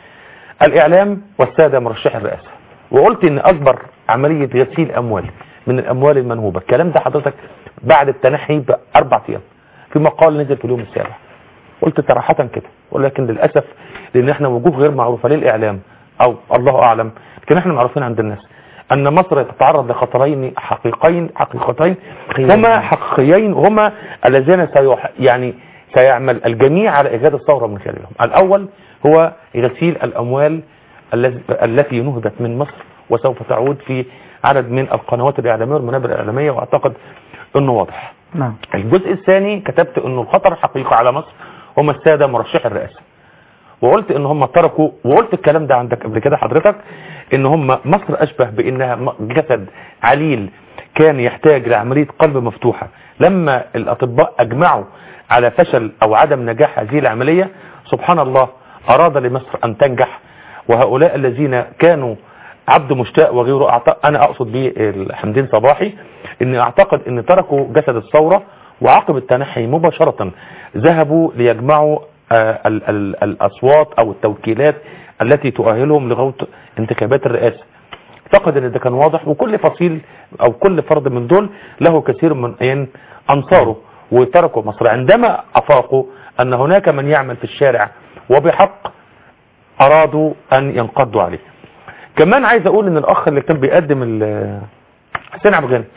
الإعلام والسادة مرشح الرئاسة وقلت ان أكبر عملية غسيل أموال من الأموال المنهوبة الكلام ده حضرتك بعد التنحي بأربع أيام في مقال نزل في اليوم السابع قلت صراحة كده ولكن للأسف لأن احنا وجوه غير معروفة للإعلام أو الله أعلم لكن احنا معروفين عند الناس أن مصر تتعرض لخطرين حقيقين حقيقتين هما حقيقيين هما الذين سيح يعني سيعمل الجميع على إيجاد الثورة من خلالهم الأول هو غسيل الأموال الذي- التي نهبت من مصر وسوف تعود في عدد من القنوات الإعلامية والمنابر الإعلامية وأعتقد أنه واضح نعم الجزء الثاني كتبت أنه الخطر الحقيقي على مصر هم السادة مرشح الرئاسة وقلت ان هم تركوا وقلت الكلام ده عندك قبل كده حضرتك ان هم مصر اشبه بانها م- جسد عليل كان يحتاج لعملية قلب مفتوحة لما الاطباء اجمعوا على فشل او عدم نجاح هذه العملية سبحان الله اراد لمصر ان تنجح وهؤلاء الذين كانوا عبد مشتاق وغيره أعت- انا اقصد به الحمدين صباحي ان اعتقد ان تركوا جسد الثورة وعقب التنحي مباشرة ذهبوا ليجمعوا آه، ال- ال- الأصوات أو التوكيلات التي تؤهلهم لغوت انتخابات الرئاسة اعتقد ان ده كان واضح وكل فصيل او كل فرد من دول له كثير من أين انصاره وتركوا مصر عندما افاقوا ان هناك من يعمل في الشارع وبحق ارادوا ان ينقضوا عليه كمان عايز اقول ان الاخ اللي كان بيقدم ال- حسين عبد الغني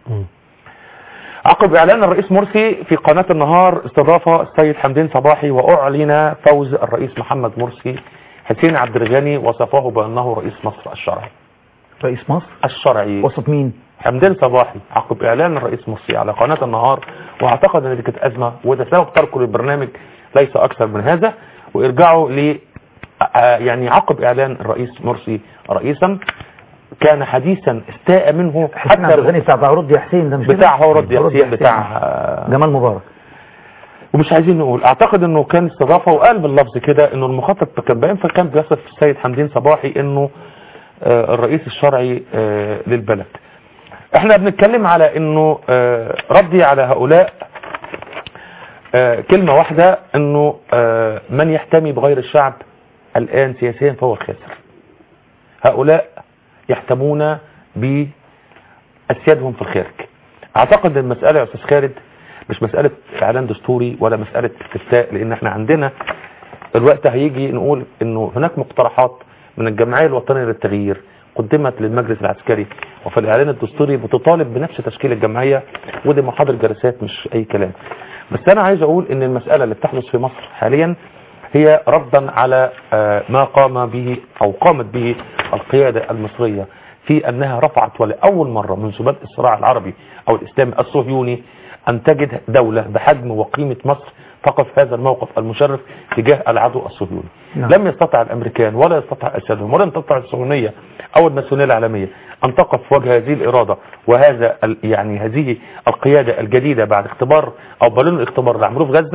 عقب اعلان الرئيس مرسي في قناة النهار استضاف السيد حمدين صباحي واعلن فوز الرئيس محمد مرسي حسين عبد الغني وصفه بانه رئيس مصر الشرعي رئيس مصر الشرعي وسط مين حمدين صباحي عقب اعلان الرئيس مرسي على قناة النهار واعتقد ان دي كانت ازمة وده سبب تركه للبرنامج ليس اكثر من هذا وارجعوا ل آه، يعني عقب اعلان الرئيس مرسي رئيسا كان حديثا استاء منه حسين عبد الغني بتاع رد يا حسين ده مش كده؟ بتاع هو رد يا رد حسين بتاع آه، جمال مبارك ومش عايزين نقول اعتقد انه كان استضافه وقال باللفظ كده انه المخطط كان باين فكان بيصف السيد حمدين صباحي انه آه، الرئيس الشرعي آه، للبلد احنا بنتكلم على انه آه، ردي على هؤلاء آه، كلمة واحدة انه آه، من يحتمي بغير الشعب الان سياسيا فهو الخاسر هؤلاء يحتمون بأسيادهم في الخارج اعتقد ان المسألة يا استاذ خالد مش مسألة اعلان دستوري ولا مسألة استفتاء لان احنا عندنا الوقت هيجي نقول انه هناك مقترحات من الجمعية الوطنية للتغيير قدمت للمجلس العسكري وفي الاعلان الدستوري بتطالب بنفس تشكيل الجمعية ودي محاضر جلسات مش اي كلام بس انا عايز اقول ان المسألة اللي بتحدث في مصر حاليا هي ردا على آه، ما قام به او قامت به القيادة المصرية في انها رفعت ولاول مرة منذ بدء الصراع العربي او الاسلامي الصهيوني ان تجد دولة بحجم وقيمة مصر تقف هذا الموقف المشرف تجاه العدو الصهيوني نعم. لم يستطع الامريكان ولا يستطع اسادهم ولا يستطع الصهيونية او الماسونية العالمية ان تقف وجه هذه الارادة وهذا ال- يعني هذه القيادة الجديدة بعد اختبار او بالون الاختبار اللي عملوه في غزة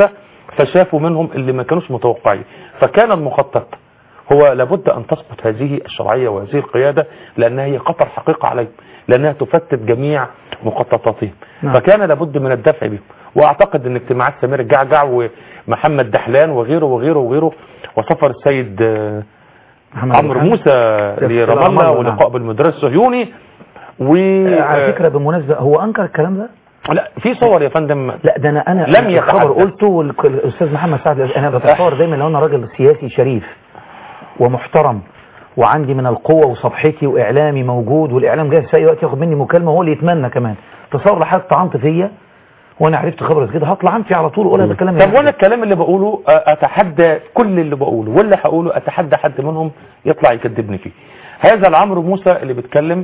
فشافوا منهم اللي ما كانوش متوقعين فكان المخطط هو لابد أن تسقط هذه الشرعية وهذه القيادة لأنها هي خطر حقيقة عليهم لأنها تفتت جميع مخططاتهم نعم. فكان لابد من الدفع بهم وأعتقد أن اجتماعات سمير الجعجع ومحمد دحلان وغيره وغيره وغيره وسفر السيد آه، محمد عمرو محمد. موسى إلى لرام رام الله الله، ولقاء نعم. بالمدرسة الصهيوني و على فكرة بالمناسبة هو أنكر الكلام ده؟ لا في صور يا فندم لا ده انا انا لم في الخبر يتحدث. قلته والاستاذ محمد سعد انا بتصور دايما لو انا راجل سياسي شريف ومحترم وعندي من القوة وصفحتي واعلامي موجود والاعلام جاهز في اي وقت ياخد مني مكالمة هو اللي يتمنى كمان تصور لحضرتك طعنت فيا وانا عرفت خبر كده هطلع انفي على طول اقول هذا الكلام طب وانا الكلام اللي بقوله آه، اتحدى كل اللي بقوله واللي هقوله اتحدى حد منهم يطلع يكذبني فيه هذا العمرو موسى اللي بيتكلم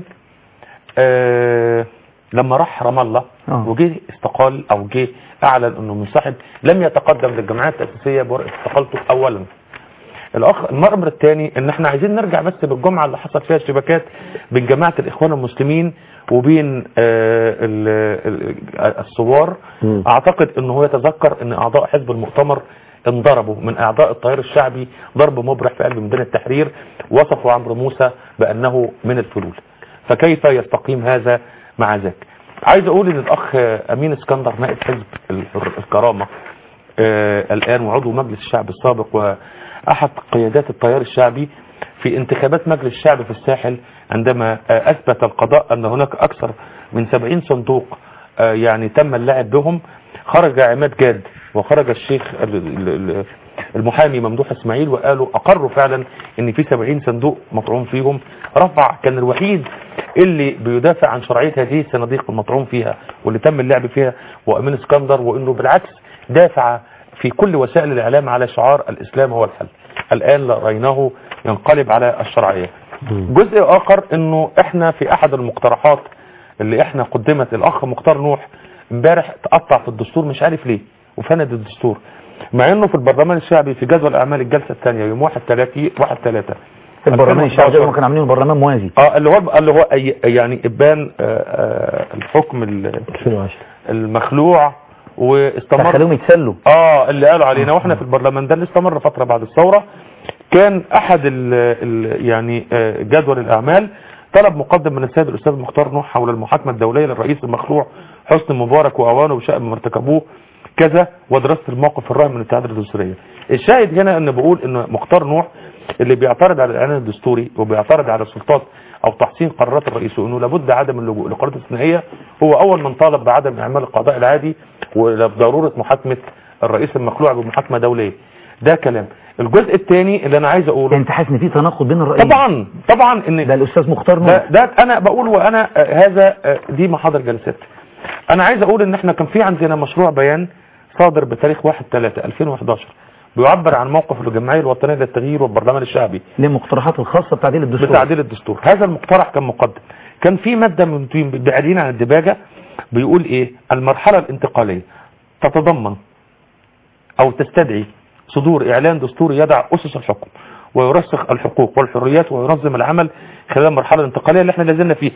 آه لما راح رام الله آه. وجه استقال او جه اعلن انه منسحب لم يتقدم للجمعيات التاسيسيه بورقه استقالته اولا الاخ المأمر الثاني ان احنا عايزين نرجع بس بالجمعه اللي حصل فيها اشتباكات بين جماعه الاخوان المسلمين وبين آه ال- ال- الثوار مم. اعتقد ان هو يتذكر ان اعضاء حزب المؤتمر انضربوا من اعضاء التيار الشعبي ضرب مبرح في قلب ميدان التحرير وصفوا عمرو موسى بانه من الفلول فكيف يستقيم هذا مع ذاك عايز اقول ان الاخ امين اسكندر نائب حزب الحر- الكرامه آه، الآن وعضو مجلس الشعب السابق وأحد قيادات التيار الشعبي في انتخابات مجلس الشعب في الساحل عندما آه، أثبت القضاء أن هناك أكثر من 70 صندوق آه، يعني تم اللعب بهم خرج عماد جاد وخرج الشيخ ال- ال- ال- المحامي ممدوح اسماعيل وقالوا أقروا فعلا أن في 70 صندوق مطعوم فيهم رفع كان الوحيد اللي بيدافع عن شرعية هذه الصناديق المطعوم فيها واللي تم اللعب فيها وأمين اسكندر وأنه بالعكس دافع في كل وسائل الإعلام على شعار الإسلام هو الحل الآن رأيناه ينقلب على الشرعية جزء آخر أنه إحنا في أحد المقترحات اللي إحنا قدمت الأخ مختار نوح امبارح تقطع في الدستور مش عارف ليه وفند الدستور مع انه في البرلمان الشعبي في جدول اعمال الجلسه الثانيه يوم 1 3 1 3 البرلمان الشعبي هم كانوا عاملين برلمان موازي اه اللي هو اللي هو أي- يعني ابان آه، آه، الحكم ال- 2010 المخلوع واستمر خلوهم يتسلوا اه اللي قالوا علينا واحنا في البرلمان ده اللي استمر فتره بعد الثوره كان احد ال ال يعني آه، جدول الاعمال طلب مقدم من السيد الاستاذ مختار نوح حول المحاكمه الدوليه للرئيس المخلوع حسني مبارك واوانه بشان ما ارتكبوه كذا ودراسه الموقف الراهن من الاتحاد الدستوريه الشاهد هنا ان بقول ان مختار نوح اللي بيعترض على الاعلان الدستوري وبيعترض على السلطات او تحسين قرارات الرئيس وانه لابد عدم اللجوء لقرارات استثنائيه هو اول من طالب بعدم اعمال القضاء العادي وبضروره محاكمه الرئيس المخلوع بمحاكمه دوليه ده كلام الجزء الثاني اللي انا عايز اقوله انت حاسس ان في تناقض بين الرأيين طبعا طبعا ان ده الاستاذ مختار ده, نور ده انا بقول وانا آه، هذا آه، دي محاضر جلسات انا عايز اقول ان احنا كان في عندنا مشروع بيان صادر بتاريخ 1 3 2011 بيعبر عن موقف الجمعيه الوطنيه للتغيير والبرلمان الشعبي للمقترحات الخاصة بتعديل الدستور بتعديل الدستور هذا المقترح كان مقدم كان في مادة من بعيدين عن الدباجة بيقول ايه المرحلة الانتقالية تتضمن او تستدعي صدور اعلان دستوري يضع اسس الحكم ويرسخ الحقوق والحريات وينظم العمل خلال المرحلة الانتقالية اللي احنا لازلنا فيها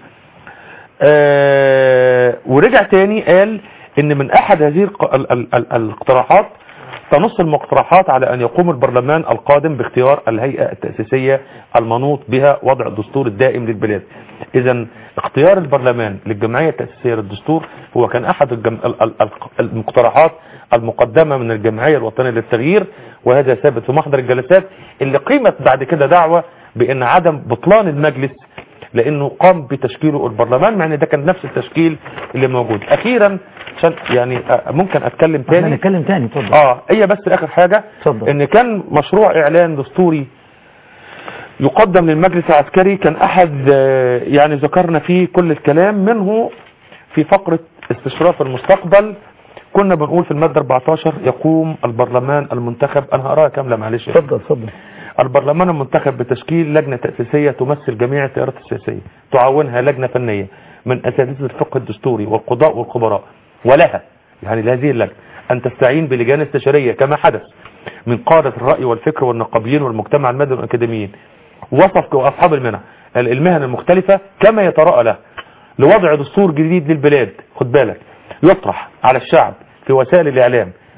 آه ورجع تاني قال ان من احد هذه الق- ال- ال- ال- الاقتراحات تنص المقترحات على ان يقوم البرلمان القادم باختيار الهيئة التأسيسية المنوط بها وضع الدستور الدائم للبلاد اذا اختيار البرلمان للجمعية التأسيسية للدستور هو كان احد الجم... ال- ال- ال- المقترحات المقدمة من الجمعية الوطنية للتغيير وهذا ثابت في محضر الجلسات اللي قيمت بعد كده دعوة بان عدم بطلان المجلس لانه قام بتشكيله البرلمان مع ان ده كان نفس التشكيل اللي موجود اخيرا عشان يعني آه، ممكن اتكلم احنا تاني نتكلم تاني اتفضل اه هي بس اخر حاجة اتفضل. ان كان مشروع اعلان دستوري يقدم للمجلس العسكري كان احد آه، يعني ذكرنا فيه كل الكلام منه في فقرة استشراف المستقبل كنا بنقول في المادة 14 يقوم البرلمان المنتخب انا هقراها كاملة معلش اتفضل اتفضل البرلمان المنتخب بتشكيل لجنة تأسيسية تمثل جميع التيارات السياسية تعاونها لجنة فنية من أساتذة الفقه الدستوري والقضاء والخبراء ولها يعني لهذه اللجنة أن تستعين بلجان استشارية كما حدث من قادة الرأي والفكر والنقابيين والمجتمع المدني والأكاديميين وصف وأصحاب المنع المهن المختلفة كما يتراءى له لوضع دستور جديد للبلاد خد بالك يطرح على الشعب في وسائل الإعلام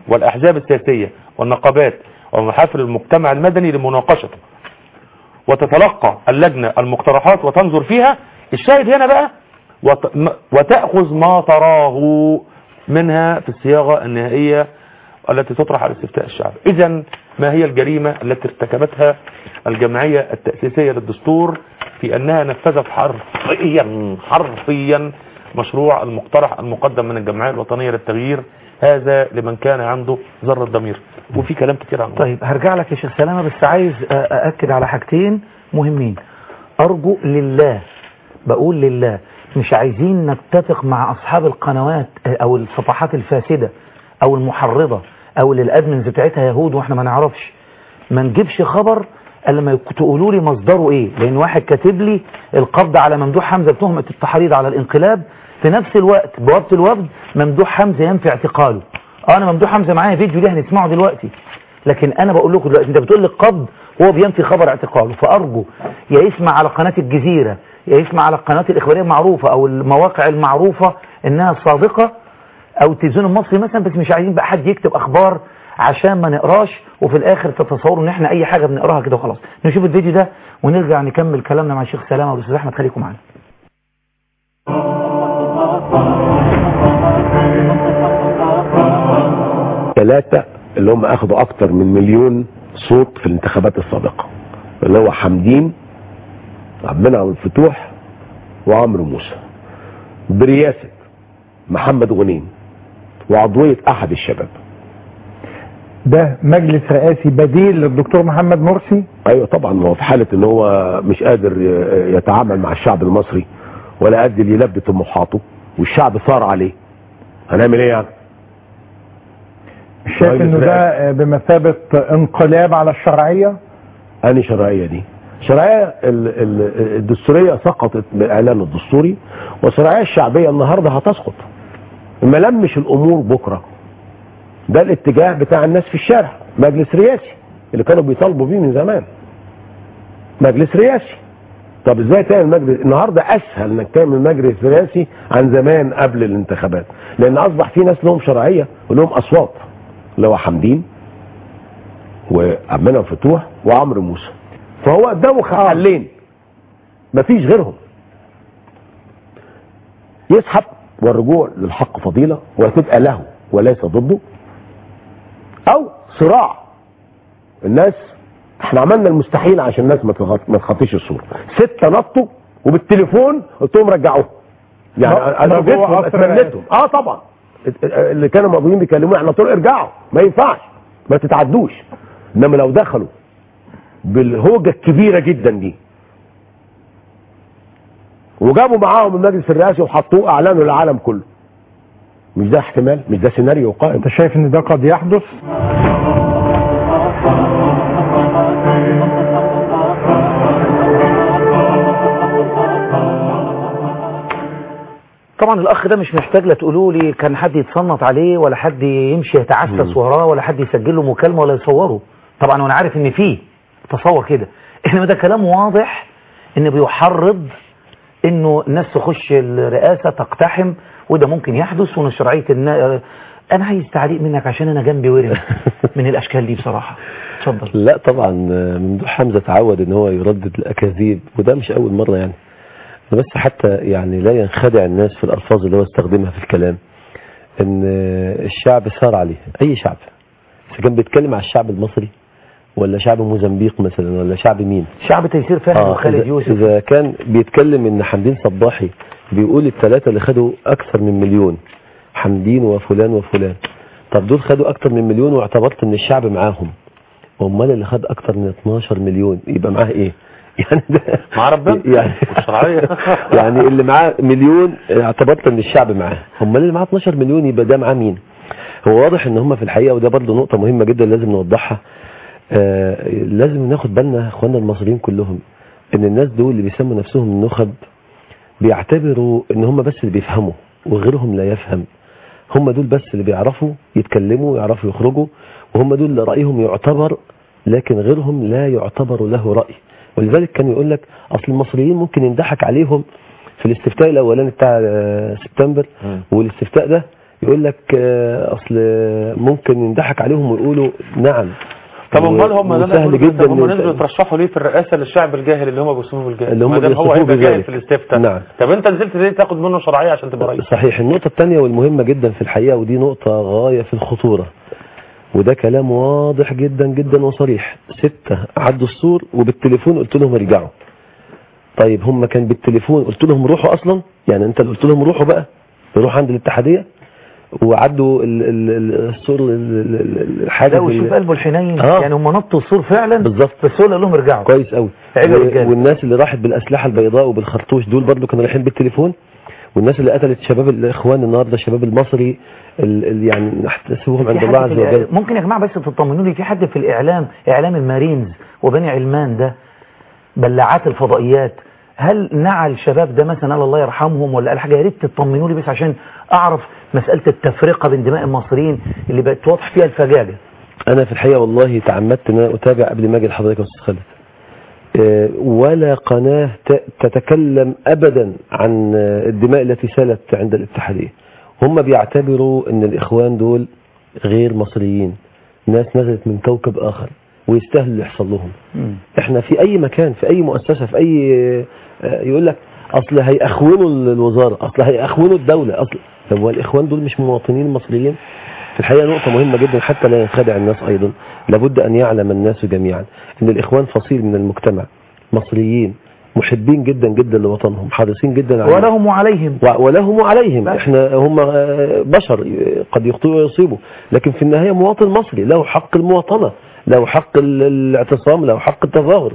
والأحزاب السياسية والنقابات ومحافل المجتمع المدني لمناقشته وتتلقى اللجنة المقترحات وتنظر فيها الشاهد هنا بقى وت- م- وتأخذ ما تراه منها في الصياغة النهائية التي تطرح على استفتاء الشعب إذا ما هي الجريمة التي ارتكبتها الجمعية التأسيسية للدستور في أنها نفذت حرفيا حرفيا مشروع المقترح المقدم من الجمعية الوطنية للتغيير هذا لمن كان عنده ذرة ضمير وفي كلام كتير عنه طيب هرجع لك يا شيخ سلامة بس عايز أ- أأكد على حاجتين مهمين أرجو لله بقول لله مش عايزين نتفق مع أصحاب القنوات أو الصفحات الفاسدة أو المحرضة أو اللي الأدمنز بتاعتها يهود وإحنا ما نعرفش ما نجيبش خبر الا لما يك- تقولوا لي مصدره ايه لان واحد كاتب لي القبض على ممدوح حمزه بتهمه التحريض على الانقلاب في نفس الوقت بوابه الوفد ممدوح حمزه ينفي اعتقاله اه انا ممدوح حمزه معايا فيديو ليه هنسمعه دلوقتي لكن انا بقول لكم دلوقتي انت بتقول لي القبض هو بينفي خبر اعتقاله فارجو يا يسمع على قناه الجزيره يا يسمع على القنوات الاخباريه المعروفه او المواقع المعروفه انها صادقه او التلفزيون المصري مثلا بس مش عايزين بقى حد يكتب اخبار عشان ما نقراش وفي الاخر تتصوروا ان احنا اي حاجه بنقراها كده وخلاص نشوف الفيديو ده ونرجع نكمل كلامنا مع الشيخ سلامه والاستاذ احمد خليكم معانا ثلاثة اللي هم اخذوا اكتر من مليون صوت في الانتخابات السابقة اللي هو حمدين عبد المنعم الفتوح وعمرو موسى برياسة محمد غنيم وعضوية احد الشباب ده مجلس رئاسي بديل للدكتور محمد مرسي ايوه طبعا ما هو في حالة ان هو مش قادر ي- يتعامل مع الشعب المصري ولا قادر يلبي طموحاته والشعب صار عليه هنعمل ايه يعني شايف مجلس انه ده بمثابة انقلاب على الشرعية أني شرعية دي شرعية ال- ال- الدستورية سقطت بالإعلان الدستوري والشرعية الشعبية النهاردة هتسقط ما لمش الأمور بكرة ده الاتجاه بتاع الناس في الشارع مجلس رئاسي اللي كانوا بيطالبوا بيه من زمان مجلس رئاسي طب ازاي تعمل مجلس النهارده اسهل انك تعمل مجلس رئاسي عن زمان قبل الانتخابات لان اصبح في ناس لهم شرعيه ولهم اصوات اللي هو حمدين وعبد المنعم فتوح وعمرو موسى فهو قدامه حلين مفيش غيرهم يسحب والرجوع للحق فضيله وتبقى له وليس ضده او صراع الناس احنا عملنا المستحيل عشان الناس ما تغط- ما تخطيش الصوره ستة نطوا وبالتليفون قلت لهم رجعوهم يعني لا، انا رجوع جيتهم قصر اتمنيتهم اه طبعا اللي كانوا موجودين بيكلموني احنا قلت لهم ارجعوا ما ينفعش ما تتعدوش انما لو دخلوا بالهوجه الكبيره جدا دي وجابوا معاهم المجلس الرئاسي وحطوه اعلانه للعالم كله مش ده احتمال مش ده سيناريو قائم انت شايف ان ده قد يحدث طبعا الاخ ده مش محتاج لا تقولوا لي كان حد يتصنت عليه ولا حد يمشي يتعسس وراه ولا حد يسجل له مكالمه ولا يصوره طبعا وانا عارف ان فيه تصور كده انما ده كلام واضح ان بيحرض انه الناس تخش الرئاسه تقتحم وده ممكن يحدث وان شرعيه النا... انا عايز تعليق منك عشان انا جنبي ورم من الاشكال دي بصراحه اتفضل لا طبعا ممدوح حمزة تعود ان هو يردد الاكاذيب وده مش اول مرة يعني بس حتى يعني لا ينخدع الناس في الالفاظ اللي هو استخدمها في الكلام ان الشعب سار عليه اي شعب اذا كان بيتكلم على الشعب المصري ولا شعب موزمبيق مثلا ولا شعب مين شعب تيسير فهمي آه وخالد إذا, يوسف اذا كان بيتكلم ان حمدين صباحي بيقول الثلاثة اللي خدوا اكثر من مليون حمدين وفلان وفلان طب دول خدوا اكثر من مليون واعتبرت ان الشعب معاهم امال اللي خد اكثر من 12 مليون يبقى معاه ايه يعني ده مع ربنا يعني والشرعية. يعني اللي معاه مليون اعتبرت ان الشعب معاه امال اللي معاه 12 مليون يبقى ده معاه مين هو واضح ان هم في الحقيقه وده برضه نقطه مهمه جدا لازم نوضحها آه لازم ناخد بالنا يا اخواننا المصريين كلهم ان الناس دول اللي بيسموا نفسهم النخب بيعتبروا ان هم بس اللي بيفهموا وغيرهم لا يفهم هم دول بس اللي بيعرفوا يتكلموا ويعرفوا يخرجوا وهم دول اللي رايهم يعتبر لكن غيرهم لا يعتبر له راي ولذلك كان يقول لك اصل المصريين ممكن ينضحك عليهم في الاستفتاء الاولاني بتاع آه، سبتمبر والاستفتاء ده يقول لك آه، اصل ممكن ينضحك عليهم ويقولوا نعم طب امال هم ده سهل جدا هم إن نزلوا أنت- يترشحوا ليه في الرئاسه للشعب الجاهل اللي هم بيسموه بالجاهل اللي هم ما دام هو بيصفوه هيبقى جاهل بذلك. في الاستفتاء نعم. طب انت نزلت ليه تاخد منه شرعيه عشان تبقى رئيس صحيح النقطة الثانية والمهمة جدا في الحقيقة ودي نقطة غاية في الخطورة وده كلام واضح جدا جدا وصريح ستة عدوا السور وبالتليفون قلت لهم ارجعوا طيب هم كان بالتليفون قلت لهم روحوا اصلا يعني انت اللي قلت لهم روحوا بقى روحوا عند الاتحادية وعدوا ال- ال- ال- السور ال- ال- ال- الحاجة لا وشوف قلبه الحنين آه. يعني هم نطوا السور فعلا بالظبط بس هو اللي قال لهم ارجعوا كويس قوي عيب و- الرجالة. والناس اللي راحت بالاسلحه البيضاء وبالخرطوش دول برضو كانوا رايحين بالتليفون والناس اللي قتلت شباب الاخوان النهارده الشباب المصري ال ال يعني نحتسبهم عند في الله حد عز في الإعلام- وجل ممكن يا جماعه بس تطمنوا لي في حد في الاعلام اعلام المارينز وبني علمان ده بلاعات الفضائيات هل نعى الشباب ده مثلا قال الله يرحمهم ولا قال حاجه يا ريت تطمنوا لي بس عشان اعرف مساله التفرقه بين دماء المصريين اللي بقت واضح فيها الفجاجه انا في الحقيقه والله تعمدت ان أنا اتابع قبل ما اجي لحضرتك يا استاذ خالد آه، ولا قناه ت- تتكلم ابدا عن آه، الدماء التي سالت عند الاتحاديه هم بيعتبروا ان الاخوان دول غير مصريين ناس نزلت من كوكب اخر ويستاهل اللي يحصل لهم احنا في اي مكان في اي مؤسسة في اي آه، يقول لك اصل هيأخونوا الوزارة اصل هيأخونوا الدولة اصل طب هو الاخوان دول مش مواطنين مصريين في الحقيقة نقطة مهمة جدا حتى لا ينخدع الناس ايضا لابد ان يعلم الناس جميعا ان الاخوان فصيل من المجتمع مصريين محبين جدا جدا لوطنهم حريصين جدا على ولهم وعليهم و- ولهم وعليهم احنا هم آه، بشر آه، قد يخطئوا ويصيبوا لكن في النهاية مواطن مصري له حق المواطنة له حق ال- الاعتصام له حق التظاهر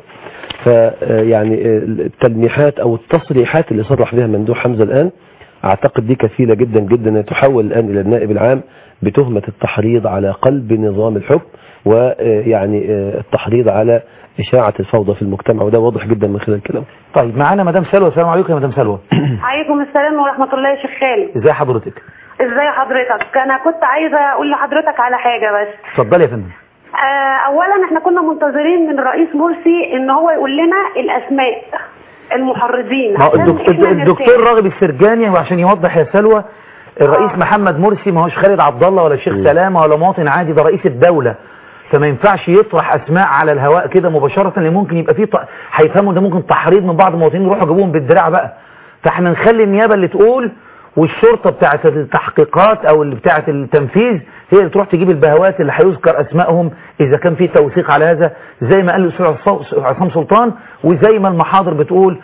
فيعني التلميحات او التصريحات اللي صرح بها ممدوح حمزة الان اعتقد دي كفيلة جدا جدا ان تحول الان الى النائب العام بتهمة التحريض على قلب نظام الحكم ويعني التحريض على اشاعة الفوضى في المجتمع وده واضح جدا من خلال كلامه طيب معانا مدام سلوى السلام عليكم يا مدام سلوى عليكم السلام ورحمة الله يا شيخ خالد ازي حضرتك ازاي حضرتك انا كنت عايزة اقول لحضرتك على حاجة بس اتفضلي يا فندم آه اولا احنا كنا منتظرين من الرئيس مرسي ان هو يقول لنا الاسماء المحرضين ما هو عشان الدك- إحنا الدكتور نرتاح. راغب السرجاني وعشان يوضح يا سلوى الرئيس محمد مرسي ما هوش خالد عبد الله ولا الشيخ سلامه ولا مواطن عادي ده رئيس الدوله فما ينفعش يطرح اسماء على الهواء كده مباشره لان ممكن يبقى فيه ط- هيفهموا ده ممكن تحريض من بعض المواطنين يروحوا يجيبوهم بالدراع بقى فاحنا نخلي النيابه اللي تقول والشرطه بتاعه التحقيقات او اللي بتاعه التنفيذ هي اللي تروح تجيب البهوات اللي هيذكر اسمائهم اذا كان في توثيق على هذا زي ما قال الاستاذ عصام- عصام سلطان وزي ما المحاضر بتقول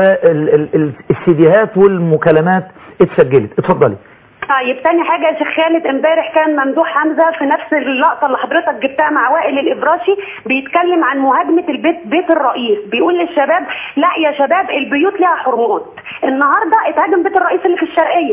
والسيديهات والمكالمات اتسجلت اتفضلي طيب تاني حاجة يا شيخ خالد امبارح كان ممدوح حمزة في نفس اللقطة اللي حضرتك جبتها مع وائل الإبراشي بيتكلم عن مهاجمة البيت بيت الرئيس بيقول للشباب لا يا شباب البيوت لها حرمات النهاردة اتهاجم بيت الرئيس اللي في الشرقية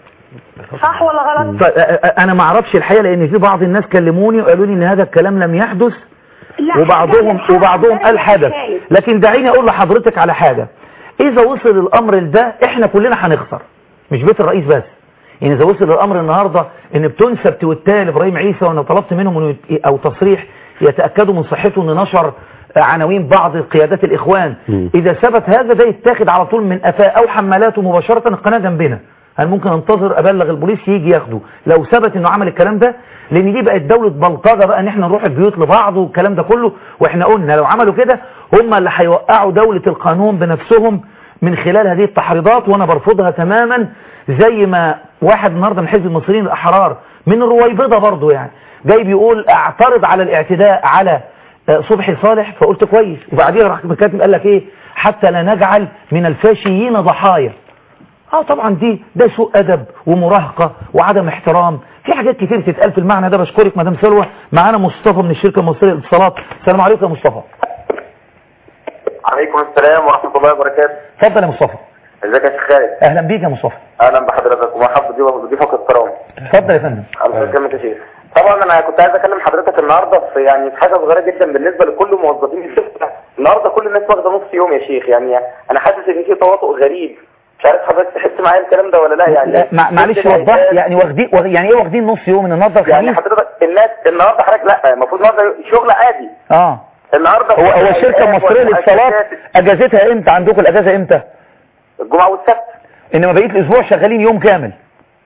صح ولا غلط؟ طيب، أ- أ- انا ما اعرفش الحقيقه لان في بعض الناس كلموني وقالوا لي ان هذا الكلام لم يحدث لا، وبعضهم حاجة وبعضهم حاجة قال حدث خالد. لكن دعيني اقول لحضرتك على حاجه اذا وصل الامر لده احنا كلنا هنخسر مش بيت الرئيس بس يعني اذا وصل الامر النهارده ان بتنسب تويتات لابراهيم عيسى وانا طلبت منهم إنه يت- او تصريح يتاكدوا من صحته ان نشر عناوين بعض قيادات الاخوان اذا ثبت هذا ده يتاخد على طول من افاه او حمالاته مباشره القناه جنبنا انا ممكن انتظر ابلغ البوليس يجي ياخده لو ثبت انه عمل الكلام ده لان دي بقت دوله بلطجه بقى ان احنا نروح البيوت لبعض والكلام ده كله واحنا قلنا لو عملوا كده هم اللي هيوقعوا دوله القانون بنفسهم من خلال هذه التحريضات وانا برفضها تماما زي ما واحد النهارده من حزب المصريين الاحرار من الرويبضه برضه يعني جاي بيقول اعترض على الاعتداء على آه، صبحي صالح فقلت كويس وبعدين راح كاتب قال لك ايه حتى لا نجعل من الفاشيين ضحايا اه طبعا دي ده سوء ادب ومراهقه وعدم احترام في حاجات كتير تتقال في المعنى ده بشكرك مدام سلوى معانا مصطفى من الشركه المصريه للاتصالات السلام عليكم يا مصطفى عليكم السلام ورحمة الله وبركاته اتفضل يا مصطفى ازيك يا شيخ خالد اهلا بيك يا مصطفى اهلا بحضرتك ومرحبا بضيوفك بضيوفك الكرام اتفضل يا فندم الله يكرمك يا شيخ طبعا انا كنت عايز اكلم حضرتك النهارده في يعني في حاجه صغيره جدا بالنسبه لكل موظفين الشركه النهارده كل الناس واخده نص يوم يا شيخ يعني انا حاسس ان في تواطؤ غريب مش عارف حضرتك تحس معايا الكلام ده ولا لا يعني لا مع- معلش كل وضح العيال- يعني واخدين واخ- يعني ايه واخدين نص يوم من النهارده يعني الخميس حضرتك الناس النهارده حضرتك لا المفروض النهارده شغل عادي اه النهارده هو هو الشركه المصريه للاتصالات اجازتها امتى عندكم الاجازه امتى الجمعه والسبت انما بقيه الاسبوع شغالين يوم كامل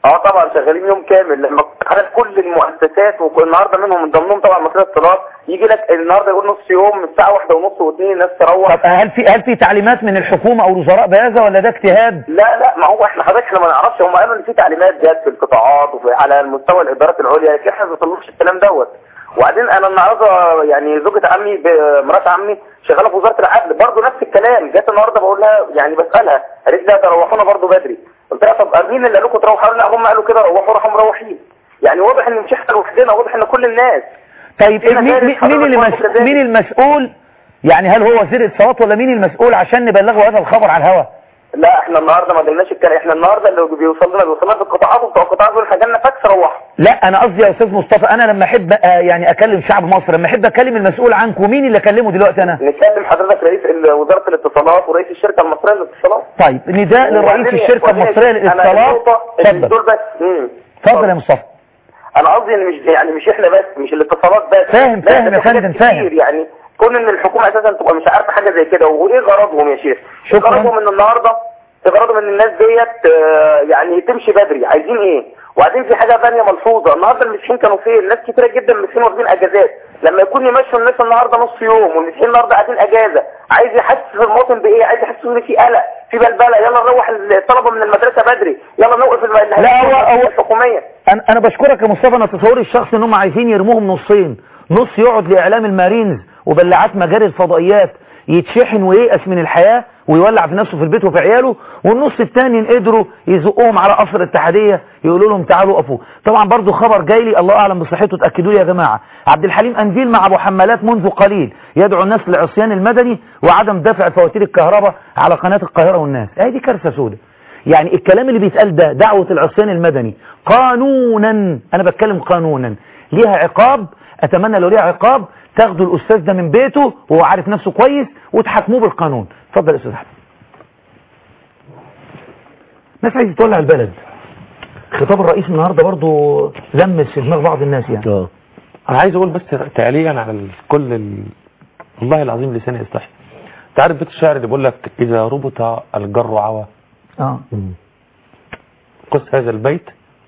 اه طبعا شغالين يوم كامل لما حضرتك كل المؤسسات والنهارده منهم من ضمنهم طبعا مصرية اتصالات يجي لك النهارده يقول نص يوم من الساعه واحدة ونص واثنين الناس تروح طب هل في هل في تعليمات من الحكومة او الوزراء بهذا ولا ده اجتهاد لا لا ما هو احنا حضرتك احنا ما نعرفش هم قالوا ان في تعليمات جت في القطاعات وفي على المستوى الادارات العليا لكن احنا ما وصلناش الكلام دوت وبعدين انا النهارده يعني زوجة عمي ب- مرات عمي شغاله في وزاره العدل برضه نفس الكلام جت النهارده بقول لها يعني بسالها قالت لي تروحونا برضه بدري قلت لها طب مين اللي قال لكم تروحوا قالوا لا هم قالوا كده روحوا راحوا مروحين يعني واضح ان مش احنا لوحدنا واضح ان كل الناس طيب هنا مين دارس مين مين اللي حضرتك مس... برضه كذلك. مين المسؤول يعني هل هو وزير الاتصالات ولا مين المسؤول عشان نبلغه هذا الخبر على الهواء لا احنا النهارده ما قلناش الكلام احنا النهارده اللي بيوصل لنا بيوصل لنا في القطاعات وبتوع القطاعات بيقولوا احنا جالنا فاكس روحوا لا انا قصدي يا استاذ مصطفى انا لما احب آه، يعني اكلم شعب مصر لما احب اكلم المسؤول عنكم مين اللي اكلمه دلوقتي انا نكلم حضرتك رئيس ال- وزاره الاتصالات ورئيس الشركه المصريه للاتصالات طيب نداء لرئيس وبعدين- الشركه وبعدين المصريه أنا للاتصالات النقطة إن اتفضل دول بس مم. اتفضل يا مصطفى انا قصدي ان مش يعني مش احنا بس مش الاتصالات بس فاهم- لا، فاهم ده يا في حاجات فندم، كتير فاهم. يعني كون ان الحكومه اساسا تبقى مش عارفه حاجه زي كده وايه غرضهم يا شيخ شكراً. غرضهم ان النهارده غرضهم ان الناس ديت آه، يعني تمشي بدري عايزين ايه وبعدين في حاجه ثانيه ملحوظه النهارده المسيحيين كانوا فين ناس كتيره جدا من المسيحيين واخدين اجازات لما يكون يمشوا الناس النهارده نص يوم والمسيحيين النهارده قاعدين اجازه عايز يحسس المواطن بايه عايز يحسس ان في قلق في بلبله يلا نروح الطلبه من المدرسه بدري يلا نوقف الم- لا، هو- هو- الحكوميه انا انا بشكرك يا مصطفى انا تصوري الشخصي ان هم عايزين يرموهم نصين نص يقعد لاعلام المارينز وبلاعات مجاري الفضائيات يتشحن وييأس من الحياة ويولع في نفسه في البيت وفي عياله والنص التاني إن قدروا يزقوهم على قصر الاتحادية يقولوا لهم تعالوا قفوا طبعا برضو خبر جاي لي الله اعلم بصحته تاكدوا لي يا جماعه عبد الحليم انديل مع ابو حمالات منذ قليل يدعو الناس للعصيان المدني وعدم دفع فواتير الكهرباء على قناه القاهره والناس اهي دي كارثه سوداء يعني الكلام اللي بيتقال ده دعوة العصيان المدني قانونا انا بتكلم قانونا ليها عقاب اتمنى لو ليها عقاب تاخدوا الاستاذ ده من بيته وهو عارف نفسه كويس وتحاكموه بالقانون اتفضل يا استاذ احمد ناس عايزه تولع البلد خطاب الرئيس النهارده برضو لمس في دماغ بعض الناس يعني اه انا عايز اقول بس تعليقا على ال- كل ال... والله العظيم لساني يستحي تعرف بيت الشعر اللي بيقول لك اذا ربط الجر عوى اه قص هذا البيت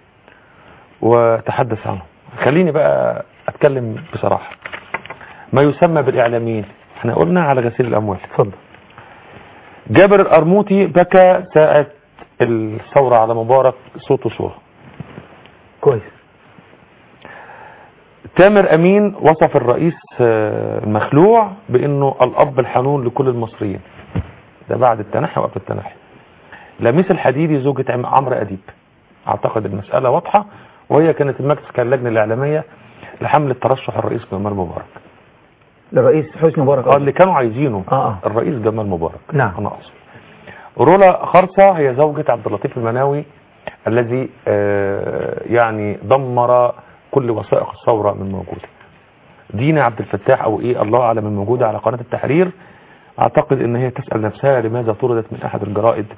وتحدث عنه خليني بقى اتكلم بصراحة ما يسمى بالاعلاميين احنا قلنا على غسيل الاموال اتفضل جابر الارموطي بكى ساعة الثورة على مبارك صوت وصورة كويس تامر امين وصف الرئيس آه، المخلوع بانه الاب الحنون لكل المصريين ده بعد التنحي وقبل التنحي لميس الحديدي زوجة عم- عمرو اديب اعتقد المسألة واضحة وهي كانت المجلس كان اللجنة الاعلامية لحمل الترشح الرئيس جمال مبارك للرئيس حسني مبارك اه اللي كانوا عايزينه آه. الرئيس جمال مبارك نعم. انا اقصد رولا خرصة هي زوجة عبد اللطيف المناوي الذي آه، يعني دمر كل وثائق الثورة من موجودة دينا عبد الفتاح او ايه الله اعلم من موجودة على قناة التحرير اعتقد ان هي تسأل نفسها لماذا طردت من احد الجرائد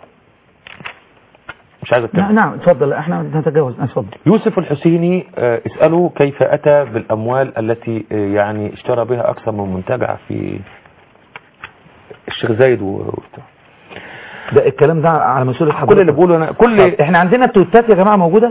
مش عايز اتكلم نعم نعم اتفضل احنا نتجاوز اتفضل يوسف الحسيني آه، اسأله كيف أتى بالأموال التي آه، يعني اشترى بها أكثر من منتجع في الشيخ زايد و- وبتاع ده الكلام ده على مسؤولية حضرتك كل اللي بقوله أنا كل طب احنا عندنا التويتات يا جماعة موجودة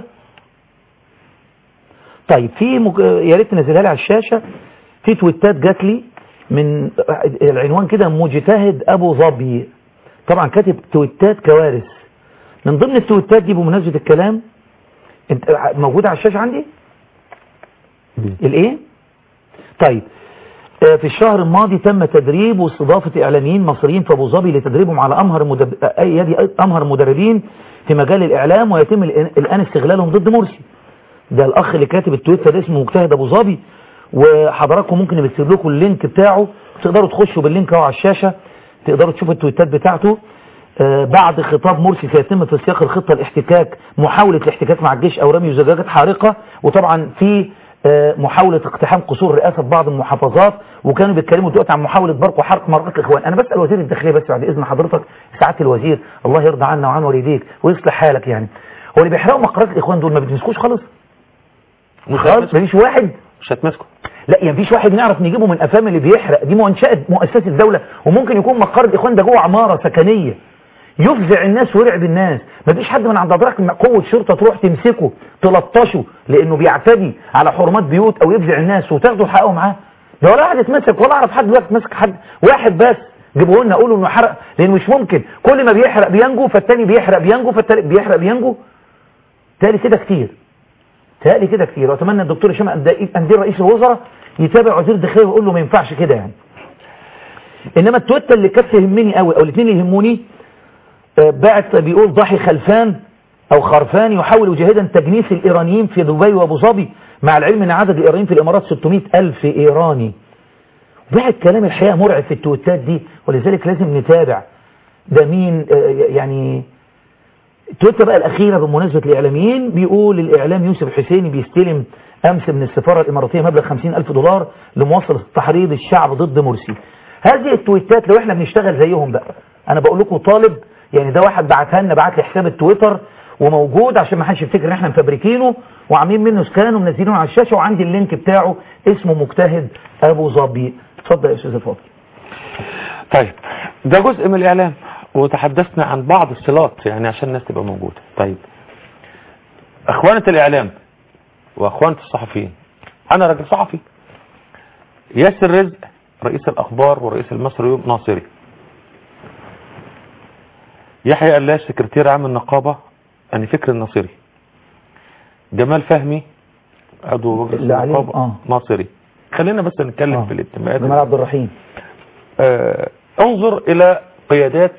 طيب في مج... يا ريت تنزلها لي على الشاشة في تويتات جات لي من العنوان كده مجتهد ابو ظبي طبعا كاتب تويتات كوارث من ضمن التويتات دي بمناسبة الكلام انت موجودة على الشاشة عندي الايه طيب آه، في الشهر الماضي تم تدريب واستضافة إعلاميين مصريين في أبو ظبي لتدريبهم على أمهر مدب... آه، يدي أمهر مدربين في مجال الإعلام ويتم الآن- الآن استغلالهم ضد مرسي ده الأخ اللي كاتب التويتر ده اسمه مجتهد أبو ظبي وحضراتكم ممكن نكتب لكم اللينك بتاعه تقدروا تخشوا باللينك اهو على الشاشة تقدروا تشوفوا التويتات بتاعته آه، بعد خطاب مرسي سيتم في سياق الخطة الاحتكاك محاولة الاحتكاك مع الجيش أو رمي زجاجات حارقة وطبعا في آه، محاولة اقتحام قصور رئاسة بعض المحافظات وكانوا بيتكلموا دلوقتي عن محاولة برق وحرق مرات الإخوان أنا بسأل وزير الداخلية بس بعد إذن حضرتك سعادة الوزير الله يرضى عنا وعن والديك ويصلح حالك يعني هو اللي بيحرقوا مقرات الإخوان دول ما بتمسكوش خالص خالص مفيش واحد مش هتمسكوا لا يعني مفيش واحد نعرف نجيبه من افلام اللي بيحرق دي منشأة مؤسسة الدولة وممكن يكون مقر الاخوان ده جوه عمارة سكنية يفزع الناس ويرعب الناس ما فيش حد من عند حضرتك مع قوة شرطة تروح تمسكه تلطشه لانه بيعتدي على حرمات بيوت او يفزع الناس وتاخدوا حقه معاه ده ولا واحد اتمسك ولا اعرف حد دلوقتي مسك حد واحد بس جيبوه لنا قولوا انه حرق لان مش ممكن كل ما بيحرق بينجو فالتاني بيحرق بينجو فالتالت بيحرق بينجو تالي كده كتير تالي كده كتير واتمنى الدكتور هشام اندير رئيس الوزراء يتابع وزير الداخليه ويقول له ما ينفعش كده يعني انما التويته اللي كانت تهمني قوي او الاثنين اللي يهموني آه، بعت بيقول ضحي خلفان او خرفان يحاول جاهدا تجنيس الايرانيين في دبي وابو ظبي مع العلم ان عدد الايرانيين في الامارات 600 الف ايراني بعد كلام الحقيقه مرعب في التويتات دي ولذلك لازم نتابع ده مين آه، يعني التويته بقى الاخيره بمناسبه الاعلاميين بيقول الاعلام يوسف الحسيني بيستلم امس من السفاره الاماراتيه مبلغ 50 الف دولار لمواصله تحريض الشعب ضد مرسي هذه التويتات لو احنا بنشتغل زيهم بقى انا بقول لكم طالب يعني ده واحد بعتها لنا بعت لي حساب التويتر وموجود عشان ما حدش يفتكر ان احنا مفبركينه وعاملين منه سكان ومنزلينه على الشاشه وعندي اللينك بتاعه اسمه مجتهد ابو ظبي اتفضل يا استاذ الفاضل طيب ده جزء من الإعلام وتحدثنا عن بعض الصلات يعني عشان الناس تبقى موجودة طيب أخوانة الإعلام وأخوانة الصحفيين أنا راجل صحفي ياسر رزق رئيس الأخبار ورئيس المصري ناصري يحيى قلاش سكرتير عام النقابة أنا فكر الناصري جمال فهمي عضو مجلس اللي عليه- النقابة آه. ناصري خلينا بس نتكلم في الانتماءات جمال عبد الرحيم آه، انظر الى قيادات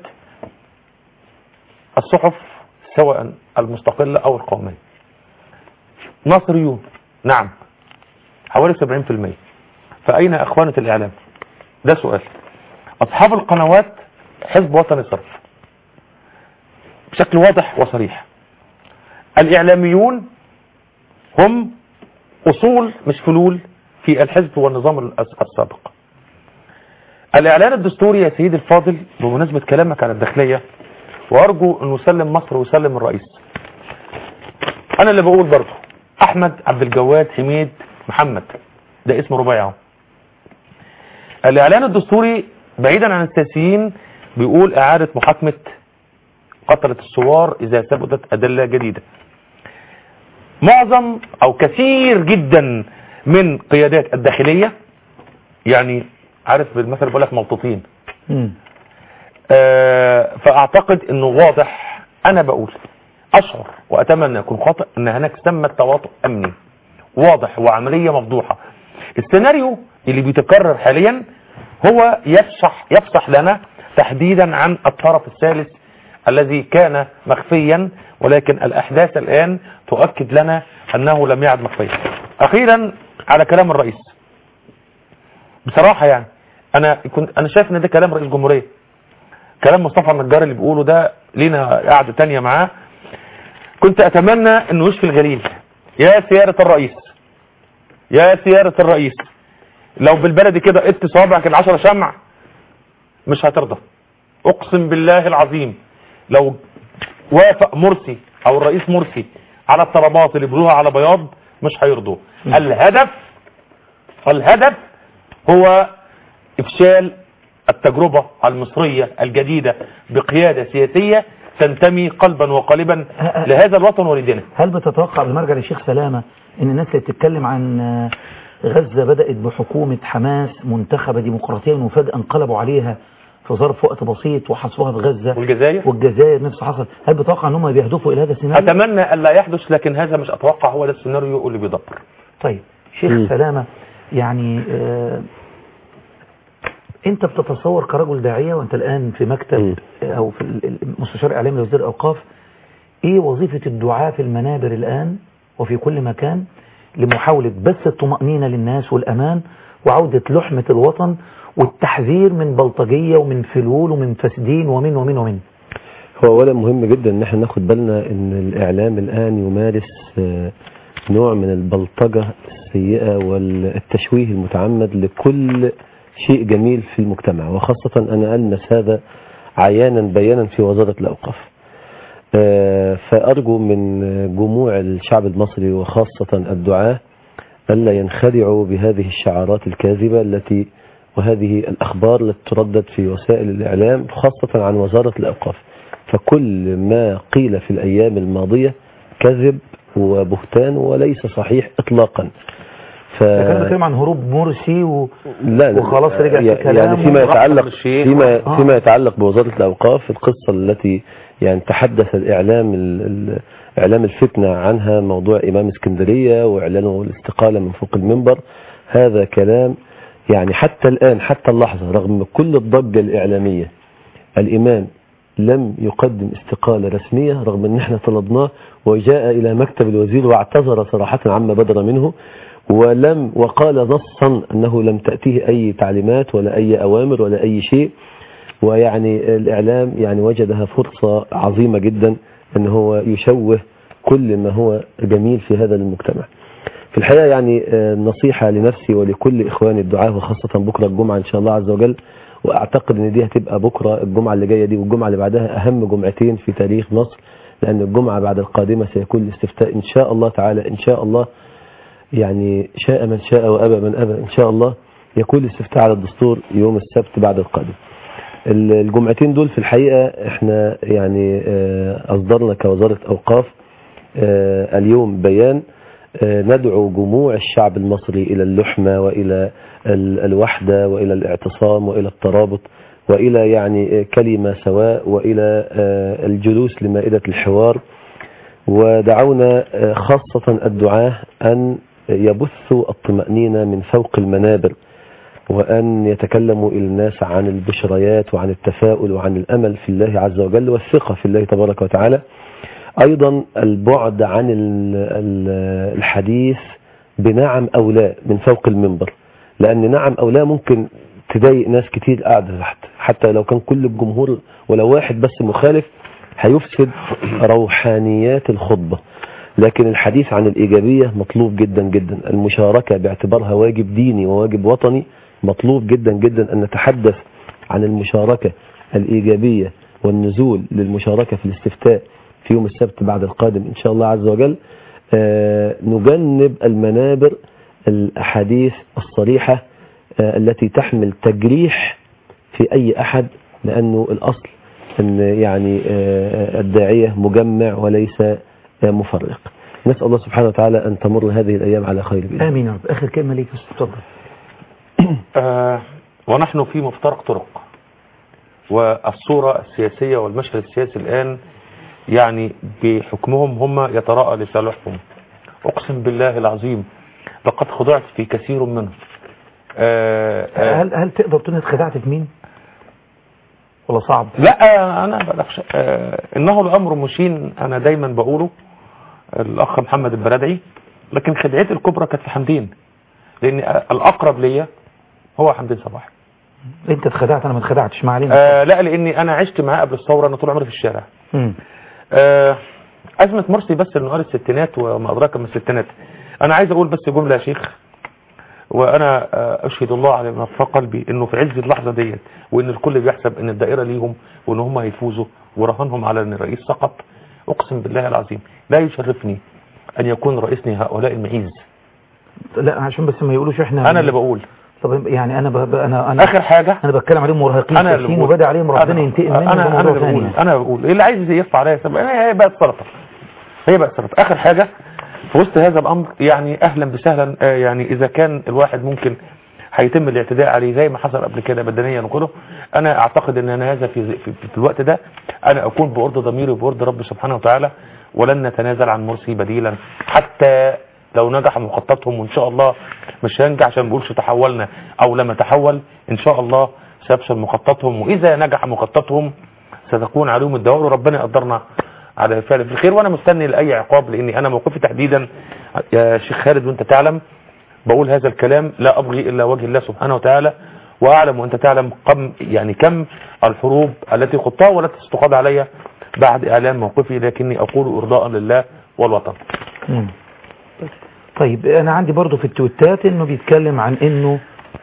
الصحف سواء المستقلة او القومية ناصريون نعم حوالي 70% فاين اخوانة الاعلام ده سؤال اصحاب القنوات حزب وطني صرف بشكل واضح وصريح الاعلاميون هم اصول مش فلول في الحزب والنظام الأس- السابق الإعلان الدستوري يا سيدي الفاضل بمناسبة كلامك عن الداخلية وأرجو أنه يسلم مصر ويسلم الرئيس أنا اللي بقول برضه أحمد عبد الجواد حميد محمد ده اسم رباعي الإعلان الدستوري بعيدا عن السياسيين بيقول إعادة محاكمة قتلة الثوار إذا ثبتت أدلة جديدة معظم أو كثير جدا من قيادات الداخلية يعني عارف بالمثل بيقول لك مبطوطين آه، فاعتقد انه واضح انا بقول اشعر واتمنى يكون خاطئ ان هناك ثمة تواطؤ امني واضح وعملية مفضوحة السيناريو اللي بيتكرر حاليا هو يفصح يفصح لنا تحديدا عن الطرف الثالث الذي كان مخفيا ولكن الاحداث الان تؤكد لنا انه لم يعد مخفيا اخيرا على كلام الرئيس بصراحة يعني انا كنت انا شايف ان ده كلام رئيس جمهورية كلام مصطفى النجار اللي بيقوله ده لينا قعدة تانية معاه كنت اتمنى انه يشفي الغليل يا سيادة الرئيس يا سيادة الرئيس لو بالبلدي كده قدت صوابعك العشرة شمع مش هترضى اقسم بالله العظيم لو وافق مرسي او الرئيس مرسي على الطلبات اللي بيقولوها على بياض مش هيرضوا الهدف الهدف هو افشال التجربة المصرية الجديدة بقيادة سياسية تنتمي قلبا وقالبا لهذا الوطن ولدينه هل بتتوقع بالمرجع للشيخ سلامة ان الناس اللي بتتكلم عن آه، غزة بدأت بحكومة حماس منتخبة ديمقراطيا وفجأة انقلبوا عليها في ظرف وقت بسيط وحصوها في غزة والجزائر والجزائر نفس حصل هل بتوقع ان هم بيهدفوا الى هذا السيناريو اتمنى الا يحدث لكن هذا مش اتوقع هو ده السيناريو اللي بيدبر طيب شيخ سلامة يعني آه انت بتتصور كرجل داعية وانت الان في مكتب آه، او في ال- ال- مستشار اعلامي لوزير الاوقاف ايه وظيفة الدعاة في المنابر الان وفي كل مكان لمحاولة بث الطمأنينة للناس والامان وعودة لحمة الوطن والتحذير من بلطجية ومن فلول ومن فسدين ومن ومن ومن هو اولا مهم جدا ان احنا ناخد بالنا ان الاعلام الان يمارس آه، نوع من البلطجة السيئة والتشويه المتعمد لكل شيء جميل في المجتمع وخاصة انا المس هذا عيانا بيانا في وزارة الاوقاف آه، فارجو من جموع الشعب المصري وخاصة الدعاة ألا ينخدعوا بهذه الشعارات الكاذبة التي وهذه الأخبار التي تردد في وسائل الإعلام خاصة عن وزارة الأوقاف فكل ما قيل في الأيام الماضية كذب وبهتان وليس صحيح إطلاقا ف... كان بيتكلم عن هروب مرسي و... لا لا وخلاص رجع في يعني كلامه فيما ورحمة يتعلق بالشيخ. فيما آه. فيما يتعلق بوزارة الأوقاف القصة التي يعني تحدث الإعلام ال- ال- إعلام الفتنة عنها موضوع إمام اسكندرية وإعلانه الاستقالة من فوق المنبر هذا كلام يعني حتى الآن حتى اللحظة رغم كل الضجة الإعلامية الإمام لم يقدم استقالة رسمية رغم أن احنا طلبناه وجاء إلى مكتب الوزير واعتذر صراحة عما بدر منه ولم وقال نصا أنه لم تأتيه أي تعليمات ولا أي أوامر ولا أي شيء ويعني الإعلام يعني وجدها فرصة عظيمة جدا أن هو يشوه كل ما هو جميل في هذا المجتمع في الحقيقة يعني آه، نصيحة لنفسي ولكل إخواني الدعاة وخاصة بكرة الجمعة إن شاء الله عز وجل وأعتقد أن دي هتبقى بكرة الجمعة اللي جاية دي والجمعة اللي بعدها أهم جمعتين في تاريخ مصر لأن الجمعة بعد القادمة سيكون الاستفتاء إن شاء الله تعالى إن شاء الله يعني شاء من شاء وأبى من أبى إن شاء الله يكون الاستفتاء على الدستور يوم السبت بعد القادم ال- الجمعتين دول في الحقيقة احنا يعني آه، أصدرنا كوزارة أوقاف آه، اليوم بيان آه، ندعو جموع الشعب المصري إلى اللحمة وإلى ال- الوحدة وإلى الاعتصام وإلى الترابط وإلى يعني آه، كلمة سواء وإلى آه، الجلوس لمائدة الحوار ودعونا آه، خاصة الدعاة أن يبثوا الطمأنينة من فوق المنابر وأن يتكلموا إلى الناس عن البشريات وعن التفاؤل وعن الأمل في الله عز وجل والثقة في الله تبارك وتعالى أيضا البعد عن ال- ال- الحديث بنعم أو لا من فوق المنبر لأن نعم أو لا ممكن تضايق ناس كتير قاعدة تحت حتى لو كان كل الجمهور ولو واحد بس مخالف هيفسد روحانيات الخطبة لكن الحديث عن الإيجابية مطلوب جدا جدا المشاركة باعتبارها واجب ديني وواجب وطني مطلوب جدا جدا أن نتحدث عن المشاركة الإيجابية والنزول للمشاركة في الاستفتاء في يوم السبت بعد القادم إن شاء الله عز وجل آه، نجنب المنابر الأحاديث الصريحة آه، التي تحمل تجريح في أي أحد لأنه الأصل أن يعني آه، الداعية مجمع وليس آه، مفرق نسأل الله سبحانه وتعالى أن تمر هذه الأيام على خير بإذن آمين يا رب آخر كلمة ليك بس اتفضل آه ونحن في مفترق طرق والصورة السياسية والمشهد السياسي الآن يعني بحكمهم هم يتراءى لصالحهم أقسم بالله العظيم لقد خضعت في كثير منهم آه آه هل هل تقدر تقول إنك اتخدعت في مين؟ ولا صعب؟ لا آه، انا بخشى آه انه الامر مشين انا دايما بقوله الاخ محمد البرادعي لكن خدعتي الكبرى كانت في حمدين لان الاقرب ليا هو حمدين صباح انت اتخدعت انا ما اتخدعتش ما علينا آه لا لاني انا عشت معاه قبل الثوره انا طول عمري في الشارع مم. آه ازمه مرسي بس انه قال الستينات وما ادراك ما الستينات انا عايز اقول بس جمله يا شيخ وانا آه، اشهد الله على ما في قلبي انه في عز اللحظه ديت وان الكل بيحسب ان الدائره ليهم وان هم هيفوزوا ورهانهم على ان الرئيس سقط اقسم بالله العظيم لا يشرفني ان يكون رئيسني هؤلاء المعيز لا عشان بس ما يقولوش احنا انا اللي بقول طب يعني انا ب... ب- انا انا اخر حاجه انا بتكلم عليهم مرهقين انا اللي سياسيين بقول وبدا عليهم ربنا أنا- ينتقم منهم انا ده انا موضوع اللي ثاني بقول يعني. انا بقول اللي عايز يرفع عليا سب- هي بقت سلطه هي بقت سلطه اخر حاجه في وسط هذا الامر يعني اهلا بسهلا آه، يعني اذا كان الواحد ممكن هيتم الاعتداء عليه زي ما حصل قبل كده بدنيا وكله انا اعتقد ان انا هذا في, في, في الوقت ده انا اكون بارض ضميري وبارض رب سبحانه وتعالى ولن نتنازل عن مرسي بديلا حتى لو نجح مخططهم وان شاء الله مش هينجح عشان ما نقولش تحولنا او لما تحول ان شاء الله سيفشل مخططهم واذا نجح مخططهم ستكون عليهم الدوائر وربنا يقدرنا على الفعل في الخير وانا مستني لاي عقاب لاني انا موقفي تحديدا يا شيخ خالد وانت تعلم بقول هذا الكلام لا ابغي الا وجه الله سبحانه وتعالى واعلم وانت تعلم كم يعني كم الحروب التي خضتها والتي ستقاد علي بعد اعلان موقفي لكني اقول ارضاء لله والوطن مم. طيب انا عندي برضو في التويتات انه بيتكلم عن انه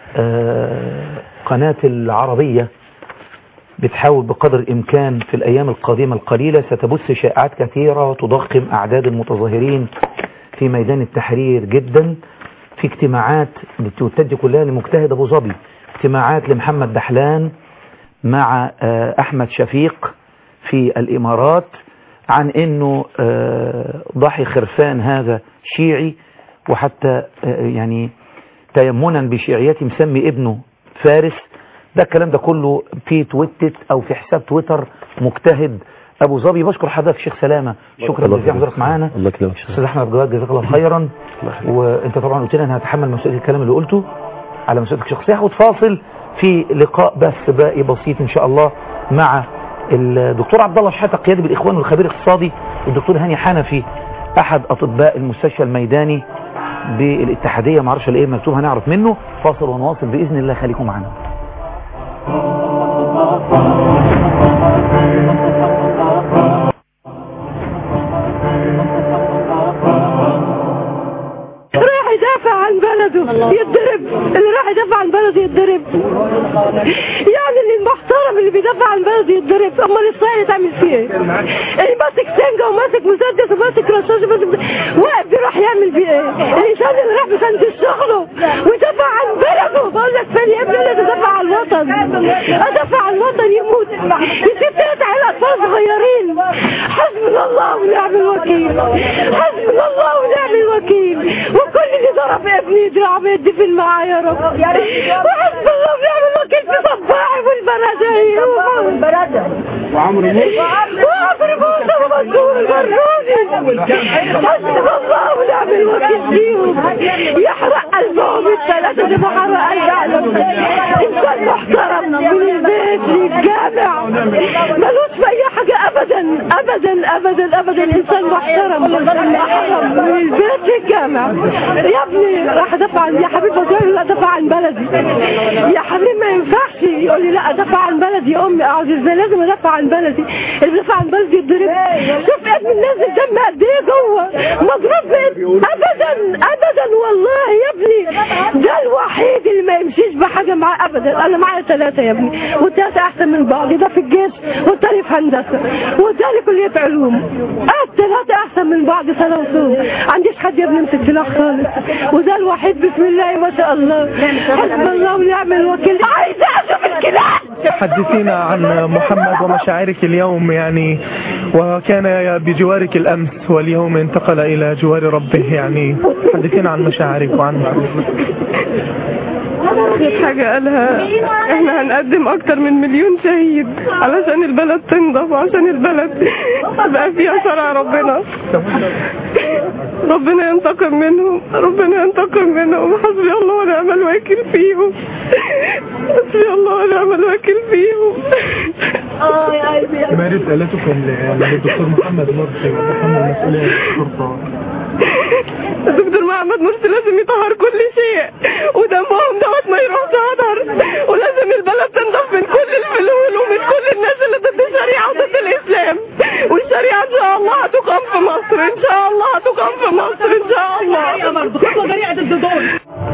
آه قناة العربية بتحاول بقدر الامكان في الايام القادمة القليلة ستبث شائعات كثيرة وتضخم اعداد المتظاهرين في ميدان التحرير جدا في اجتماعات التويتات دي كلها لمجتهد ابو ظبي اجتماعات لمحمد دحلان مع آه احمد شفيق في الإمارات عن أنه آه، ضحي خرفان هذا شيعي وحتى آه، يعني تيمنا بشيعيته مسمي ابنه فارس ده الكلام ده كله في تويتت أو في حساب تويتر مجتهد أبو ظبي بشكر حضرتك شيخ سلامة شكرا الله جزيلا يكرمك. حضرتك معانا الله يكرمك شيخ. استاذ احمد جواد جزاك الله خيرا وانت طبعا قلت لي انا هتحمل مسؤوليه الكلام اللي قلته على مسؤوليتك الشخصيه هاخد فاصل في لقاء بس باقي بسيط ان شاء الله مع الدكتور عبد الله شحاته قيادي بالاخوان والخبير الاقتصادي والدكتور هاني حنفي احد اطباء المستشفى الميداني بالاتحاديه ما اعرفش الايه مكتوب هنعرف منه فاصل ونواصل باذن الله خليكم معنا راح يدافع عن بلده يتضرب اللي راح يدافع عن بلده يتضرب يعني اللي المحترم اللي بيدافع عن بلده يتضرب امال الصايع تعمل فيه ايه؟ اللي ماسك سنجه وماسك مسدس وماسك رشاش وماسك واقف بيروح يعمل فيه ايه؟ الانسان اللي راح بيسند شغله ويدافع عن بلده بقول لك فين يا ابني اللي تدافع عن الوطن ادافع عن الوطن يموت يسيب ثلاث عيال اطفال صغيرين حسبنا الله ونعم الوكيل حسبنا الله ونعم الوكيل وكل اللي ضرب ابني يضرب يدفن معاه يا رب وحسب الله ونعم الوكيل في صباحي والبرادعي والبرادعي وعمرو موسى وعمرو موسى ومنصور البروني حسب الله ونعم الوكيل فيهم يحرق قلبهم الثلاثة دي محرق قلب انسان محترم من البيت للجامع ملوش في اي حاجة ابدا ابدا ابدا ابدا انسان محترم محترم من البيت للجامع يا ابني راح ادافع عن يا حبيبي قلت له لا ادافع عن بلدي يا حبيبي ما ينفعش يقول لي لا ادافع عن بلدي يا امي اقعد ازاي لازم ادافع عن بلدي اللي بيدافع عن بلدي يتضرب شوف ابني نازل دم قد ايه جوه مضروب بإيد. ابدا ابدا والله يا ابني ده الوحيد اللي ما يمشيش بحاجه معاه ابدا انا معايا ثلاثه يا ابني والثلاثه احسن من بعض ده في الجيش والتاني في هندسه والتاني كليه علوم الثلاثه احسن من بعض سنه وصول عنديش حد يا ابني يمسك سلاح خالص وده الوحيد بسم الله ما شاء الله حسب الله ونعم الوكيل عايزه اشوف الكلاب حدثينا عن محمد ومشاعرك اليوم يعني وكان بجوارك الأمس واليوم انتقل إلى جوار ربه يعني حدثينا عن مشاعرك وعن آخر حاجة قالها احنا هنقدم اكتر من مليون شهيد علشان البلد تنضف وعشان البلد تبقى فيها شرع ربنا ربنا ينتقم منهم ربنا ينتقم منهم حسبي الله ونعم الوكيل فيهم حسبي الله ونعم الوكيل فيهم اه يا قلبي ما رسالتكم للدكتور محمد مرسي وتحمل مسؤولية الشرطة الدكتور محمد مرسي لازم يطهر كل شيء ودمهم دوت ما يروحش هدر ولازم البلد تنضف من كل الفلول ومن كل الناس اللي ضد الشريعه وضد الاسلام والشريعه ان شاء الله هتقام في مصر ان شاء الله هتقام في مصر ان شاء الله خطوه جريئه ضد دول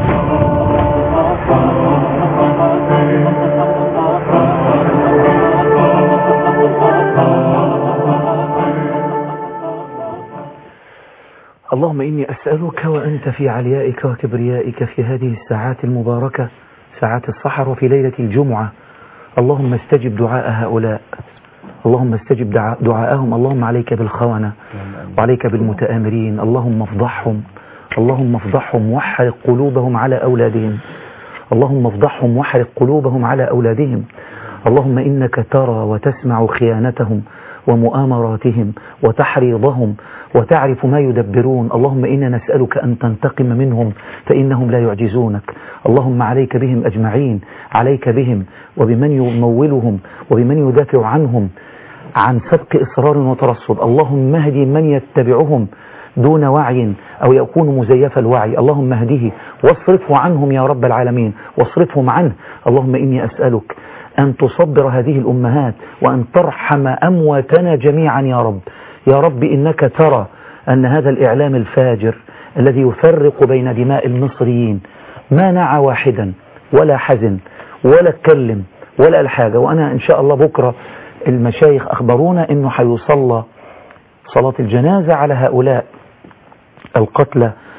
اللهم إني أسألك وأنت في عليائك وكبريائك في هذه الساعات المباركة ساعات السحر وفي ليلة الجمعة اللهم استجب دعاء هؤلاء اللهم استجب دعاء دعاءهم اللهم عليك بالخونة وعليك بالمتآمرين اللهم افضحهم اللهم افضحهم واحرق قلوبهم على أولادهم اللهم افضحهم واحرق قلوبهم على أولادهم اللهم إنك ترى وتسمع خيانتهم ومؤامراتهم وتحريضهم وتعرف ما يدبرون اللهم إنا نسألك أن تنتقم منهم فإنهم لا يعجزونك اللهم عليك بهم أجمعين عليك بهم وبمن يمولهم وبمن يدافع عنهم عن سبق إصرار وترصد اللهم اهدي من يتبعهم دون وعي أو يكون مزيف الوعي اللهم اهده واصرفه عنهم يا رب العالمين واصرفهم عنه اللهم إني أسألك أن تصبر هذه الأمهات وأن ترحم أمواتنا جميعا يا رب يا رب إنك ترى أن هذا الإعلام الفاجر الذي يفرق بين دماء المصريين ما نعى واحدا ولا حزن ولا اتكلم ولا الحاجة وأنا إن شاء الله بكرة المشايخ أخبرونا أنه حيصلى صلاة الجنازة على هؤلاء القتلى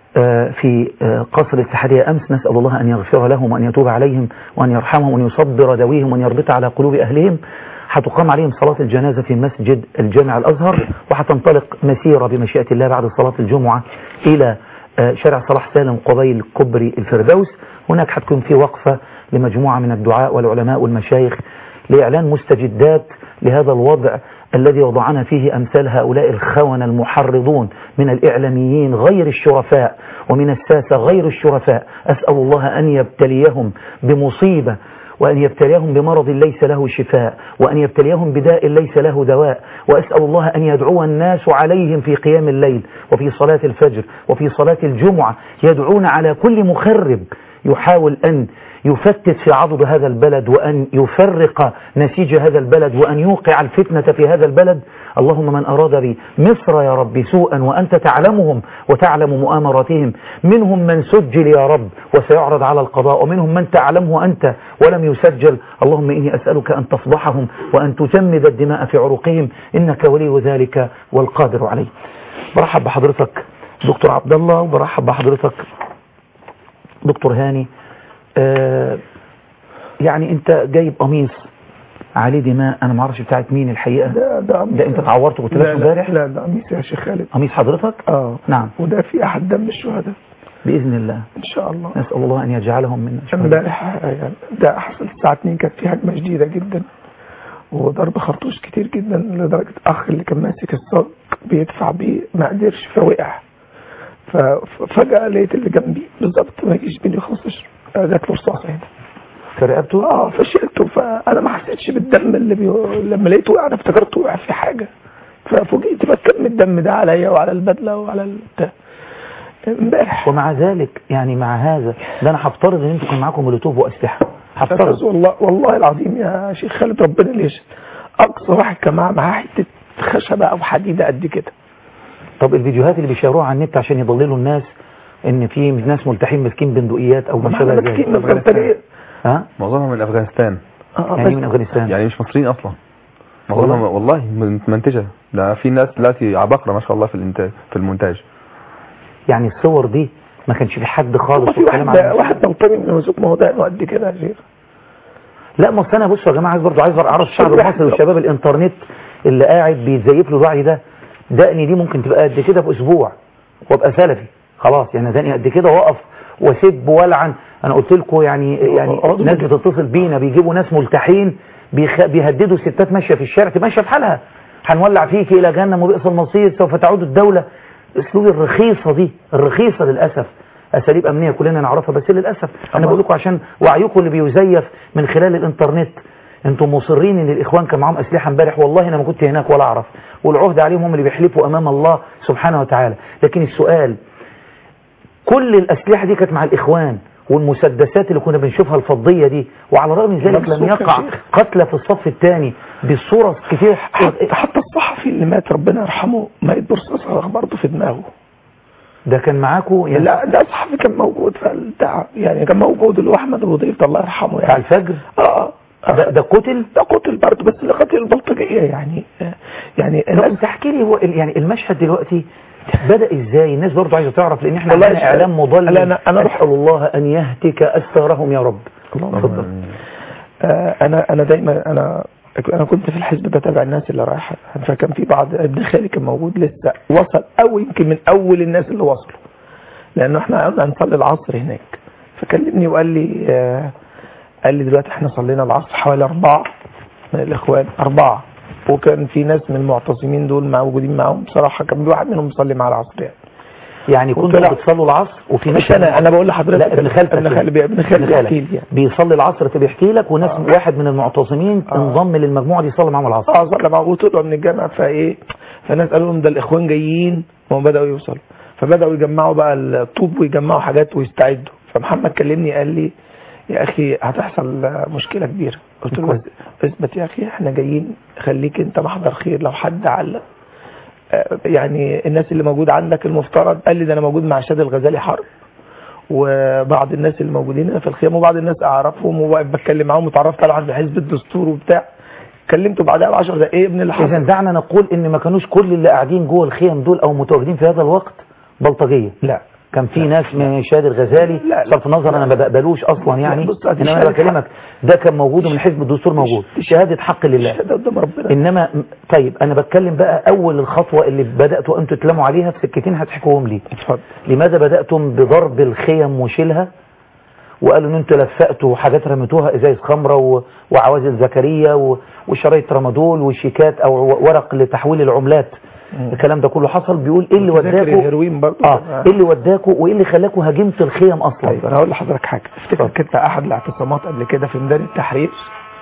آه، في آه، قصر الاتحادية أمس نسأل الله أن يغفر لهم وأن يتوب عليهم وأن يرحمهم وأن يصبر دويهم وأن يربط على قلوب أهلهم هتقام عليهم صلاة الجنازة في مسجد الجامع الأزهر وهتنطلق مسيرة بمشيئة الله بعد صلاة الجمعة إلى آه، شارع صلاح سالم قبيل كبري الفردوس هناك هتكون في وقفة لمجموعة من الدعاء والعلماء والمشايخ لإعلان مستجدات لهذا الوضع الذي وضعنا فيه أمثال هؤلاء الخونة المحرضون من الإعلاميين غير الشرفاء ومن الساسة غير الشرفاء أسأل الله أن يبتليهم بمصيبة وأن يبتليهم بمرض ليس له شفاء وأن يبتليهم بداء ليس له دواء وأسأل الله أن يدعو الناس عليهم في قيام الليل وفي صلاة الفجر وفي صلاة الجمعة يدعون على كل مخرب يحاول أن يفتت في عضد هذا البلد وأن يفرق نسيج هذا البلد وأن يوقع الفتنة في هذا البلد اللهم من أراد بمصر يا رب سوءا وأنت تعلمهم وتعلم مؤامراتهم منهم من سجل يا رب وسيعرض على القضاء ومنهم من تعلمه أنت ولم يسجل اللهم إني أسألك أن تفضحهم وأن تجمد الدماء في عروقهم إنك ولي ذلك والقادر عليه برحب بحضرتك دكتور عبد الله وبرحب بحضرتك دكتور هاني آه يعني انت جايب قميص عليه دماء انا ما اعرفش بتاعت مين الحقيقه ده ده قميص ده انت اتعورت وكنت لا لابسه لا, امبارح لا ده قميص يا شيخ خالد قميص حضرتك اه نعم وده في احد دم الشهداء باذن الله ان شاء الله نسال الله ان يجعلهم من امبارح يعني ده حصل الساعه 2 كانت في هجمه شديده جدا وضرب خرطوش كتير جدا لدرجه اخ اللي كان ماسك الصاج بيدفع بيه ما قدرش فوقع ففجاه لقيت اللي جنبي بالظبط ما يجيش بيني 15 جات له رصاصه هنا في رقبته اه فشلته فانا ما حسيتش بالدم اللي بي... لما لقيته وقع انا افتكرت وقع في حاجه ففوجئت بكم الدم ده عليا وعلى البدله وعلى البتاع امبارح ومع ذلك يعني مع هذا ده انا هفترض ان انتوا كان معاكم مولوتوف واسلحه هفترض والله والله العظيم يا شيخ خالد ربنا اللي يشهد اقصى واحد كان معاه معاه حته خشبه او حديده قد كده طب الفيديوهات اللي بيشيروها على النت عشان يضللوا الناس ان في ناس ملتحين ماسكين بندقيات او ما شابه ذلك ها معظمهم من افغانستان يعني من افغانستان يعني مش مصريين اصلا معظمهم والله منتجه ده في ناس دلوقتي عباقره ما شاء الله في الانتاج في المونتاج يعني الصور دي ما كانش في حد خالص في واحد واحد ملطمي من مسوق موضوع قد كده يا شيخ لا ما انا بصوا يا جماعه عايز برضه عايز اعرف الشعب المصري وشباب الانترنت اللي قاعد بيتزيف له الوعي ده دقني دي ممكن تبقى قد كده في اسبوع وابقى سلفي خلاص يعني دقني قد كده واقف واسب والعن انا قلت لكم يعني يعني ناس بتتصل بينا بيجيبوا ناس ملتحين بيخ... بيهددوا ستات ماشيه في الشارع ماشيه في حالها هنولع فيك الى جهنم وبئس المصير سوف تعود الدوله اسلوب الرخيصه دي الرخيصه للاسف اساليب امنيه كلنا نعرفها بس للاسف انا بقول لكم عشان وعيكم اللي بيزيف من خلال الانترنت انتم مصرين ان الاخوان كان معاهم اسلحه امبارح والله انا ما كنت هناك ولا اعرف والعهد عليهم هم اللي بيحلفوا امام الله سبحانه وتعالى لكن السؤال كل الاسلحه دي كانت مع الاخوان والمسدسات اللي كنا بنشوفها الفضيه دي وعلى الرغم من ذلك لم يقع قتلى في الصف الثاني بالصوره كتير حتى, حتى الصحفي اللي مات ربنا يرحمه مات برصاصه برضه في دماغه ده كان معاكم يعني لا ده صحفي كان موجود في البتاع يعني كان موجود اللي هو احمد ابو ضيف الله يرحمه يعني بتاع الفجر اه ده, ده قتل ده قتل برضه بس اللي قتل البلطجيه يعني يعني الناس تحكي لي هو يعني المشهد دلوقتي بدأ ازاي الناس برضه عايزه تعرف لان احنا عندنا اعلام مضلل لا انا انا اسال الله ان يهتك استارهم يا رب اتفضل آه انا انا دايما انا انا كنت في الحزب بتابع الناس اللي رايحه فكان في بعض ابن خالي كان موجود لسه وصل او يمكن من اول الناس اللي وصلوا لانه احنا قعدنا نصلي العصر هناك فكلمني وقال لي آه قال لي دلوقتي احنا صلينا العصر حوالي اربعه من الاخوان اربعه وكان في ناس من المعتصمين دول موجودين معاهم بصراحه كان في واحد منهم بيصلي مع العصر يعني يعني كنتوا بتصلوا العصر وفي ناس مش انا انا بقول لحضرتك لا ابن خالتك ابن خالي ابن خالي بيحكي لي بيصلي العصر بيحكي لك وناس آه. واحد من المعتصمين آه. انضم للمجموعه دي يصلي معاهم العصر اه صلى معاهم وطلعوا من الجامع فايه فناس قالوا لهم ده الاخوان جايين وهم بداوا يوصلوا فبداوا يجمعوا بقى الطوب ويجمعوا حاجات ويستعدوا فمحمد كلمني قال لي يا اخي هتحصل مشكله كبيره قلت له اثبت يا اخي احنا جايين خليك انت محضر خير لو حد علق يعني الناس اللي موجود عندك المفترض قال لي ده انا موجود مع شاد الغزالي حرب وبعض الناس اللي موجودين هنا في الخيام وبعض الناس اعرفهم وبتكلم معاهم وتعرفت طبعا في حزب الدستور وبتاع كلمته بعدها ب 10 دقائق ايه ابن اللي حصل اذا دعنا نقول ان ما كانوش كل اللي قاعدين جوه الخيام دول او متواجدين في هذا الوقت بلطجيه لا كان في ناس من شادي الغزالي صرف النظر انا ما بقبلوش اصلا يعني بص، هذه انما انا شهادة بكلمك ده كان موجود ومن حزب الدستور موجود شهاده حق لله ده قدام ربنا انما طيب انا بتكلم بقى اول الخطوه اللي بداتوا انتوا تتلموا عليها في سكتين هتحكوهم لي اتفضل لماذا بداتم بضرب الخيم وشيلها وقالوا ان انتوا لفقتوا حاجات رميتوها ازايز خمره و- وعوازل زكريا و- وشرايط رمادول وشيكات او ورق لتحويل العملات الكلام ده كله حصل بيقول ايه اللي وتذاكر وداكوا الهيروين برضه اه ايه اللي وداكوا وايه اللي خلاكوا هاجمتوا الخيم اصلا طيب انا هقول لحضرتك حاجه افتكر كنت احد الاعتصامات قبل كده في ميدان التحرير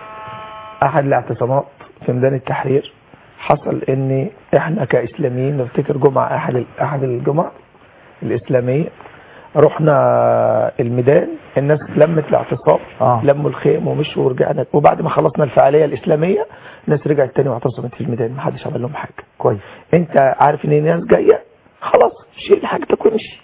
احد الاعتصامات في ميدان التحرير حصل ان احنا كاسلاميين نفتكر جمعه احد احد الجمع الاسلاميه رحنا الميدان الناس لمت الاعتصام آه. لموا الخيم ومشوا ورجعنا وبعد ما خلصنا الفعاليه الاسلاميه الناس رجعت تاني واعتصمت في الميدان ما حدش عمل لهم حاجه كويس انت عارف ان الناس جايه خلاص شيل حاجتك وامشي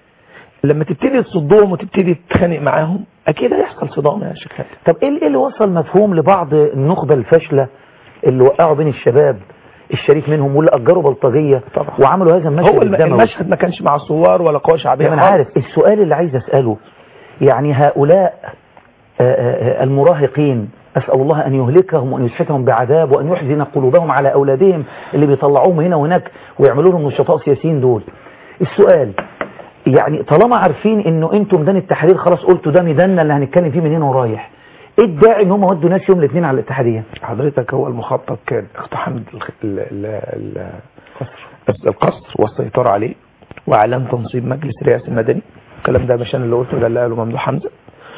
لما تبتدي تصدهم وتبتدي تتخانق معاهم اكيد هيحصل صدام يا شيخ خالد طب ايه ايه اللي وصل مفهوم لبعض النخبه الفاشله اللي وقعوا بين الشباب الشريف منهم واللي اجروا بلطجيه طبعا. وعملوا هذا المشهد هو الم- الدموي المشهد ما كانش مع ثوار ولا قوى شعبيه انا خالص. عارف السؤال اللي عايز اساله يعني هؤلاء آه، آه، المراهقين أسأل الله أن يهلكهم وأن يسحتهم بعذاب وأن يحزن قلوبهم على أولادهم اللي بيطلعوهم هنا وهناك ويعملوا لهم نشطاء سياسيين دول السؤال يعني طالما عارفين انه انتوا ميدان التحرير خلاص قلتوا ده ميداننا اللي هنتكلم فيه من هنا ورايح ايه الداعي ان هم ودوا ناس يوم الاثنين على الاتحاديه حضرتك هو المخطط كان اقتحام ال- ال- ال- ال- القصر والسيطرة عليه واعلان تنصيب مجلس رئاسي المدني الكلام ده مش انا اللي قلته ده اللي قاله ممدوح حمزه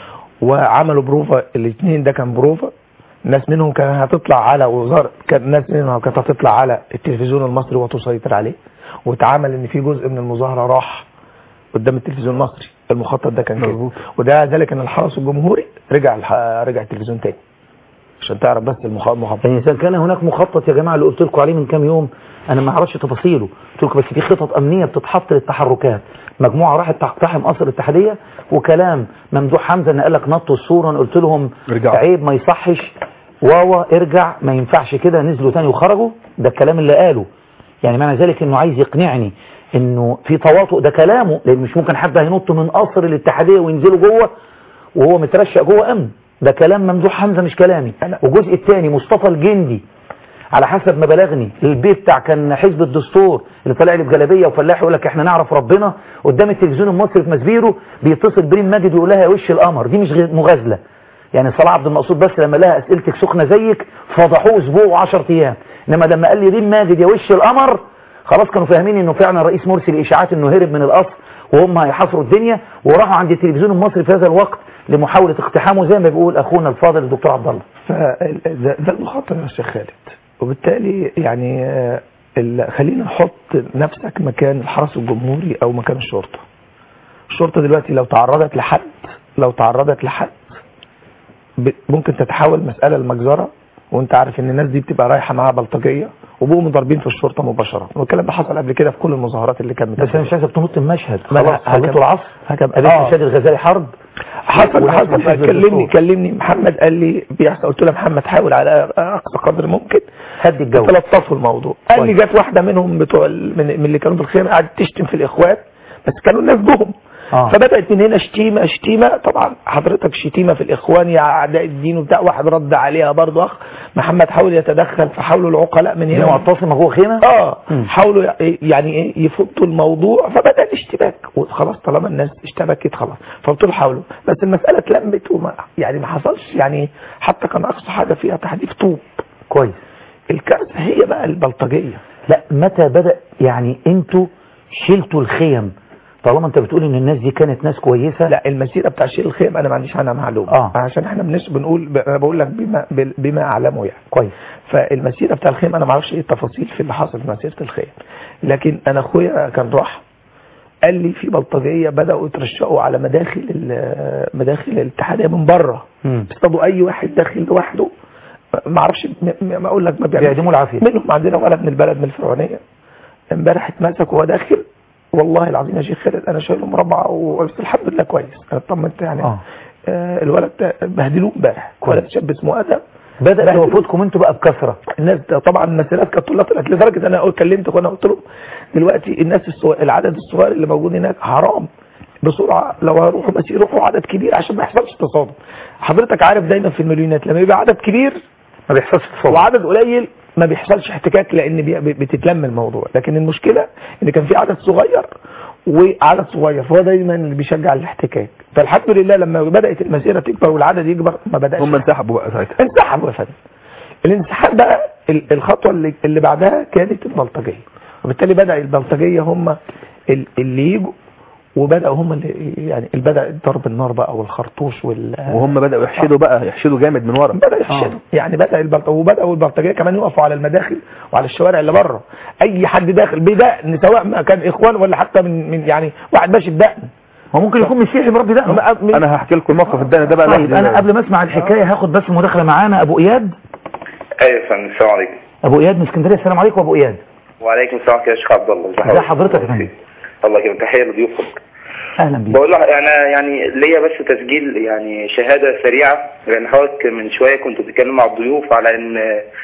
وعملوا بروفا الاثنين ده كان بروفا ناس منهم كانت هتطلع على وزارة كان ناس منهم كانت هتطلع على التلفزيون المصري وتسيطر عليه واتعمل ان في جزء من المظاهرة راح قدام التلفزيون المصري المخطط ده كان كده وده ذلك ان الحرس الجمهوري رجع الح- رجع التلفزيون تاني عشان تعرف بس المخ- المخطط يعني إذا كان هناك مخطط يا جماعة اللي قلت لكم عليه من كام يوم أنا ما أعرفش تفاصيله قلت لكم بس في خطط أمنية بتتحط للتحركات مجموعة راحت تقتحم قصر الاتحادية وكلام ممدوح حمزة إن قال لك نطوا الصورة أنا قلت لهم رجعوا. عيب ما يصحش واوا ارجع ما ينفعش كده نزلوا تاني وخرجوا ده الكلام اللي قاله يعني معنى ذلك انه عايز يقنعني انه في تواطؤ ده كلامه لان مش ممكن حد هينط من قصر الاتحادية وينزلوا جوه وهو مترشق جوه امن ده كلام ممدوح حمزة مش كلامي والجزء الثاني مصطفى الجندي على حسب ما بلغني البيت بتاع كان حزب الدستور اللي طالع لي بجلابيه وفلاح يقول لك احنا نعرف ربنا قدام التلفزيون المصري في مسبيرو بيتصل بريم ماجد ويقول لها يا وش القمر دي مش غير مغازله يعني صلاح عبد المقصود بس لما لها اسئلتك سخنه زيك فضحوه اسبوع و10 ايام انما لما قال لي ريم ماجد يا وش القمر خلاص كانوا فاهمين انه فعلا رئيس مرسي الاشاعات انه هرب من القصر وهم هيحاصروا الدنيا وراحوا عند التلفزيون المصري في هذا الوقت لمحاوله اقتحامه زي ما بيقول اخونا الفاضل الدكتور عبد الله فده ده المخطط يا شيخ خالد وبالتالي يعني آه، ال- خلينا نحط نفسك مكان الحرس الجمهوري او مكان الشرطه الشرطه دلوقتي لو تعرضت لحد لو تعرضت لحد ب- ممكن تتحول مساله لمجزره وانت عارف ان الناس دي بتبقى رايحه معاها بلطجيه وبقوا ضاربين في الشرطه مباشره والكلام ده حصل قبل كده في كل المظاهرات اللي كانت بس انا مش عايزك تنط المشهد ما أنا خلاص هكمل. صليتوا العصر هكمل. قابلت آه. شادي الغزالي حرب حصل وناس من حصل حزب كلمني الدستور. كلمني محمد قال لي بيحصل قلت له يا محمد حاول على اقصى قدر ممكن هدي الجو تلطفوا الموضوع قال لي جت واحده منهم بتوع ال- من, من اللي كانوا في الخيمه قعدت تشتم في الاخوات بس كانوا الناس بهم آه. فبدات من هنا شتيمه شتيمه طبعا حضرتك شتيمه في الاخوان يا اعداء الدين وبتاع واحد رد عليها برضه اخ محمد حاول يتدخل فحاولوا العقلاء من دي هنا معتصمه جوه خيمه اه مم. حاولوا ي- يعني ايه يفضوا الموضوع فبدا الاشتباك وخلاص طالما الناس اشتبكت خلاص فقلت له حاولوا بس المساله اتلمت وما يعني ما حصلش يعني حتى كان اقصى حاجه فيها تحديث طوب كويس الكارثه هي بقى البلطجيه لا متى بدأ يعني انتوا شلتوا الخيم طالما انت بتقول ان الناس دي كانت ناس كويسة لا المسيره بتاع شيل الخيم انا ما عنديش عنها معلومه آه. عشان احنا بنش بنقول ب- انا بقول لك بما بال- بما اعلمه يعني كويس فالمسيره بتاع الخيم انا ما اعرفش ايه التفاصيل في اللي حصل في مسيره الخيم لكن انا اخويا كان راح قال لي في بلطجيه بداوا يترشقوا على مداخل ال- مداخل الاتحاديه من بره مم. بيصطادوا اي واحد داخل لوحده ما اعرفش م- م- ما اقول لك ما بيعملش بيعدموا العافية منهم عندنا ولد من البلد من الفرعونيه امبارح اتمسك وهو داخل والله العظيم يا شيخ خالد انا شايله مربع بس الحمد لله كويس انا اطمنت يعني آه. آه الولد ده بهدلوه امبارح كويس. ولد شاب اسمه ادم بدأ توافدكم انتوا بقى بكثرة الناس طبعا المسيرات كانت كلها طلعت لدرجه انا قلت كلمتك وانا قلت لهم دلوقتي الناس الصغير العدد الصغير اللي موجود هناك حرام بسرعه لو هيروحوا بس يروحوا عدد كبير عشان ما يحصلش تصادم حضرتك عارف دايما في المليونات لما يبقى عدد كبير ما بيحصلش تصادم وعدد قليل ما بيحصلش احتكاك لان بي- بي- بتتلم الموضوع لكن المشكله ان كان في عدد صغير وعدد صغير فهو دايما اللي بيشجع الاحتكاك فالحمد لله لما بدات المسيره تكبر والعدد يكبر ما بداش هم انسحبوا بقى ساعتها انسحبوا يا فندم الانسحاب بقى ال- الخطوه اللي, اللي بعدها كانت البلطجيه وبالتالي بدا البلطجيه هم ال- اللي يجوا وبداوا هم اللي يعني اللي بدا ضرب النار بقى والخرطوش وال وهم بدأوا يحشدوا بقى يحشدوا جامد من ورا بدا يحشدوا يعني بدا البلطجيه وبداوا البلطجيه كمان يقفوا على المداخل وعلى الشوارع اللي بره اي حد داخل بدقن سواء ما كان اخوان ولا حتى من, من يعني واحد ماشي بدقن هو ممكن يكون مسيحي مربي ده انا هحكي لكم موقف الدقن ده بقى طيب لوحده. انا قبل ما اسمع الحكايه هاخد بس مداخله معانا ابو اياد ايوه يا فندم السلام عليكم ابو اياد من اسكندريه السلام عليكم ابو اياد وعليكم السلام يا شيخ عبد الله ازي حضرتك يا فندم الله يكرمك تحيه لضيوفك اهلا بيك بقول لك انا يعني ليا بس تسجيل يعني شهاده سريعه لان حضرتك من شويه كنت بتتكلم مع الضيوف على ان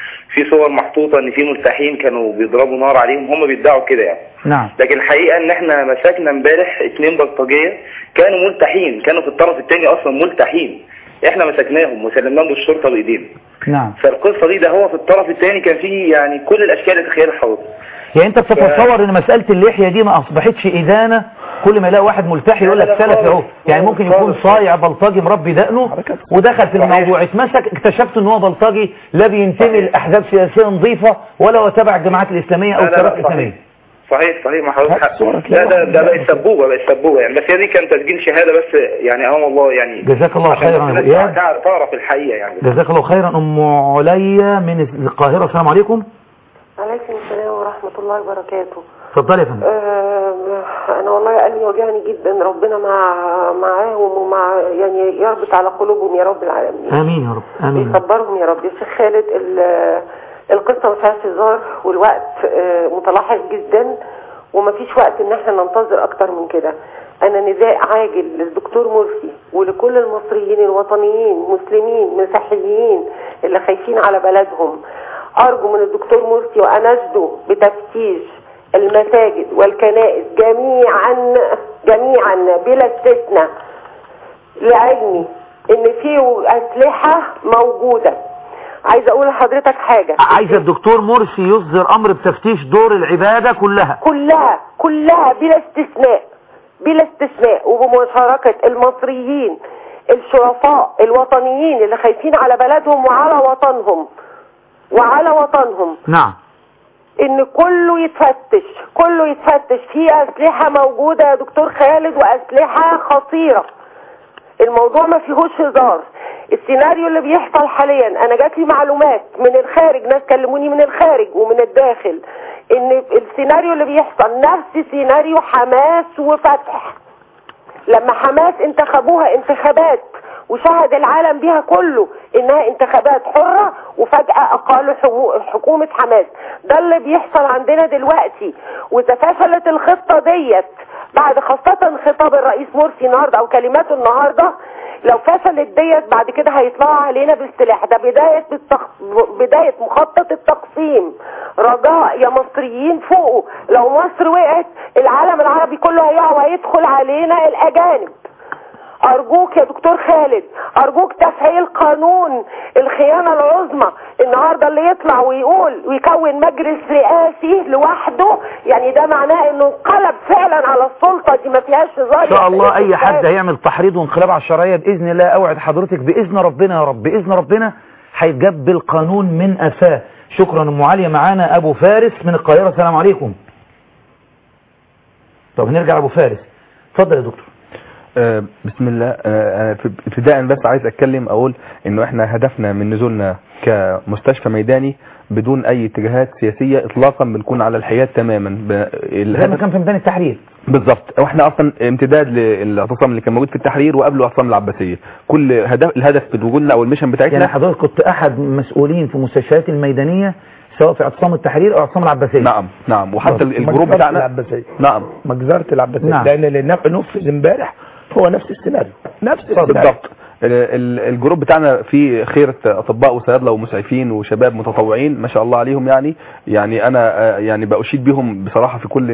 في صور محطوطه ان في ملتحين كانوا بيضربوا نار عليهم هم بيدعوا كده يعني نعم لكن الحقيقه ان احنا مسكنا امبارح اتنين بلطجيه كانوا ملتحين كانوا في الطرف الثاني اصلا ملتحين احنا مسكناهم وسلمناهم للشرطه بايدينا نعم فالقصه دي ده هو في الطرف الثاني كان فيه يعني كل الاشكال اللي تخيلها حضرتك يعني انت بتتصور ان مساله اللحيه دي ما اصبحتش ادانه كل ما يلاقي واحد ملتحي يقول لك سلفي اهو يعني ممكن يكون صايع بلطجي مربي دقنه ودخل في الموضوع اتمسك اكتشفت ان هو بلطجي لا بينتمي لاحزاب سياسيه نظيفه ولا هو تبع الجماعات الاسلاميه او لا، لا، الشباب لا، الاسلاميه صحيح صحيح ما حضرتك حق لا ده ده بقت سبوبه بقت سبوبه يعني بس هي دي كان تسجيل شهاده بس يعني اه والله يعني جزاك الله عشان خيرا يا الناس أبو إياد. تعرف تعرف الحقيقه يعني جزاك الله خيرا ام عليا من القاهره السلام عليكم عليكم السلام ورحمة الله وبركاته اتفضلي يا فندم آه أنا والله قلبي وجعني جدا ربنا مع معاهم ومع يعني يربط على قلوبهم يا رب العالمين امين يا رب امين يصبرهم يا رب يا شيخ خالد ال- القصة ما فيهاش هزار والوقت آه، متلاحظ جدا ومفيش وقت ان احنا ننتظر اكتر من كده انا نداء عاجل للدكتور مرسي ولكل المصريين الوطنيين مسلمين مسيحيين اللي خايفين على بلدهم ارجو من الدكتور مرسي واناشده بتفتيش المساجد والكنائس جميعا جميعا بلا استثناء لعلمي ان في اسلحه موجوده عايزه اقول لحضرتك حاجه عايز الدكتور مرسي يصدر امر بتفتيش دور العباده كلها كلها كلها بلا استثناء بلا استثناء وبمشاركة المصريين الشرفاء الوطنيين اللي خايفين على بلدهم وعلى وطنهم وعلى وطنهم نعم ان كله يتفتش كله يتفتش في اسلحة موجودة يا دكتور خالد واسلحة خطيرة الموضوع ما فيهوش هزار السيناريو اللي بيحصل حاليا انا جات لي معلومات من الخارج ناس كلموني من الخارج ومن الداخل ان السيناريو اللي بيحصل نفس سيناريو حماس وفتح لما حماس انتخبوها انتخابات وشهد العالم بيها كله انها انتخابات حرة وفجأة اقالوا حقوق- حكومة حماس ده اللي بيحصل عندنا دلوقتي واذا فشلت الخطة ديت بعد خاصة خطاب الرئيس مرسي النهاردة او كلماته النهاردة لو فشلت ديت بعد كده هيطلعوا علينا بالسلاح ده بداية التخ... بداية مخطط التقسيم رجاء يا مصريين فوقوا لو مصر وقعت العالم العربي كله هيقع وهيدخل علينا الاجانب ارجوك يا دكتور خالد ارجوك تفعيل قانون الخيانة العظمى النهاردة اللي يطلع ويقول ويكون مجلس رئاسي لوحده يعني ده معناه انه انقلب فعلا على السلطة دي ما فيهاش هزار ان شاء الله اي حد هيعمل تحريض وانقلاب على الشرعيه باذن الله اوعد حضرتك باذن ربنا يا رب باذن ربنا هيتجاب بالقانون من قفاه شكرا ام عليا معانا ابو فارس من القاهره السلام عليكم طب نرجع ابو فارس اتفضل يا دكتور آه، بسم الله آه، آه، في- ابتداء بس عايز اتكلم اقول انه احنا هدفنا من نزولنا كمستشفى ميداني بدون اي اتجاهات سياسية اطلاقا بنكون على الحياد تماما ب- زي ما كان في ميدان التحرير بالظبط واحنا اصلا امتداد للاعتصام اللي كان موجود في التحرير وقبله اعتصام العباسيه كل هدف الهدف في وجودنا او الميشن بتاعتنا يعني حضرتك كنت احد مسؤولين في المستشفيات الميدانيه سواء في اعتصام التحرير او اعتصام العباسيه نعم نعم وحتى طب الجروب مجزرة بتاعنا العباسية. نعم مجزرة العباسية نعم. لان اللي نف- نفذ امبارح هو نفس السيناريو نفس السيناريو بالضبط ال- ال- الجروب بتاعنا فيه خيرة اطباء وصيادله ومسعفين وشباب متطوعين ما شاء الله عليهم يعني يعني انا آه، يعني باشيد بيهم بصراحه في كل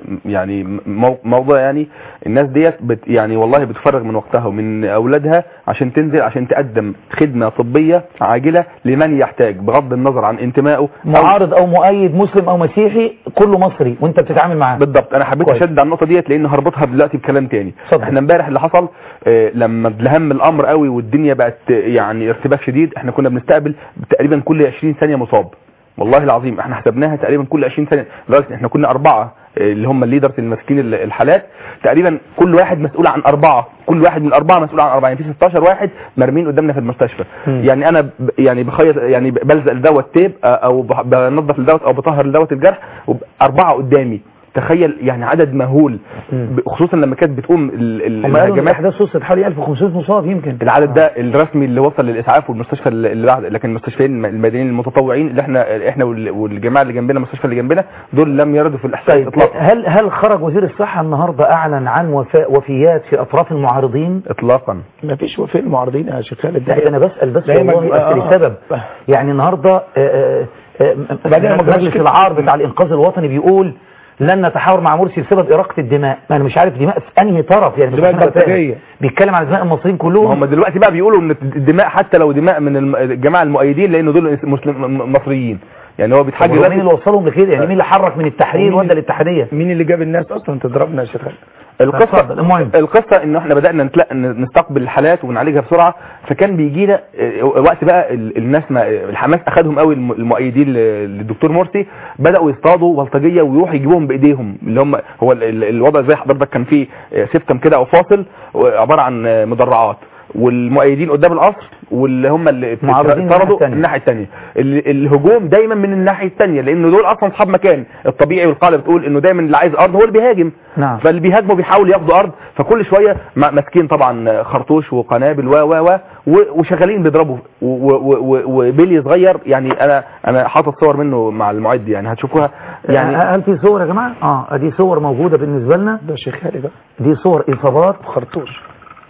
يعني مو- موضع يعني الناس ديت بت يعني والله بتفرغ من وقتها ومن اولادها عشان تنزل عشان تقدم خدمه طبيه عاجله لمن يحتاج بغض النظر عن انتمائه أو- معارض او مؤيد مسلم او مسيحي كله مصري وانت بتتعامل معاه بالضبط انا حبيت كويس. اشد على النقطه ديت لان هربطها دلوقتي بكلام تاني احنا امبارح اللي حصل آه، لما لهم الامر قوي والدنيا بقت آه، يعني ارتباك شديد احنا كنا بنستقبل تقريبا كل 20 ثانيه مصاب والله العظيم احنا حسبناها تقريبا كل 20 ثانيه لدرجه احنا كنا اربعه آه، اللي هم الليدرز اللي ماسكين ال- الحالات تقريبا كل واحد مسؤول عن اربعه كل واحد من الاربعه مسؤول عن اربعه يعني في 16 واحد مرمين قدامنا في المستشفى مم. يعني انا ب- يعني بخيط يعني بلزق لدوت تيب آه، او بح- بنظف لدوت او بطهر لدوت الجرح وب- اربعه قدامي تخيل يعني عدد مهول ب- خصوصا لما كانت بتقوم ال- ال- هم قالوا ان الهجمات الاحداث وصلت حوالي 1500 مصاب يمكن العدد ده الرسمي اللي وصل للاسعاف والمستشفى اللي بعد لكن المستشفيين المدنيين المتطوعين اللي احنا احنا وال- والجماعه اللي جنبنا المستشفى اللي جنبنا دول لم يردوا في الاحساس طيب اطلاقا هل هل خرج وزير الصحه النهارده اعلن عن وفاء وفيات في اطراف المعارضين اطلاقا ما فيش وفاء المعارضين يا شيخ خالد لا انا بسال بس دايما والله بيبقى- أصل آه. لسبب يعني النهارده آه، آه، آه، بعدين ما جراش مجلس كده. العار بتاع الانقاذ الوطني بيقول لن نتحاور مع مرسي بسبب اراقه الدماء ما انا مش عارف دماء في انهي طرف يعني مش دماء عارف أنا فاهم. البلطجية. بيتكلم على دماء المصريين ما كلهم هم دلوقتي بقى بيقولوا ان الدماء حتى لو دماء من الم- الجماعه المؤيدين لان دول مسلم م- مصريين يعني هو طب بيتحاج هو مين اللي وصلهم لكده يعني مين اللي حرك من التحرير ودى الاتحاديه مين اللي جاب الناس اصلا تضربنا يا شيخ خالد القصه اتفضل، المهم. القصه ان احنا بدانا نتلقى نستقبل الحالات ونعالجها بسرعه فكان بيجي لنا آه، وقت بقى ال- الناس ما الحماس اخذهم قوي الم- المؤيدين ل- للدكتور مرسي بداوا يصطادوا بلطجيه ويروحوا يجيبوهم بايديهم اللي هم هو ال- ال- الوضع زي حضرتك كان فيه آه، سيستم كده او فاصل آه، عباره عن آه، مدرعات والمؤيدين قدام القصر واللي هم اللي معارضين الناحية طردوا التانية. الناحيه الثانيه الهجوم دايما من الناحيه الثانيه لان دول اصلا اصحاب مكان الطبيعي والقاعده بتقول انه دايما اللي عايز ارض هو اللي بيهاجم نعم فاللي بيهاجموا بيحاولوا ياخدوا ارض فكل شويه ما- ماسكين طبعا خرطوش وقنابل و و و و- وشغالين بيضربوا و- و- و- وبيلي صغير يعني انا انا حاطط صور منه مع المعد يعني هتشوفوها يعني يعني هل في صور يا جماعه اه ادي صور موجوده بالنسبه لنا ده شيخ خالد بقى دي صور اصابات خرطوش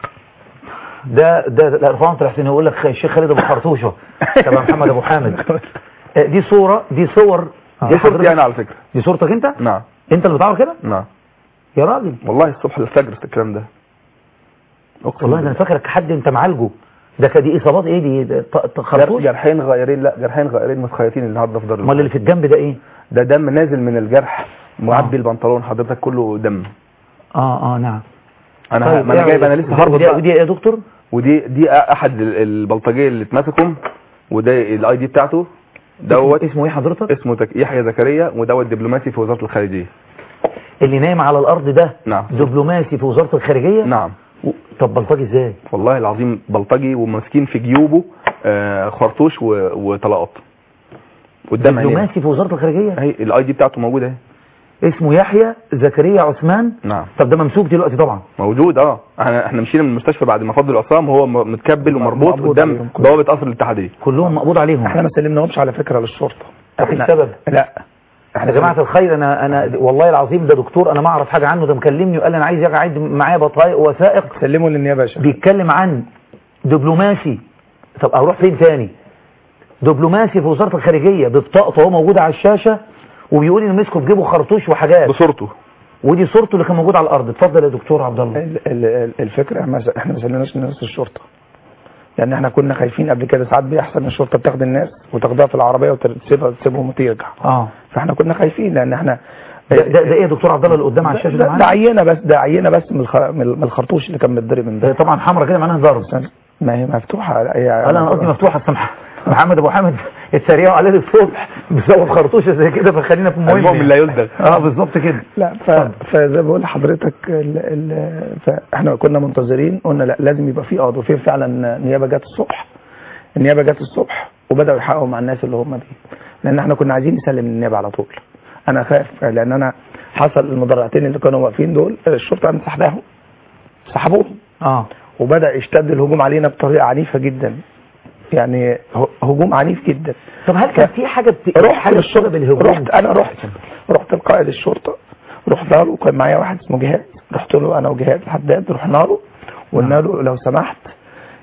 ده ده لا ارفعهم لحسن يقول لك الشيخ خالد ابو خرطوشه تبع محمد ابو حامد آه، دي صوره دي صور دي صورتي حضرتك- انا على فكره دي صورتك انت نعم انت اللي بتعمل كده نعم يا راجل والله الصبح الفجر الكلام ده أقسم والله ده انا فاكرك حد انت معالجه ده كان دي اصابات ايه دي ده ط- ط- خرطوش جرحين غيرين لا جرحين غيرين متخيطين النهارده في دار امال اللي في الجنب ده ايه ده دم نازل من الجرح معبي البنطلون حضرتك كله دم اه اه نعم انا طيب، ما انا إيه جايب انا ودي- لسه هربط ودي- بقى. ودي ايه يا دكتور ودي دي احد ال- البلطجيه اللي اتمسكوا وده الاي دي بتاعته دوت اسمه ايه حضرتك اسمه تك... يحيى زكريا ودوت دبلوماسي في وزاره الخارجيه اللي نايم على الارض ده نعم دبلوماسي في وزاره الخارجيه نعم طب بلطجي ازاي والله العظيم بلطجي وماسكين في جيوبه آه خرطوش و... وطلقات قدام عينينا دبلوماسي في وزاره الخارجيه اهي الاي دي بتاعته موجوده اهي اسمه يحيى زكريا عثمان نعم طب ده ممسوك دلوقتي طبعا موجود اه احنا احنا مشينا من المستشفى بعد ما فضل العصام هو م- متكبل ومربوط مقبوض قدام عليهم كلهم. بوابه قصر الاتحاديه كلهم مقبوض عليهم احنا ما سلمناهمش على فكره للشرطه طب ايه السبب لا يا جماعه الخير انا انا والله العظيم ده دكتور انا ما اعرف حاجه عنه ده مكلمني وقال لي انا عايز يجي قاعد معايا بطايق ووثائق سلموا للنيابه يا شيخ بيتكلم عن دبلوماسي طب اروح فين تاني دبلوماسي في وزاره الخارجيه ببطاقته هو موجوده على الشاشه وبيقول ان مسكوا في جيبه خرطوش وحاجات بصورته ودي صورته اللي كان موجود على الارض اتفضل يا دكتور عبد الله ال- ال- ال- الفكره احنا احنا ما سلمناش لناس الشرطه يعني احنا كنا خايفين قبل كده ساعات بيحصل ان الشرطه بتاخد الناس وتاخدها في العربيه وتسيبها تسيبهم وترجع اه فاحنا كنا خايفين لان احنا ده, ده, ده ايه يا دكتور عبد الله اللي قدام على الشاشه ده, ده ده عينه بس ده عينه بس من الخ- من من الخرطوش اللي كان متضرب من ده طبعا حمرا كده معناها ضرب ما هي مفتوحه لا، هي لا انا قصدي مفتوحه السمحه محمد ابو حامد اتريقوا عليه الصبح بسبب خرطوشه زي كده فخلينا في المهم المؤمن لا يلدغ اه بالظبط كده لا ف... فزي ما بقول لحضرتك ال... ال... فاحنا كنا منتظرين قلنا لا لازم يبقى في قاضي وفي فعلا نيابه جت الصبح النيابه جت الصبح وبداوا يحققوا مع الناس اللي هم دي لان احنا كنا عايزين نسلم النيابه على طول انا خايف لان انا حصل المدرعتين اللي كانوا واقفين دول الشرطه قامت سحباهم سحبوهم اه وبدا يشتد الهجوم علينا بطريقه عنيفه جدا يعني ه- هجوم عنيف جدا طب هل كان في حاجه بت... رحت حاجه للشرطه بسبب الهجوم رحت انا رحت رحت لقائد الشرطه رحت له وكان معايا واحد اسمه جهاد رحت له انا وجهاد الحداد رحنا له وقلنا له لو سمحت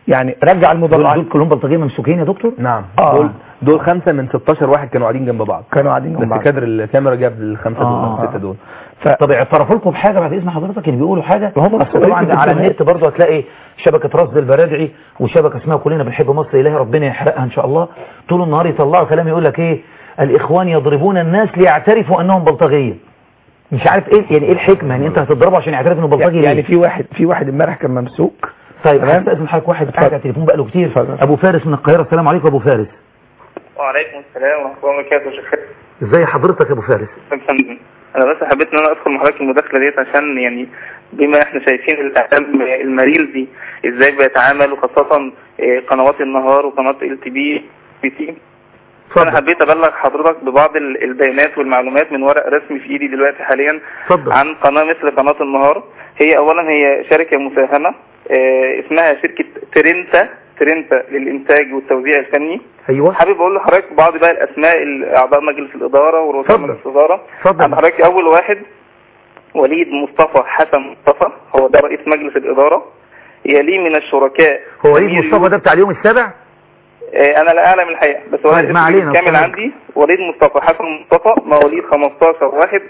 يعني رجع دول, المدرعات دول كلهم بلطجيه ممسوكين يا دكتور نعم آه. دول دول خمسه من 16 واحد كانوا قاعدين جنب بعض كانوا قاعدين جنب بس بعض كادر الكاميرا جاب الخمسه دول آه. السته دول طب اعترفوا لكم بحاجه بعد اذن حضرتك اللي بيقولوا حاجه هم بس مسؤولين طبعا في على الجمهورية. النت برضه هتلاقي شبكه رصد البرادعي وشبكه اسمها كلنا بنحب مصر الهي ربنا يحرقها ان شاء الله طول النهار يطلعوا كلام يقول لك ايه الاخوان يضربون الناس ليعترفوا انهم بلطجيه مش عارف ايه يعني ايه الحكمه يعني انت هتضربه عشان يعترف انه بلطجي يعني ليه؟ في واحد في واحد امبارح كان ممسوك طيب تمام. هستاذن حضرتك واحد قاعد على التليفون بقاله كتير ابو فارس من القاهره السلام عليكم ابو فارس وعليكم السلام ورحمة الله وبركاته يا شيخ ازي حضرتك يا ابو فارس فندم انا بس حبيت ان انا ادخل مع حضرتك المداخله ديت عشان يعني بما احنا شايفين الاعلام المريل دي ازاي بيتعامل وخاصه آه، قنوات النهار وقناه ال تي بي بي تي انا حبيت ابلغ حضرتك ببعض ال- البيانات والمعلومات من ورق رسمي في ايدي دلوقتي حاليا اتفضل. عن قناه مثل قناه النهار هي اولا هي شركه مساهمه آه، اسمها شركه ترنتا ترنتا للانتاج والتوزيع الفني ايوه حابب اقول لحضرتك بعض بقى الاسماء اعضاء مجلس الاداره ورؤساء اتفضل. مجلس الاداره اتفضل. عند حضرتك اول واحد وليد مصطفى حسن مصطفى هو ده رئيس مجلس الاداره يليه من الشركاء هو وليد سمير مصطفى ده بتاع اليوم السابع آه، انا لا اعلم الحقيقه بس هو طيب، الاسم ما علينا، الكامل اتفضل. عندي وليد مصطفى حسن مصطفى مواليد 15 1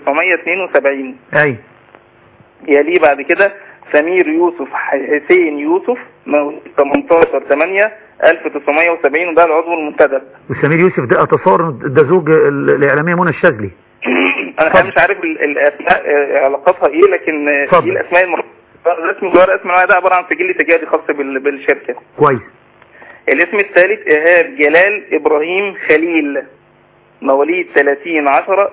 1972 اي يليه بعد كده سمير يوسف حسين يوسف مواليد 18 8 1970 وده العضو المنتدب وسمير يوسف ده اتصور ده زوج ال- الاعلاميه منى الشاذلي انا الحقيقة مش عارف ال- الاسماء آه، علاقتها ايه لكن آه، اتفضل. دي الاسماء المر- الرسمي جوار اسم النوع ده عباره عن سجل تجاري خاص بال- بالشركه كويس الاسم الثالث ايهاب جلال ابراهيم خليل مواليد 30 10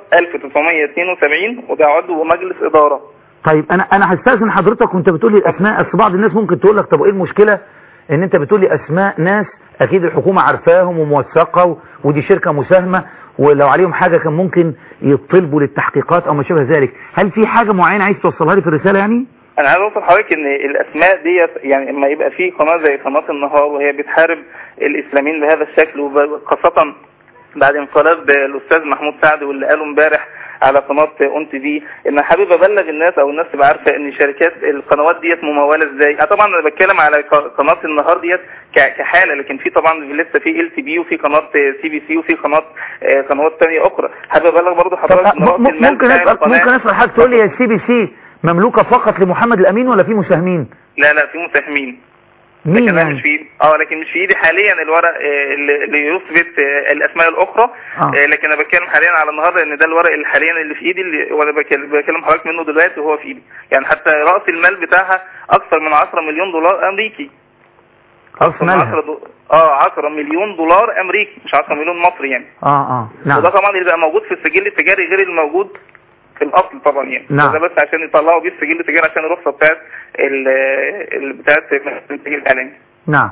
1972 وده عضو مجلس اداره طيب انا انا هستاذن حضرتك وانت بتقول لي الاسماء اصل بعض الناس ممكن تقول لك طب ايه المشكله ان انت بتقول لي اسماء ناس اكيد الحكومه عارفاهم وموثقه و- ودي شركه مساهمه ولو عليهم حاجه كان ممكن يطلبوا للتحقيقات او ما شابه ذلك هل في حاجه معينه عايز توصلها لي في الرساله يعني انا عايز اوصل لحضرتك ان الاسماء ديت يعني اما يبقى في قناه زي قناه النهار وهي بتحارب الاسلاميين بهذا الشكل وخاصه بعد انقلاب الاستاذ محمود سعد واللي قاله امبارح على قناه اون تي في ان حابب ابلغ الناس او الناس تبقى عارفه ان شركات القنوات ديت مموله ازاي أنا طبعا انا بتكلم على ق- قناه النهار ديت ك- كحاله لكن في طبعا لسه في ال تي بي وفي قناه سي بي سي وفي قناه آه، قنوات ثانيه اخرى حابب ابلغ برضه حضرتك ان رأس م- المال ممكن بتاع اسال القناة- ممكن اسال حضرتك تقول لي يا السي بي سي مملوكه فقط لمحمد الامين ولا في مساهمين لا لا في مساهمين مين لكن انا يعني مش في ايدي اه لكن مش في ايدي حاليا الورق آه، اللي اللي يثبت آه، الاسماء الاخرى آه. آه، لكن انا بتكلم حاليا على النهارده ان ده الورق اللي حاليا اللي في ايدي اللي وانا بكلم بكلم حضرتك منه دلوقتي وهو في ايدي يعني حتى راس المال بتاعها اكثر من 10 مليون دولار امريكي راس من مالها 10 دو... اه 10 مليون دولار امريكي مش 10 مليون مصري يعني اه اه نعم وده طبعا اللي بقى موجود في السجل التجاري غير الموجود في الاصل طبعا يعني نعم. ده بس عشان يطلعوا بيه السجل التجاري عشان الرخصه بتاعت ال ال- بتاعت الانتاج الاعلامي نعم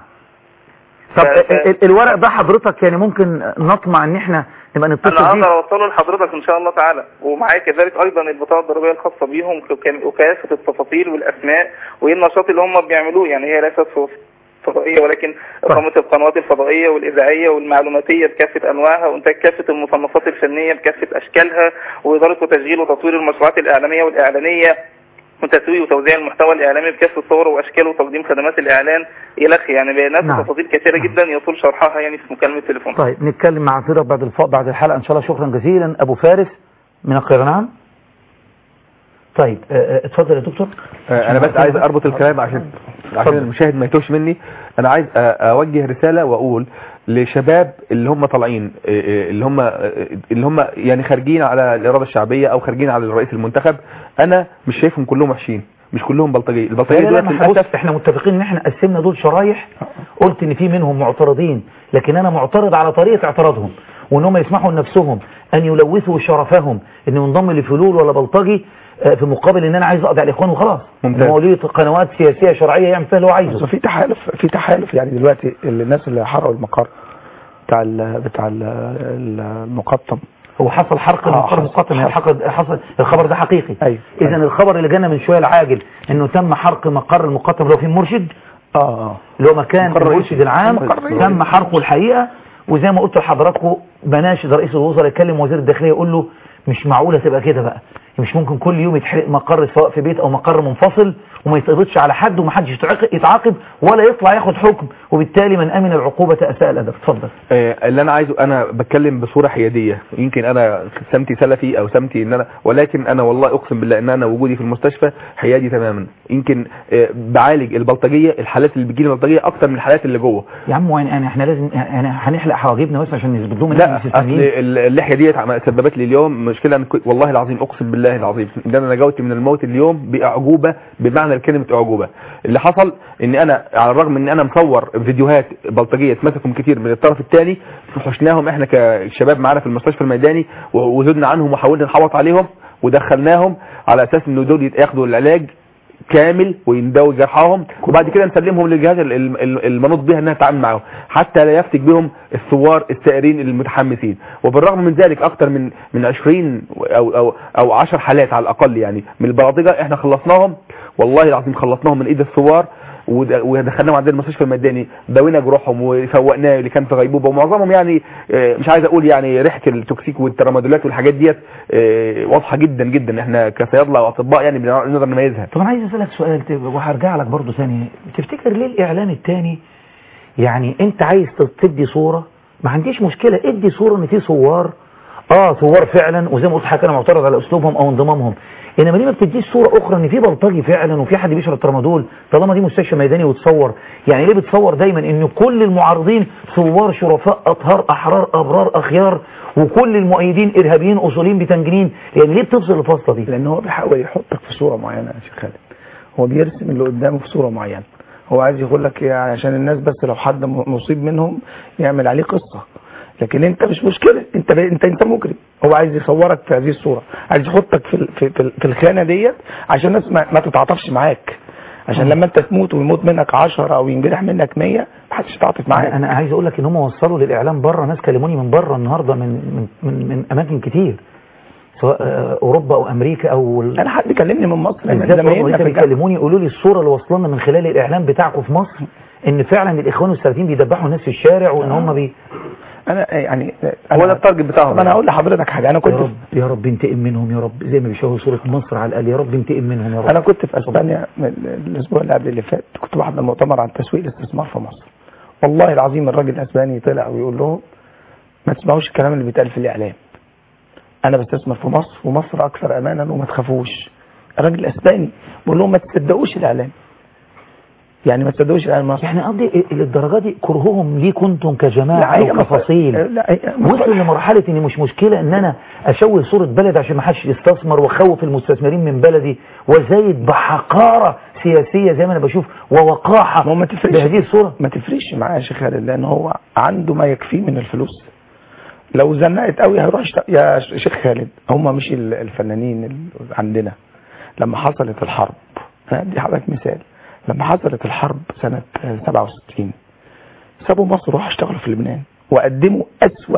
طب ال- ال- الورق ده حضرتك يعني ممكن نطمع ان احنا نبقى انا نتصل بيه اقدر اوصله لحضرتك ان شاء الله تعالى ومعايا كذلك ايضا البطاقه الضريبيه الخاصه بيهم وك- وكافه التفاصيل والاسماء وايه النشاط اللي هم بيعملوه يعني هي ليست ف- فضائيه ولكن اقامه القنوات الفضائيه والاذاعيه والمعلوماتيه بكافه انواعها وانتاج كافه المصنفات الفنيه بكافه اشكالها واداره وتشغيل وتطوير المشروعات الاعلاميه والاعلانيه وتسويق وتوزيع المحتوى الاعلامي بكافه صوره واشكاله وتقديم خدمات الاعلان الى اخره يعني بيانات نعم. وتفاصيل كثيره جدا يطول شرحها يعني في مكالمه تليفون طيب نتكلم مع حضرتك بعد الف... بعد الحلقه ان شاء الله شكرا جزيلا ابو فارس من القاهره نعم طيب آه، آه، اتفضل يا دكتور آه، انا بس عايز اربط الكلام عشان عشان المشاهد ما يتوهش مني انا عايز أ- اوجه رساله واقول لشباب اللي هم طالعين آه، آه، اللي هم آه، اللي هم يعني خارجين على الاراده الشعبيه او خارجين على الرئيس المنتخب انا مش شايفهم كلهم وحشين مش كلهم بلطجيه لا البلطجيه لا لا دول ما للاسف بص احنا متفقين ان احنا قسمنا دول شرايح قلت ان في منهم معترضين لكن انا معترض على طريقه اعتراضهم وان هم يسمحوا لنفسهم ان يلوثوا شرفهم ان ينضم لفلول ولا بلطجي آه، في مقابل ان انا عايز اقضي على الاخوان وخلاص ممتاز. إن هو ليه قنوات سياسيه شرعيه يعمل فيها اللي هو عايزه بس في تحالف في تحالف يعني دلوقتي الناس اللي حرقوا المقر بتاع ال بتاع ال المقطم هو حصل حرق آه، المقر حصل- المقطم يعني حصل حصل الخبر ده حقيقي ايوه اذا الخبر اللي جانا من شويه العاجل انه تم حرق مقر المقطم اللي هو فيه المرشد اه اه اللي هو مكان مقر المرشد العام مقر رئيسي. تم حرقه الحقيقه وزي ما قلت لحضراتكم بناشد رئيس الوزراء يكلم وزير الداخليه يقول له مش معقوله تبقى كده بقى مش ممكن كل يوم يتحرق مقر سواء في بيت او مقر منفصل وما يتقبضش على حد ومحدش يتعاق- يتعاقب ولا يطلع ياخد حكم وبالتالي من امن العقوبة اساء الادب اتفضل آه، اللي انا عايزه انا بتكلم بصوره حياديه يمكن انا سمتي سلفي او سمتي ان انا ولكن انا والله اقسم بالله ان انا وجودي في المستشفى حيادي تماما يمكن آه، بعالج البلطجيه الحالات اللي بتجيلي بلطجيه اكتر من الحالات اللي جوه يا عم وين انا احنا لازم يعني هنحلق حواجبنا بس عشان نثبت لهم ان لا احنا اصل مستثنيين ال- اللحيه ديت عم- سببت لي اليوم مشكله أنا كنت- والله العظيم اقسم بالله العظيم ان انا نجوت من الموت اليوم باعجوبه بمعنى كلمه اعجوبه اللي حصل ان انا على الرغم ان انا مصور فيديوهات بلطجيه اتمسكوا كتير من الطرف الثاني حشناهم احنا كشباب معانا في المستشفى الميداني و- وزدنا عنهم وحاولنا نحوط عليهم ودخلناهم على اساس ان دول ياخدوا العلاج كامل وينداوي جرحاهم وبعد كده نسلمهم للجهاز ال- ال- المنوط بها انها تتعامل معاهم حتى لا يفتك بهم الثوار السائرين المتحمسين وبالرغم من ذلك اكثر من من 20 او او او 10 حالات على الاقل يعني من البلاطجه احنا خلصناهم والله العظيم خلصناهم من ايد الثوار ود- ودخلناهم عندنا المستشفى الميداني داوينا جروحهم وفوقناه اللي كان في غيبوبه ومعظمهم يعني آه، مش عايز اقول يعني ريحه التوكسيك والترامادولات والحاجات ديت آه، واضحه جدا جدا احنا كصيادله واطباء يعني بنقدر نميزها طب انا عايز اسالك سؤال ت- وهرجع لك برضه ثاني تفتكر ليه الاعلام الثاني يعني انت عايز تدي صوره ما عنديش مشكله ادي صوره ان في ثوار اه ثوار فعلا وزي ما قلت حضرتك انا معترض على اسلوبهم او انضمامهم انما ليه ما بتديش صوره اخرى ان في بلطجي فعلا وفي حد بيشرب ترامادول طالما دي مستشفى ميداني وتصور يعني ليه بتصور دايما ان كل المعارضين ثوار شرفاء اطهار احرار ابرار اخيار وكل المؤيدين ارهابيين اصوليين بتنجنين يعني ليه بتفصل الفصله دي لان هو بيحاول يحطك في صوره معينه يا شيخ خالد هو بيرسم اللي قدامه في صوره معينه هو عايز يقول لك يعني عشان الناس بس لو حد م- مصيب منهم يعمل عليه قصه لكن انت مش مشكله انت ب... انت انت مجرم هو عايز يصورك في هذه الصوره عايز يحطك في ال- في في, في الخانه ديت عشان الناس ما, ما تتعاطفش معاك عشان لما انت تموت ويموت منك 10 او ينجرح منك 100 محدش يتعاطف معاك انا عايز اقول لك ان هم وصلوا للاعلام بره ناس كلموني من بره النهارده من من من, من اماكن كتير سواء آه، اوروبا او امريكا او انا حد كلمني من مصر بالذات زمايلنا برضه في كانوا الجامعة. بيكلموني يقولوا لي الصوره اللي وصلنا من خلال الاعلام بتاعكم في مصر ان فعلا الاخوان والسلفيين بيدبحوا الناس في الشارع وان هم بي انا يعني هو ده التارجت بتاعهم طب انا هقول لحضرتك حاجه انا كنت يا رب يا رب انتقم منهم يا رب زي ما بيشوهوا صوره مصر على الاقل يا رب انتقم منهم يا رب انا كنت في اسبانيا من الاسبوع اللي قبل اللي فات كنت بحضر مؤتمر عن تسويق الاستثمار في مصر والله العظيم الراجل الاسباني طلع ويقول لهم ما تسمعوش الكلام اللي بيتقال في الاعلام انا بستثمر في مصر ومصر اكثر امانا وما تخافوش الراجل الاسباني بيقول لهم ما تصدقوش الاعلام يعني ما تصدقوش الاعلام مصر يعني قصدي للدرجه دي كرههم ليه كنتم لا، كجماعه هي او مصر- كفصيل لا، هي مصر- وصلوا لمرحله ان مش مشكله ان انا اشوه صوره بلد عشان ما حدش يستثمر واخوف المستثمرين من بلدي وزايد بحقاره سياسيه زي ما انا بشوف ووقاحه ما تفرقش بهذه الصوره ما تفرقش معاه يا شيخ خالد لان هو عنده ما يكفيه من الفلوس لو زنقت قوي هيروح يشت... يا شيخ خالد هم مش ال- الفنانين اللي عندنا لما حصلت الحرب أنا ادي حضرتك مثال لما حصلت الحرب سنة 67 سابوا مصر وراحوا اشتغلوا في لبنان وقدموا أسوأ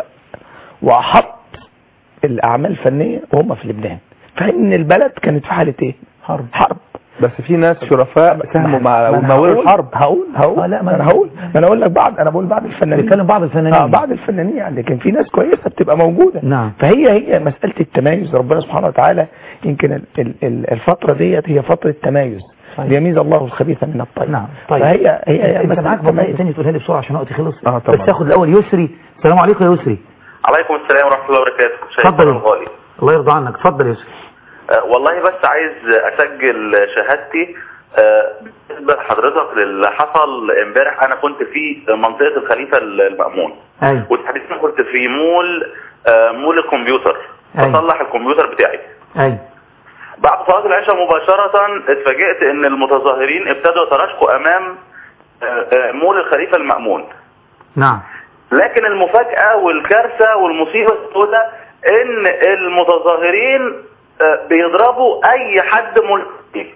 وأحط الأعمال الفنية وهم في لبنان فإن البلد كانت في حالة إيه؟ حرب حرب بس في ناس شرفاء ساهموا مع ما أنا ومولوا هقول- الحرب هقول هقول آه، لا، ما ما انا أنا- هقول ما انا اقول لك بعض انا بقول بعض الفنانين بيتكلم بعض الفنانين. اه بعض الفنانين يعني لكن في ناس كويسه بتبقى موجوده نعم. فهي هي مساله التمايز ربنا سبحانه وتعالى يمكن ال- ال- ال- الفتره ديت هي فتره تمايز طيب. ليميز الله الخبيث من الطيب نعم طيب فهي هي, هي انت مسألة معاك بطاقه تميز. تاني تقولها لي بسرعه عشان وقتي خلص اه طبعا. بس تاخد الاول يسري السلام عليكم يا يسري عليكم السلام ورحمة الله وبركاته شيخ اتفضل. الغالي الله يرضى عنك اتفضل يا يسري أه والله بس عايز اسجل شهادتي أه، بالنسبة لحضرتك للي حصل امبارح انا كنت في منطقة الخليفة المأمون ايوه وتحديدا كنت في مول أه، مول الكمبيوتر أيوة. بصلح الكمبيوتر بتاعي ايوه بعد صلاة العشاء مباشرة اتفاجئت ان المتظاهرين ابتدوا يتراشقوا امام أه، أه، مول الخليفة المأمون نعم لكن المفاجأة والكارثة والمصيبة السوداء ان المتظاهرين آه، بيضربوا اي حد ملتحي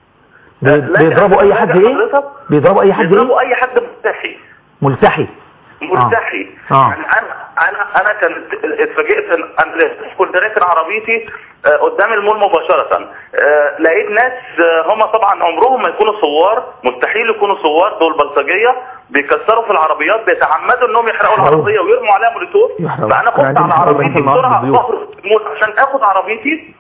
بي- لكن بيضربوا اي أنا حد بفاجئ ايه حضرتك بيضربوا اي حد ايه بيضربوا اي حد ملتحي ملتحي ملتحي آه. يعني انا انا انا كنت اتفاجئت إن- انا كنت راكن عربيتي آه، قدام المول مباشره آه، لقيت ناس آه، هم طبعا عمرهم ما يكونوا ثوار مستحيل يكونوا ثوار دول بلطجيه بيكسروا في العربيات بيتعمدوا انهم يحرقوا العربيه ويرموا عليها مولوتوف يحرقوا. فانا كان كنت عندنا على حرب عربيتي حصل معاهم بسرعه بالضيوف. بخرج المول عشان اخد عربيتي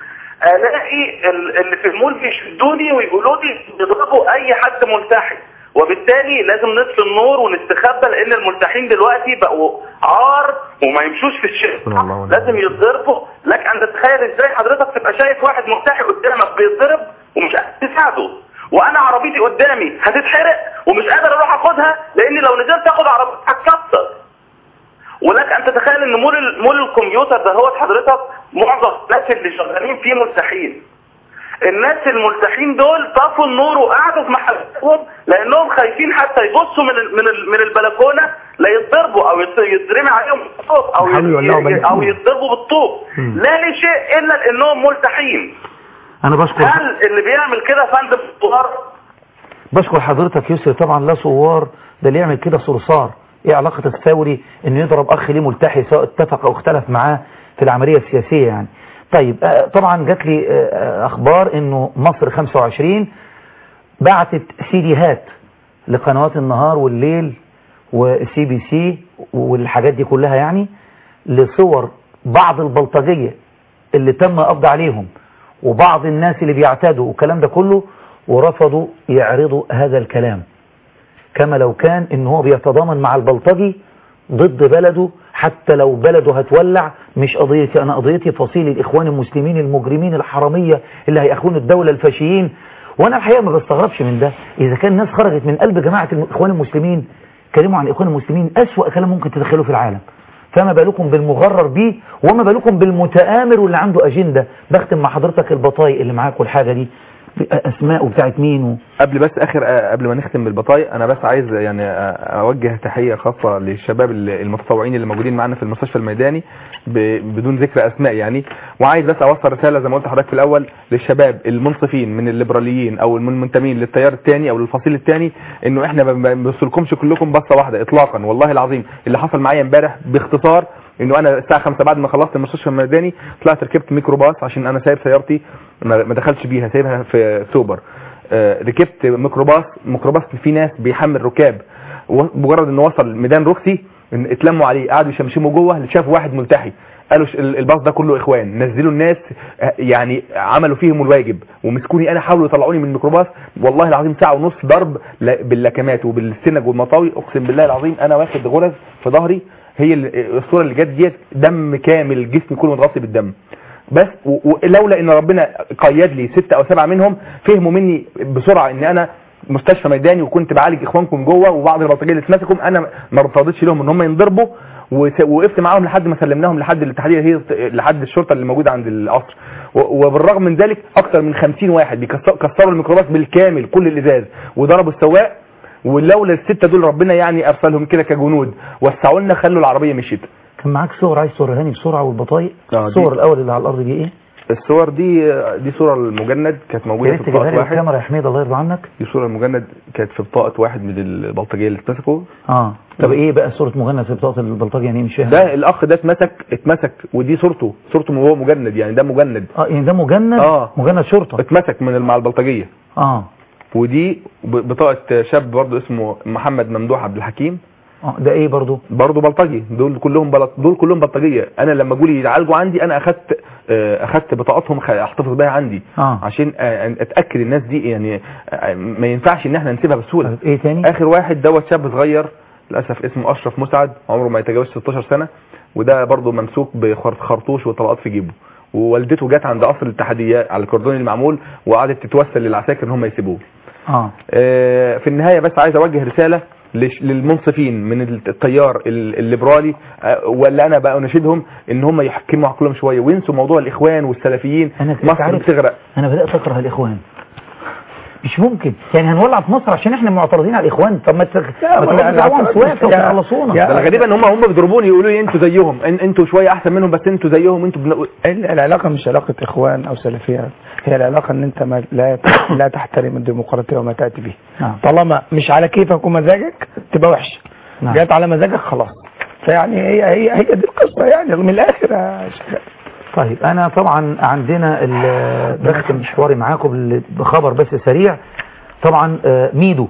الاقي ال- اللي في المول بيشدوني ويقولوا لي بيضربوا اي حد ملتحي وبالتالي لازم نطفي النور ونستخبى لان الملتحين دلوقتي بقوا عار وما يمشوش في الشارع لازم يتضربوا لك ان تتخيل ازاي حضرتك تبقى شايف واحد ملتحي قدامك بيتضرب ومش قادر تساعده وانا عربيتي قدامي هتتحرق ومش قادر اروح اخدها لاني لو نزلت اخد عربيتي هتكسر ولك ان تتخيل ان مول ال- مول الكمبيوتر ده هو حضرتك معظم الناس اللي شغالين فيه ملتحين الناس الملتحين دول طفوا النور وقعدوا في محلاتهم لانهم خايفين حتى يبصوا من ال من ال من البلكونه لا يتضربوا او يت- يترمي عليهم الطوب او يحاولوا يولعوا ي- بنزين. او يتضربوا بالطوب لا لشيء الا لانهم ملتحين انا بشكر هل اللي بيعمل كده فندم ثوار بشكر حضرتك يسري طبعا لا ثوار ده اللي يعمل كده صرصار ايه علاقة الثوري انه يضرب اخ ليه ملتحي سواء اتفق او اختلف معاه في العملية السياسية يعني طيب آه، طبعا جات لي آه، آه، اخبار انه مصر 25 بعتت سيديهات لقنوات النهار والليل والسي بي سي والحاجات دي كلها يعني لصور بعض البلطجية اللي تم قبض عليهم وبعض الناس اللي بيعتادوا والكلام ده كله ورفضوا يعرضوا هذا الكلام كما لو كان ان هو بيتضامن مع البلطجي ضد بلده حتى لو بلده هتولع مش قضيتي انا قضيتي فصيل الاخوان المسلمين المجرمين الحرامية اللي هيأخون الدولة الفاشيين وانا الحقيقة ما بستغربش من ده اذا كان الناس خرجت من قلب جماعة الاخوان المسلمين كلموا عن الاخوان المسلمين اسوأ كلام ممكن تدخلوه في العالم فما بالكم بالمغرر بيه وما بالكم بالمتآمر واللي عنده أجندة بختم مع حضرتك البطايق اللي معاك والحاجة دي أسماء وبتاعت مين و... قبل بس اخر آه، قبل ما نختم بالبطايق انا بس عايز يعني آه، اوجه تحيه خاصه للشباب ال- المتطوعين اللي موجودين معانا في المستشفى الميداني ب- بدون ذكر اسماء يعني وعايز بس اوصل رساله زي ما قلت لحضرتك في الاول للشباب المنصفين من الليبراليين او المنتمين للتيار الثاني او للفصيل الثاني انه احنا ما ما بنبصلكمش كلكم بصه واحده اطلاقا والله العظيم اللي حصل معايا امبارح باختصار انه انا الساعه 5 بعد ما خلصت المستشفى الميداني طلعت ركبت ميكروباص عشان انا سايب سيارتي ما ما دخلتش بيها سايبها في سوبر آه، ركبت ميكروباص ميكروباص فيه ناس بيحمل ركاب و- مجرد انه وصل ميدان روكسي إن اتلموا عليه قعدوا يشمشموا جوه شافوا واحد ملتحي قالوا ش- ال- الباص ده كله اخوان نزلوا الناس آه، يعني عملوا فيهم الواجب ومسكوني انا حاولوا يطلعوني من الميكروباص والله العظيم ساعه ونص ضرب ل- باللكمات وبالسنج والمطاوي اقسم بالله العظيم انا واخد غرز في ظهري هي ال- الصوره اللي جت ديت دم كامل جسمي كله متغطي بالدم بس و- ولولا ان ربنا قيد لي ستة او سبعة منهم فهموا مني بسرعة ان انا مستشفى ميداني وكنت بعالج اخوانكم جوه وبعض البلطجيه اللي اتمسكوا انا ما رفضتش لهم ان هم ينضربوا وس- وقفت معاهم لحد ما سلمناهم لحد الاتحاديه هي لحد الشرطه اللي موجوده عند القصر و- وبالرغم من ذلك اكثر من 50 واحد بيكسروا كسروا الميكروباص بالكامل كل الازاز وضربوا السواق ولولا السته دول ربنا يعني ارسلهم كده كجنود وسعوا لنا خلوا العربيه مشيت كان معاك صور عايز صورها لي بسرعة والبطايق آه، دي- الصور الأول اللي على الأرض دي إيه؟ الصور دي دي صوره المجند كانت يا موجوده ريت في تجيبها بطاقه لي واحد الكاميرا يا حميد الله يرضى عنك دي صورة المجند كانت في بطاقة واحد من البلطجية اللي اتمسكوا اه طب إيه بقى صورة مجند في بطاقة البلطجي يعني إيه مش فاهم ده الأخ ده اتمسك اتمسك ودي صورته صورته وهو مجند يعني ده مجند اه يعني ده مجند اه مجند شرطة اتمسك من مع البلطجية اه ودي ب- بطاقة شاب برضه اسمه محمد ممدوح عبد الحكيم اه ده ايه برضو برضه بلطجي دول كلهم بلط دول كلهم بلطجيه انا لما جولي يعالجوا عندي انا اخدت آه، اخدت بطاقاتهم خ- احتفظ بيها عندي اه عشان آه، اتاكد الناس دي يعني آه، ما ينفعش ان احنا نسيبها بسهوله ايه تاني اخر واحد دوت شاب صغير للاسف اسمه اشرف مسعد عمره ما يتجاوز 16 سنه وده برضه ممسوك بخرطوش وطلقات في جيبه ووالدته جت عند قصر الاتحاديه على الكردون المعمول وقعدت تتوسل للعساكر ان هم يسيبوه اه آه، في النهاية بس عايز اوجه رسالة لش- للمنصفين من التيار ال- الليبرالي آه، ولا انا بقى اناشدهم ان هم يحكموا عقلهم شوية وينسوا موضوع الاخوان والسلفيين انا مصر عارف بتغرق انا بدات اكره الاخوان مش ممكن يعني هنولع في مصر عشان احنا معترضين على الاخوان طب ما تخ... ما تقعدوا تدعوهم سواك وتخلصونا ده الغريب ان هم هم بيضربوني يقولوا لي انتوا زيهم إن- انتوا شوية احسن منهم بس انتوا زيهم انتوا بن... ال- العلاقة مش علاقة إخوان أو سلفية هي العلاقة إن أنت ما لا لا تحترم الديمقراطية وما تأتي به نعم. طالما مش على كيفك ومزاجك تبقى وحش نعم. جت على مزاجك خلاص فيعني هي هي هي دي القصه يعني من الاخر يا شيخ طيب انا طبعا عندنا ال- بختم حواري معاكم بال- بخبر بس سريع طبعا آه، ميدو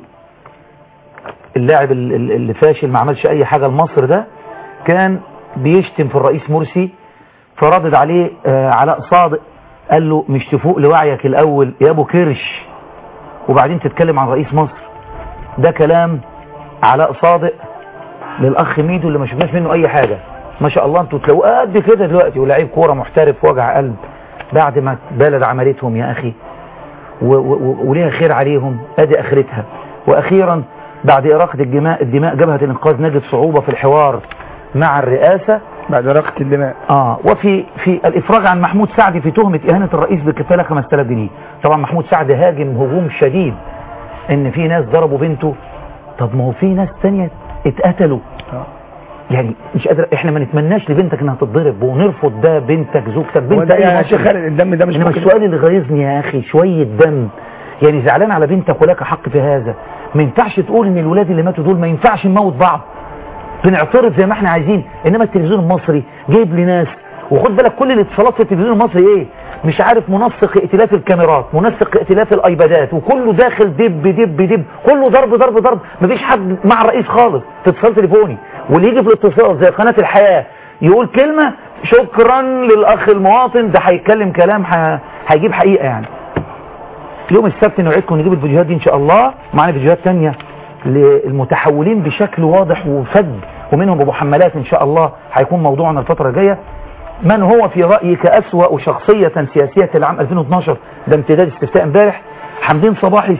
اللاعب ال- ال- اللي فاشل ما عملش اي حاجة لمصر ده كان بيشتم في الرئيس مرسي فردد عليه آه، علاء صادق قال له مش تفوق لوعيك الاول يا ابو كرش وبعدين تتكلم عن رئيس مصر ده كلام علاء صادق للاخ ميدو اللي ما شفناش منه اي حاجة ما شاء الله انتوا تلاقوه قد كده دلوقتي ولاعيب كوره محترف وجع قلب بعد ما بلد عملتهم يا اخي و- و- و- وليها خير عليهم ادي اخرتها واخيرا بعد اراقه الدماء الدماء جبهه الانقاذ نجد صعوبه في الحوار مع الرئاسه بعد اراقه الدماء اه وفي في الافراج عن محمود سعد في تهمه اهانه الرئيس بكفاله 5000 جنيه طبعا محمود سعد هاجم هجوم شديد ان في ناس ضربوا بنته طب ما هو في ناس تانية اتقتلوا يعني مش قادر احنا ما نتمناش لبنتك انها تتضرب ونرفض ده بنتك زوجتك هو بنت ده اي يا مصري. شيخ خالد الدم ده مش انما ممكن- السؤال اللي غيظني يا اخي شويه دم يعني زعلان على بنتك ولك حق في هذا ما ينفعش تقول ان الولاد اللي ماتوا دول ما ينفعش نموت بعض بنعترض زي ما احنا عايزين انما التلفزيون المصري جايب لي ناس وخد بالك كل الاتصالات في التلفزيون المصري ايه مش عارف منسق ائتلاف الكاميرات منسق ائتلاف الايبادات وكله داخل دب دب دب كله ضرب ضرب ضرب مفيش حد مع الرئيس خالص في اتصال تليفوني واللي يجي في الاتصال زي قناه الحياه يقول كلمه شكرا للاخ المواطن ده هيتكلم كلام ح- هيجيب حقيقه يعني يوم السبت نوعدكم نجيب الفيديوهات دي ان شاء الله معانا فيديوهات تانية للمتحولين بشكل واضح وفج ومنهم ابو حمالات ان شاء الله هيكون موضوعنا الفترة الجاية من هو في رأيك أسوأ شخصية سياسية العام 2012 ده امتداد استفتاء امبارح حمدين صباحي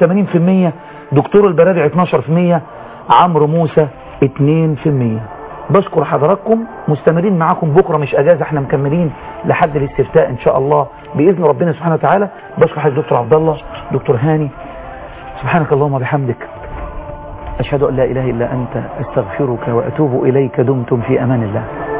86% دكتور البرادع 12% عمرو موسى 2% بشكر حضراتكم مستمرين معاكم بكرة مش اجازة احنا مكملين لحد الاستفتاء ان شاء الله باذن ربنا سبحانه وتعالى بشكر حضرتك دكتور عبد الله دكتور هاني سبحانك اللهم وبحمدك اشهد ان لا اله الا انت استغفرك واتوب اليك دمتم في امان الله